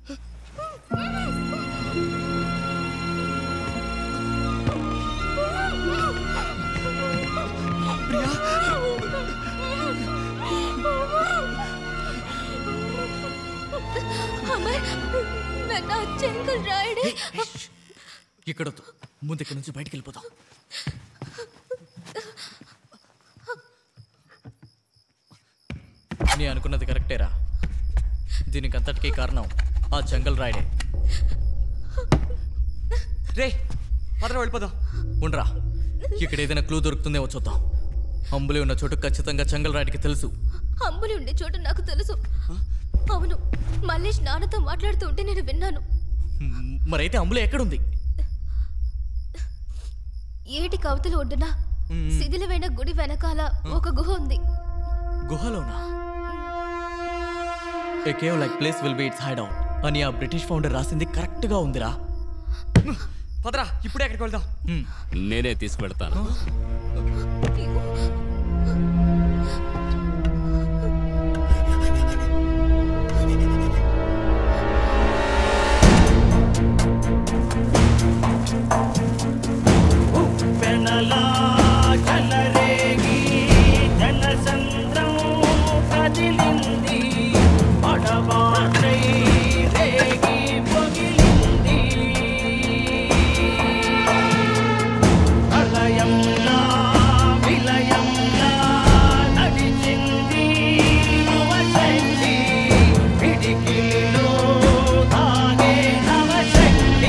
అమర్ నన్ను ఆ చెంగులు రాయడే ఇక్కడ వద్దు. ముందు ఇక్కడ నుంచి బయటికి వెళ్ళిపోతాం నీ అనుకున్నది కరెక్టేరా దీనికి అంతటికీ కారణం ఆ జంగల్ రాయుడే రే పదరా వెళ్ళిపోదాం ఉండ్రా ఇక్కడ ఏదైనా క్లూ దొరుకుతుందేమో చూద్దాం అంబులి ఉన్న చోటు ఖచ్చితంగా జంగల్ రాయుడికి తెలుసు అంబులి ఉండే చోటు నాకు తెలుసు అవును మల్లేష్ నాన్నతో మాట్లాడుతూ ఉంటే నేను విన్నాను మ్, మరైతే అంబులి ఎక్కడుంది ఏటి కవతల ఒడ్డున మ్మ్. శిథిలమైన గుడి వెనకాల ఒక గుహ ఉంది గుహలోనా a cave like place will be it's hideout అని ఆ బ్రిటిష్ ఫౌండర్ రాసింది కరెక్ట్ గా ఉందిరా పదరా ఇప్పుడే అక్కడికి వెళ్దాం నేనే తీసుకువెడతాను పెనలా చలరేగి జనసంద్రం కదిలింది పడవాటై రేగి పొగిలింది ప్రళయంలా విలయంలా నడిచింది యువశక్తి పిడికిలో తాగే నవశక్తి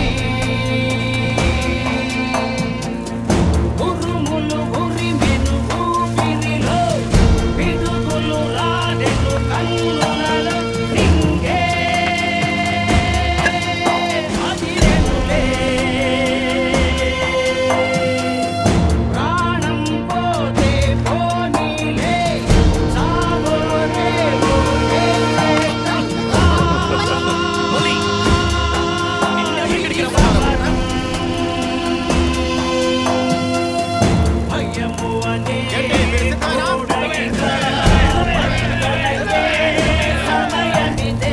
ఉరుములు ఉరిమెను ఊపిరిలో పిడుగులు రాడెను కన్నులలో నింగే అదిరెనులే ప్రాణం పోతే పోనీలే సాగోరే భయము అనే సమయమిదే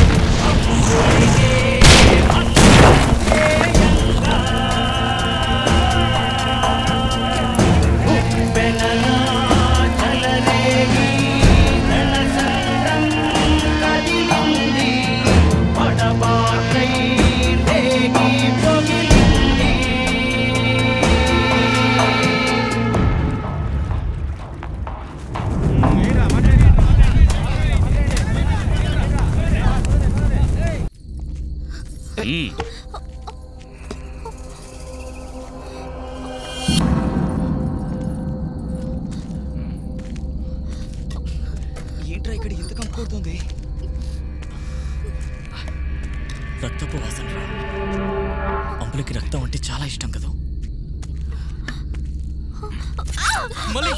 పెనలా చలరేగి జనసంద్రం కదిలింది పడబాటై రేగి పొగిలింది మ్మ్. ఏంట్రా ఇక్కడ ఇంత కంపుకొడుతుంది రక్తపు వాసన రా అంబులికి రక్తం అంటే చాలా ఇష్టం కదా మళ్ళీ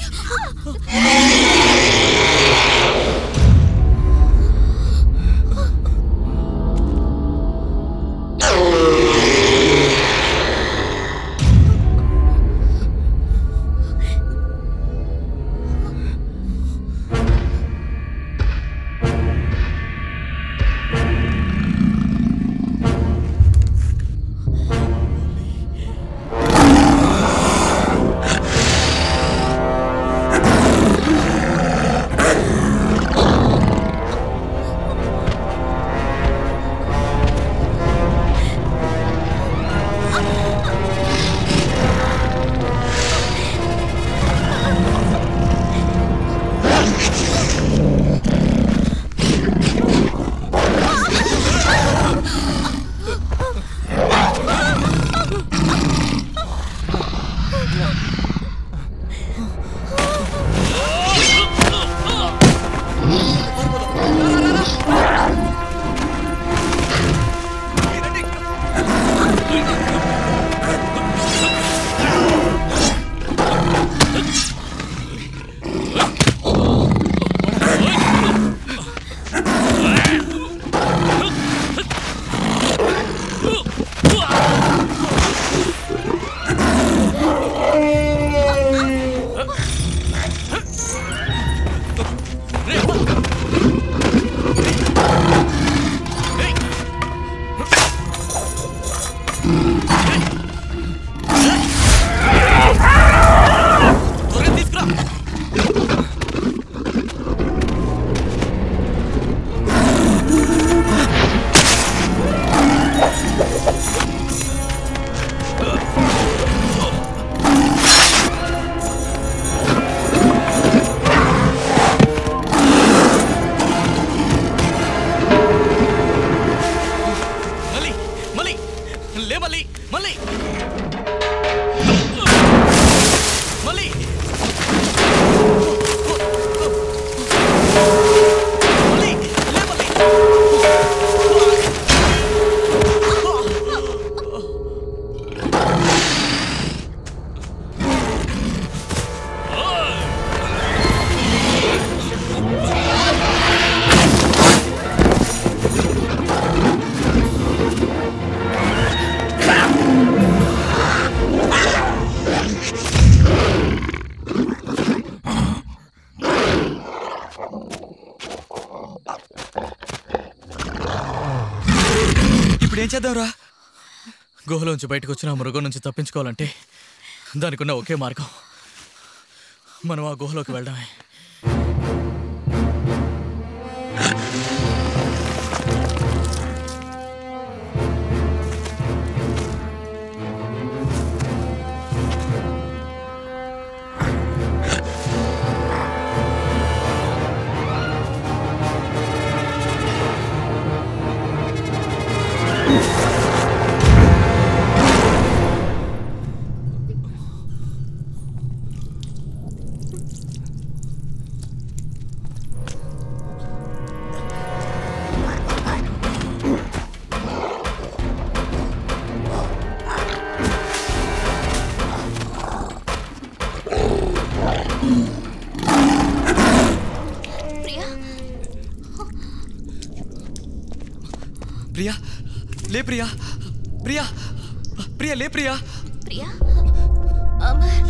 మళ్ళీ మళ్ళీ మళ్ళీ లే మళ్ళీ ఇప్పుడు ఏం చేద్దాంరా గుహలోంచి బయటకు వచ్చిన ఆ మృగం నుంచి తప్పించుకోవాలంటే దానికి ఉన్న ఒకే మార్గం మనం ఆ గుహలోకి వెళ్ళడమే ప్రియా ప్రియా లే ప్రియా ప్రియా ప్రియా లే ప్రియా ప్రియా అమర్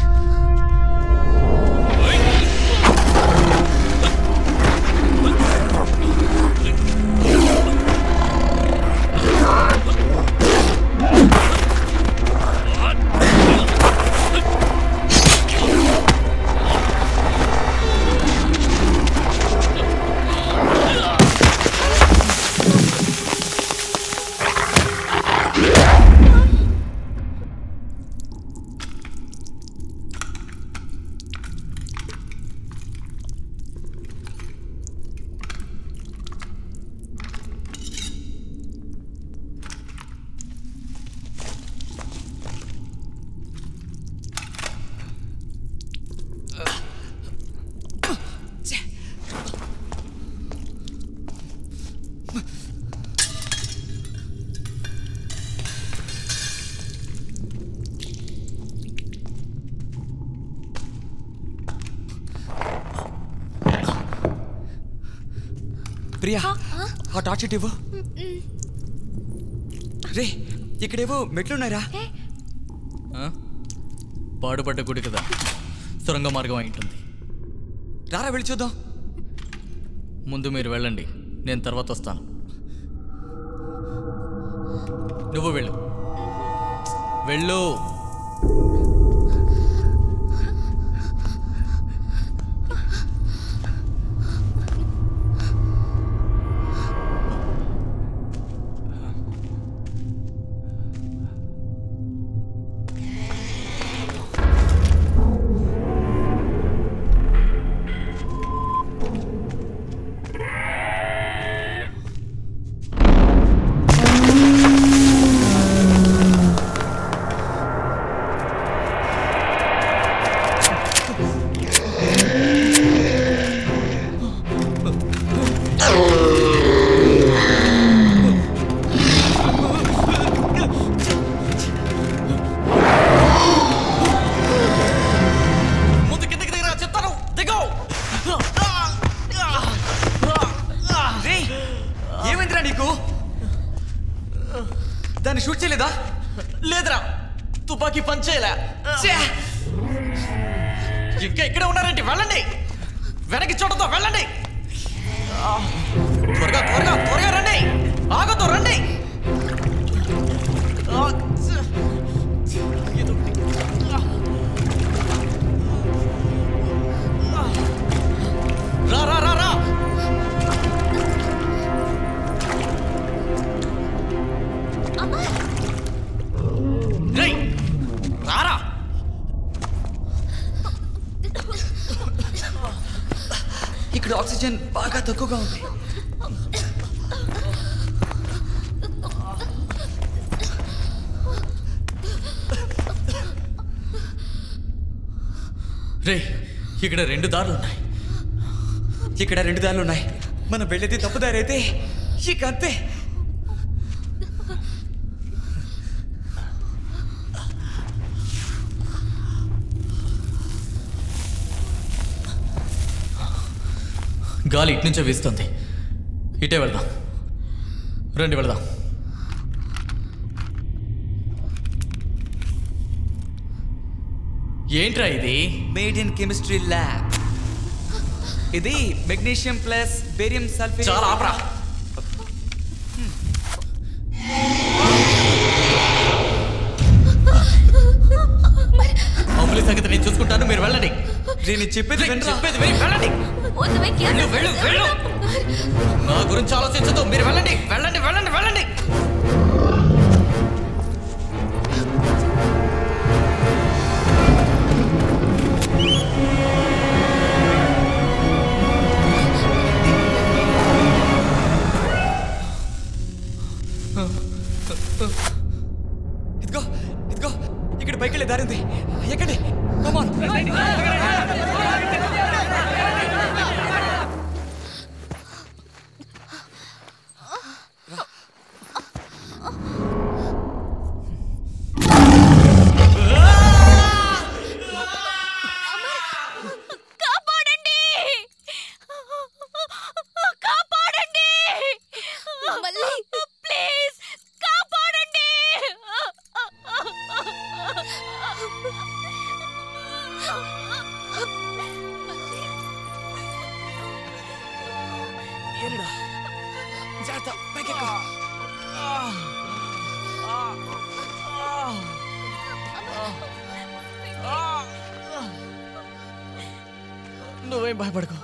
ప్రియా ఆ టార్చ్ ఇటు ఇవ్వు రే ఇక్కడేవో మెట్లున్నారా ఆ? పాడుపడ్డ గుడి కదా సొరంగ మార్గం అయి ఉంటుంది రారా వెళ్ళి చూద్దాం ముందు మీరు వెళ్ళండి నేను తర్వాత వస్తాను నువ్వు వెళ్ళు వెళ్ళు ముందు కిందకి దిగరా చెప్తాను దిగో రే ఏమైందిరా నీకు దాన్ని షూట్ చేయలేదా లేదురా తుపాకీ పనిచేయలే ఇంకా ఇక్కడే ఉన్నారంటే వెళ్ళండి వెనక్కి చూడతో వెళ్ళండి త్వరగా త్వరగా త్వరగా రండి ఆగొద్దు రండి ఆ, చ్చ. ఏదో ఒకటి. రా రా రా రా రేయ్ రారా ఇక్కడ ఆక్సిజన్ బాగా తక్కువగా ఉంది రే ఇక్కడ రెండు దారులు ఉన్నాయి ఇక్కడ రెండు దారులు ఉన్నాయి మనం వెళ్ళేది తప్పు దారి అయితే ఇక అంతే గాలి ఇటు నుంచే వీస్తుంది ఇటే వెళ్దాం రండి వెళ్దాం ఏంట్రా ఇది మేడ్ ఇన్ కెమిస్ట్రీ ల్యాబ్ ఇది మెగ్నీషియం ప్లస్ బేరియం సల్ఫేట్ చాలా ఆపరా. అంబులి సంగతి నేను చూసుకుంటాను మీరు వెళ్ళండి నేను చెప్పేది రేయ్, చెప్పేది విని వెళ్ళండి వెళ్ళు, వెళ్ళు, వెళ్ళు. నా గురించి ఆలోచించదు మీరు వెళ్ళండి వెళ్ళండి వెళ్ళండి వెళ్ళండి ఇదిగో ఇదిగో ఇక్కడ పైకి వెళ్ళే దారి ఉంది ఎక్కండి కమాన్ కాపాడండి కాపాడండి మళ్ళీ ప్లీజ్ కాపాడండి ఏనుడా జాగ్రత్త పైకి ఎక్కు. నువ్వేం భయపడకు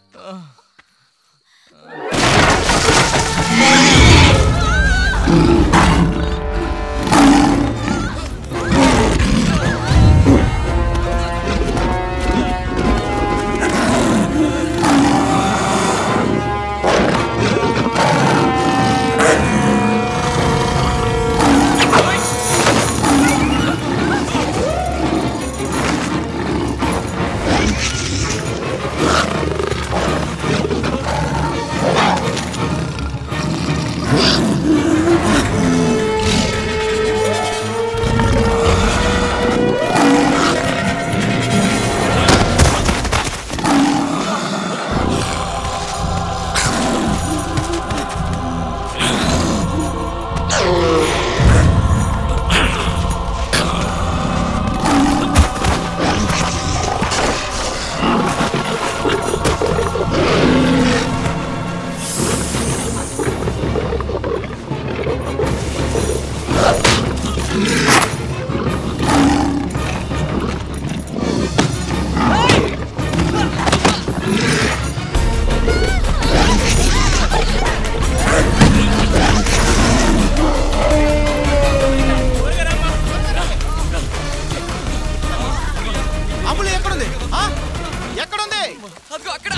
అమ్ములు ఎక్కడుంది ఆ? ఎక్కడుంది అదిగో అక్కడ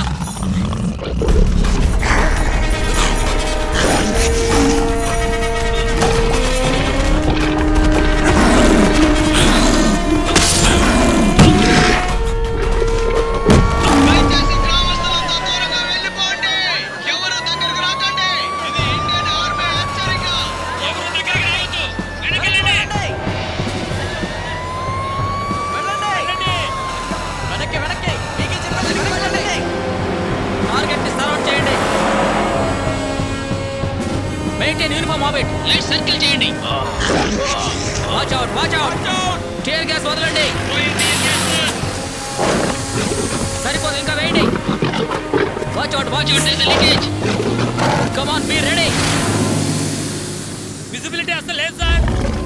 వెనక్కి వెనక్కి మీకు ఇచ్చిన వెనక్కి వెళ్ళండి టార్గెట్ ని సరౌండ్ చేయండి maintain uniform orbit light circle చేయండి watch out watch out tear gas వదలండి సరిపోదు ఇంకా వేయండి watch out watch out there leakage come on be ready visibility అసలు లేదు sir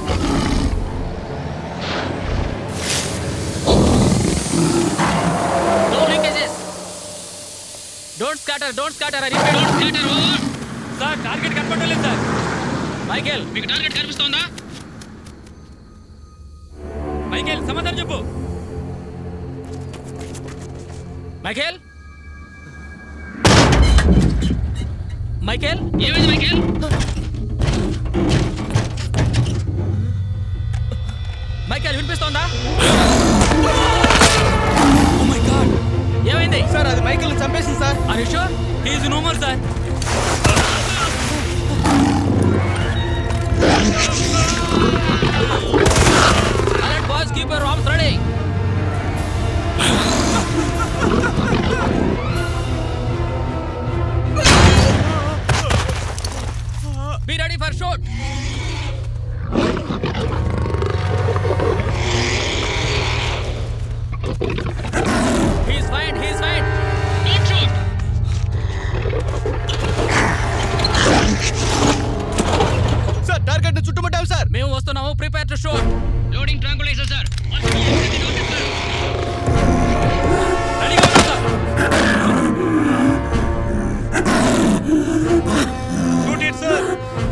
no leakages don't scatter don't scatter I repeat don't scatter over sir target కనపడడం లేదు సార్ Michael మీకు టార్గెట్ కనిపిస్తోందా మైకేల్ సమాధానం చెప్పు మైకేల్ మైకేల్ ఏమైంది మైకేల్ మైకేల్ వినిపిస్తోందా మైకిల్ చంపేసింది sir Harish he's no more sir Alert boys, keep your arms ready. Be ready for shoot. He's fine, he's fine. Don't shoot. Sir target చుట్టుముట్టాం సార్ మేము వస్తున్నాము prepare to shoot loading tranquilliser sir shoot it sir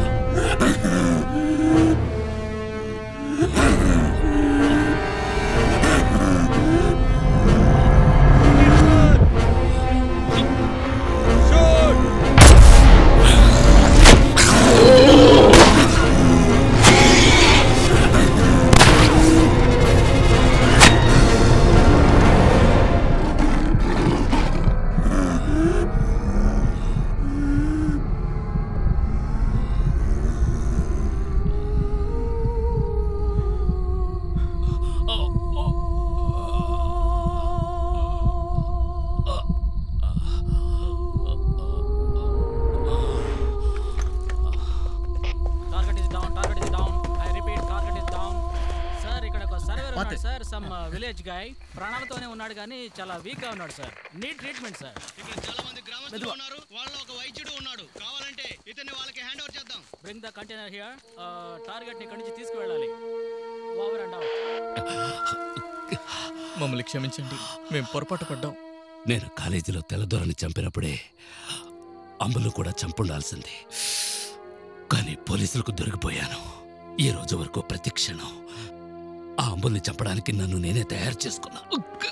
target is down target is down I repeat target is down sir ఇక్కడ ఒక survivor ఉన్నాడు What? Sir some village guy ప్రాణాలతోనే ఉన్నాడు కానీ చాలా వీక్ గా ఉన్నాడు సార్ నీడ్ ట్రీట్మెంట్ సార్ ఇక్కడ చాలా మంది గ్రామస్తులు ఉన్నారు వాళ్ళ ఒక వైద్యుడు ఉన్నాడు కావాలంటే ఇతన్ని వాళ్ళకి హ్యాండ్ ఓవర్ చేద్దాం bring the container here target ని ఇక్కడి నుంచి తీసుకువెళ్ళాలి ఓవర్ అండ్ అవుట్ మమ్మల్ని క్షమించండి మేము పొరపాటు పడ్డాం నేను కాలేజీలో తెల్లదొరని చంపినప్పుడే అమ్ములు కూడా చంపుండాల్సింది కానీ పోలీసులకు దొరికిపోయాను ఈ రోజు వరకు ప్రతి క్షణం ఆ అమ్ముల్ని చంపడానికి నన్ను నేనే తయారు చేసుకున్నా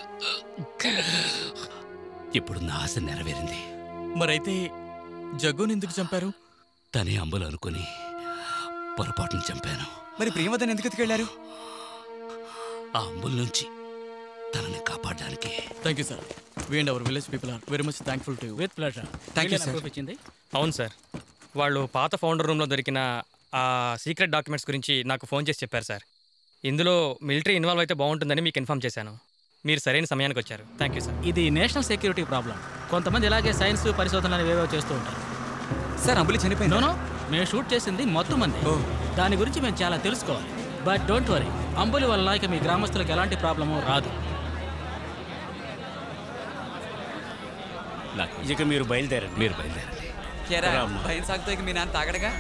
ఇప్పుడు నా ఆశ నెరవేరింది మరైతే జగ్గుని ఎందుకు చంపారు తనే అంబులు అనుకుని పొరపాటును చంపాను మరి ప్రియవదని ఎందుకు ఎత్తుకెళ్లారు ఆ అంబుల నుంచి తనని కాపాడడానికి thank you sir we and our village people are very much thankful to with pleasure Thank you, sir. ఇచ్చింది అవును సార్ వాళ్ళు పాత ఫౌండర్ రూమ్లో దొరికిన ఆ సీక్రెట్ డాక్యుమెంట్స్ గురించి నాకు ఫోన్ చేసి చెప్పారు సార్ ఇందులో మిలిటరీ ఇన్వాల్వ్ అయితే బాగుంటుందని మీకు ఇన్ఫామ్ చేశాను మీరు సరైన సమయానికి వచ్చారు థ్యాంక్ యూ సార్ ఇది నేషనల్ సెక్యూరిటీ ప్రాబ్లం కొంతమంది ఇలాగే సైన్స్ పరిశోధనలు ఏవేవో చేస్తూ ఉంటారు సార్ అంబులి చనిపోయింది నోనో మేము షూట్ చేసింది మొత్తం మంది దాని గురించి మేము చాలా తెలుసుకోవాలి బట్ డోంట్ వరీ అంబులి వల్ల ఇక మీ గ్రామస్తులకు ఎలాంటి ప్రాబ్లము రాదు ఇక మీరు బయలుదేరండి మీరు బయలుదేరండి కేరా రామ్మా. భయం సాగుతో ఇక మీ నాన్న తాగడగా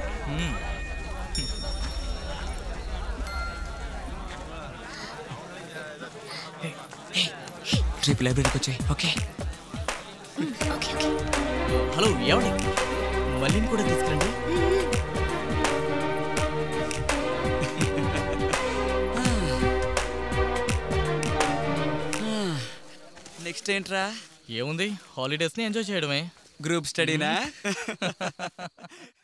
రేపు లైబ్రరీకి వచ్చాయి ఓకే హలో ఏమండి మళ్ళీని కూడా తీసుకురండి నెక్స్ట్ ఏంట్రా ఏముంది హాలిడేస్ని ఎంజాయ్ చేయడమే గ్రూప్ స్టడీనా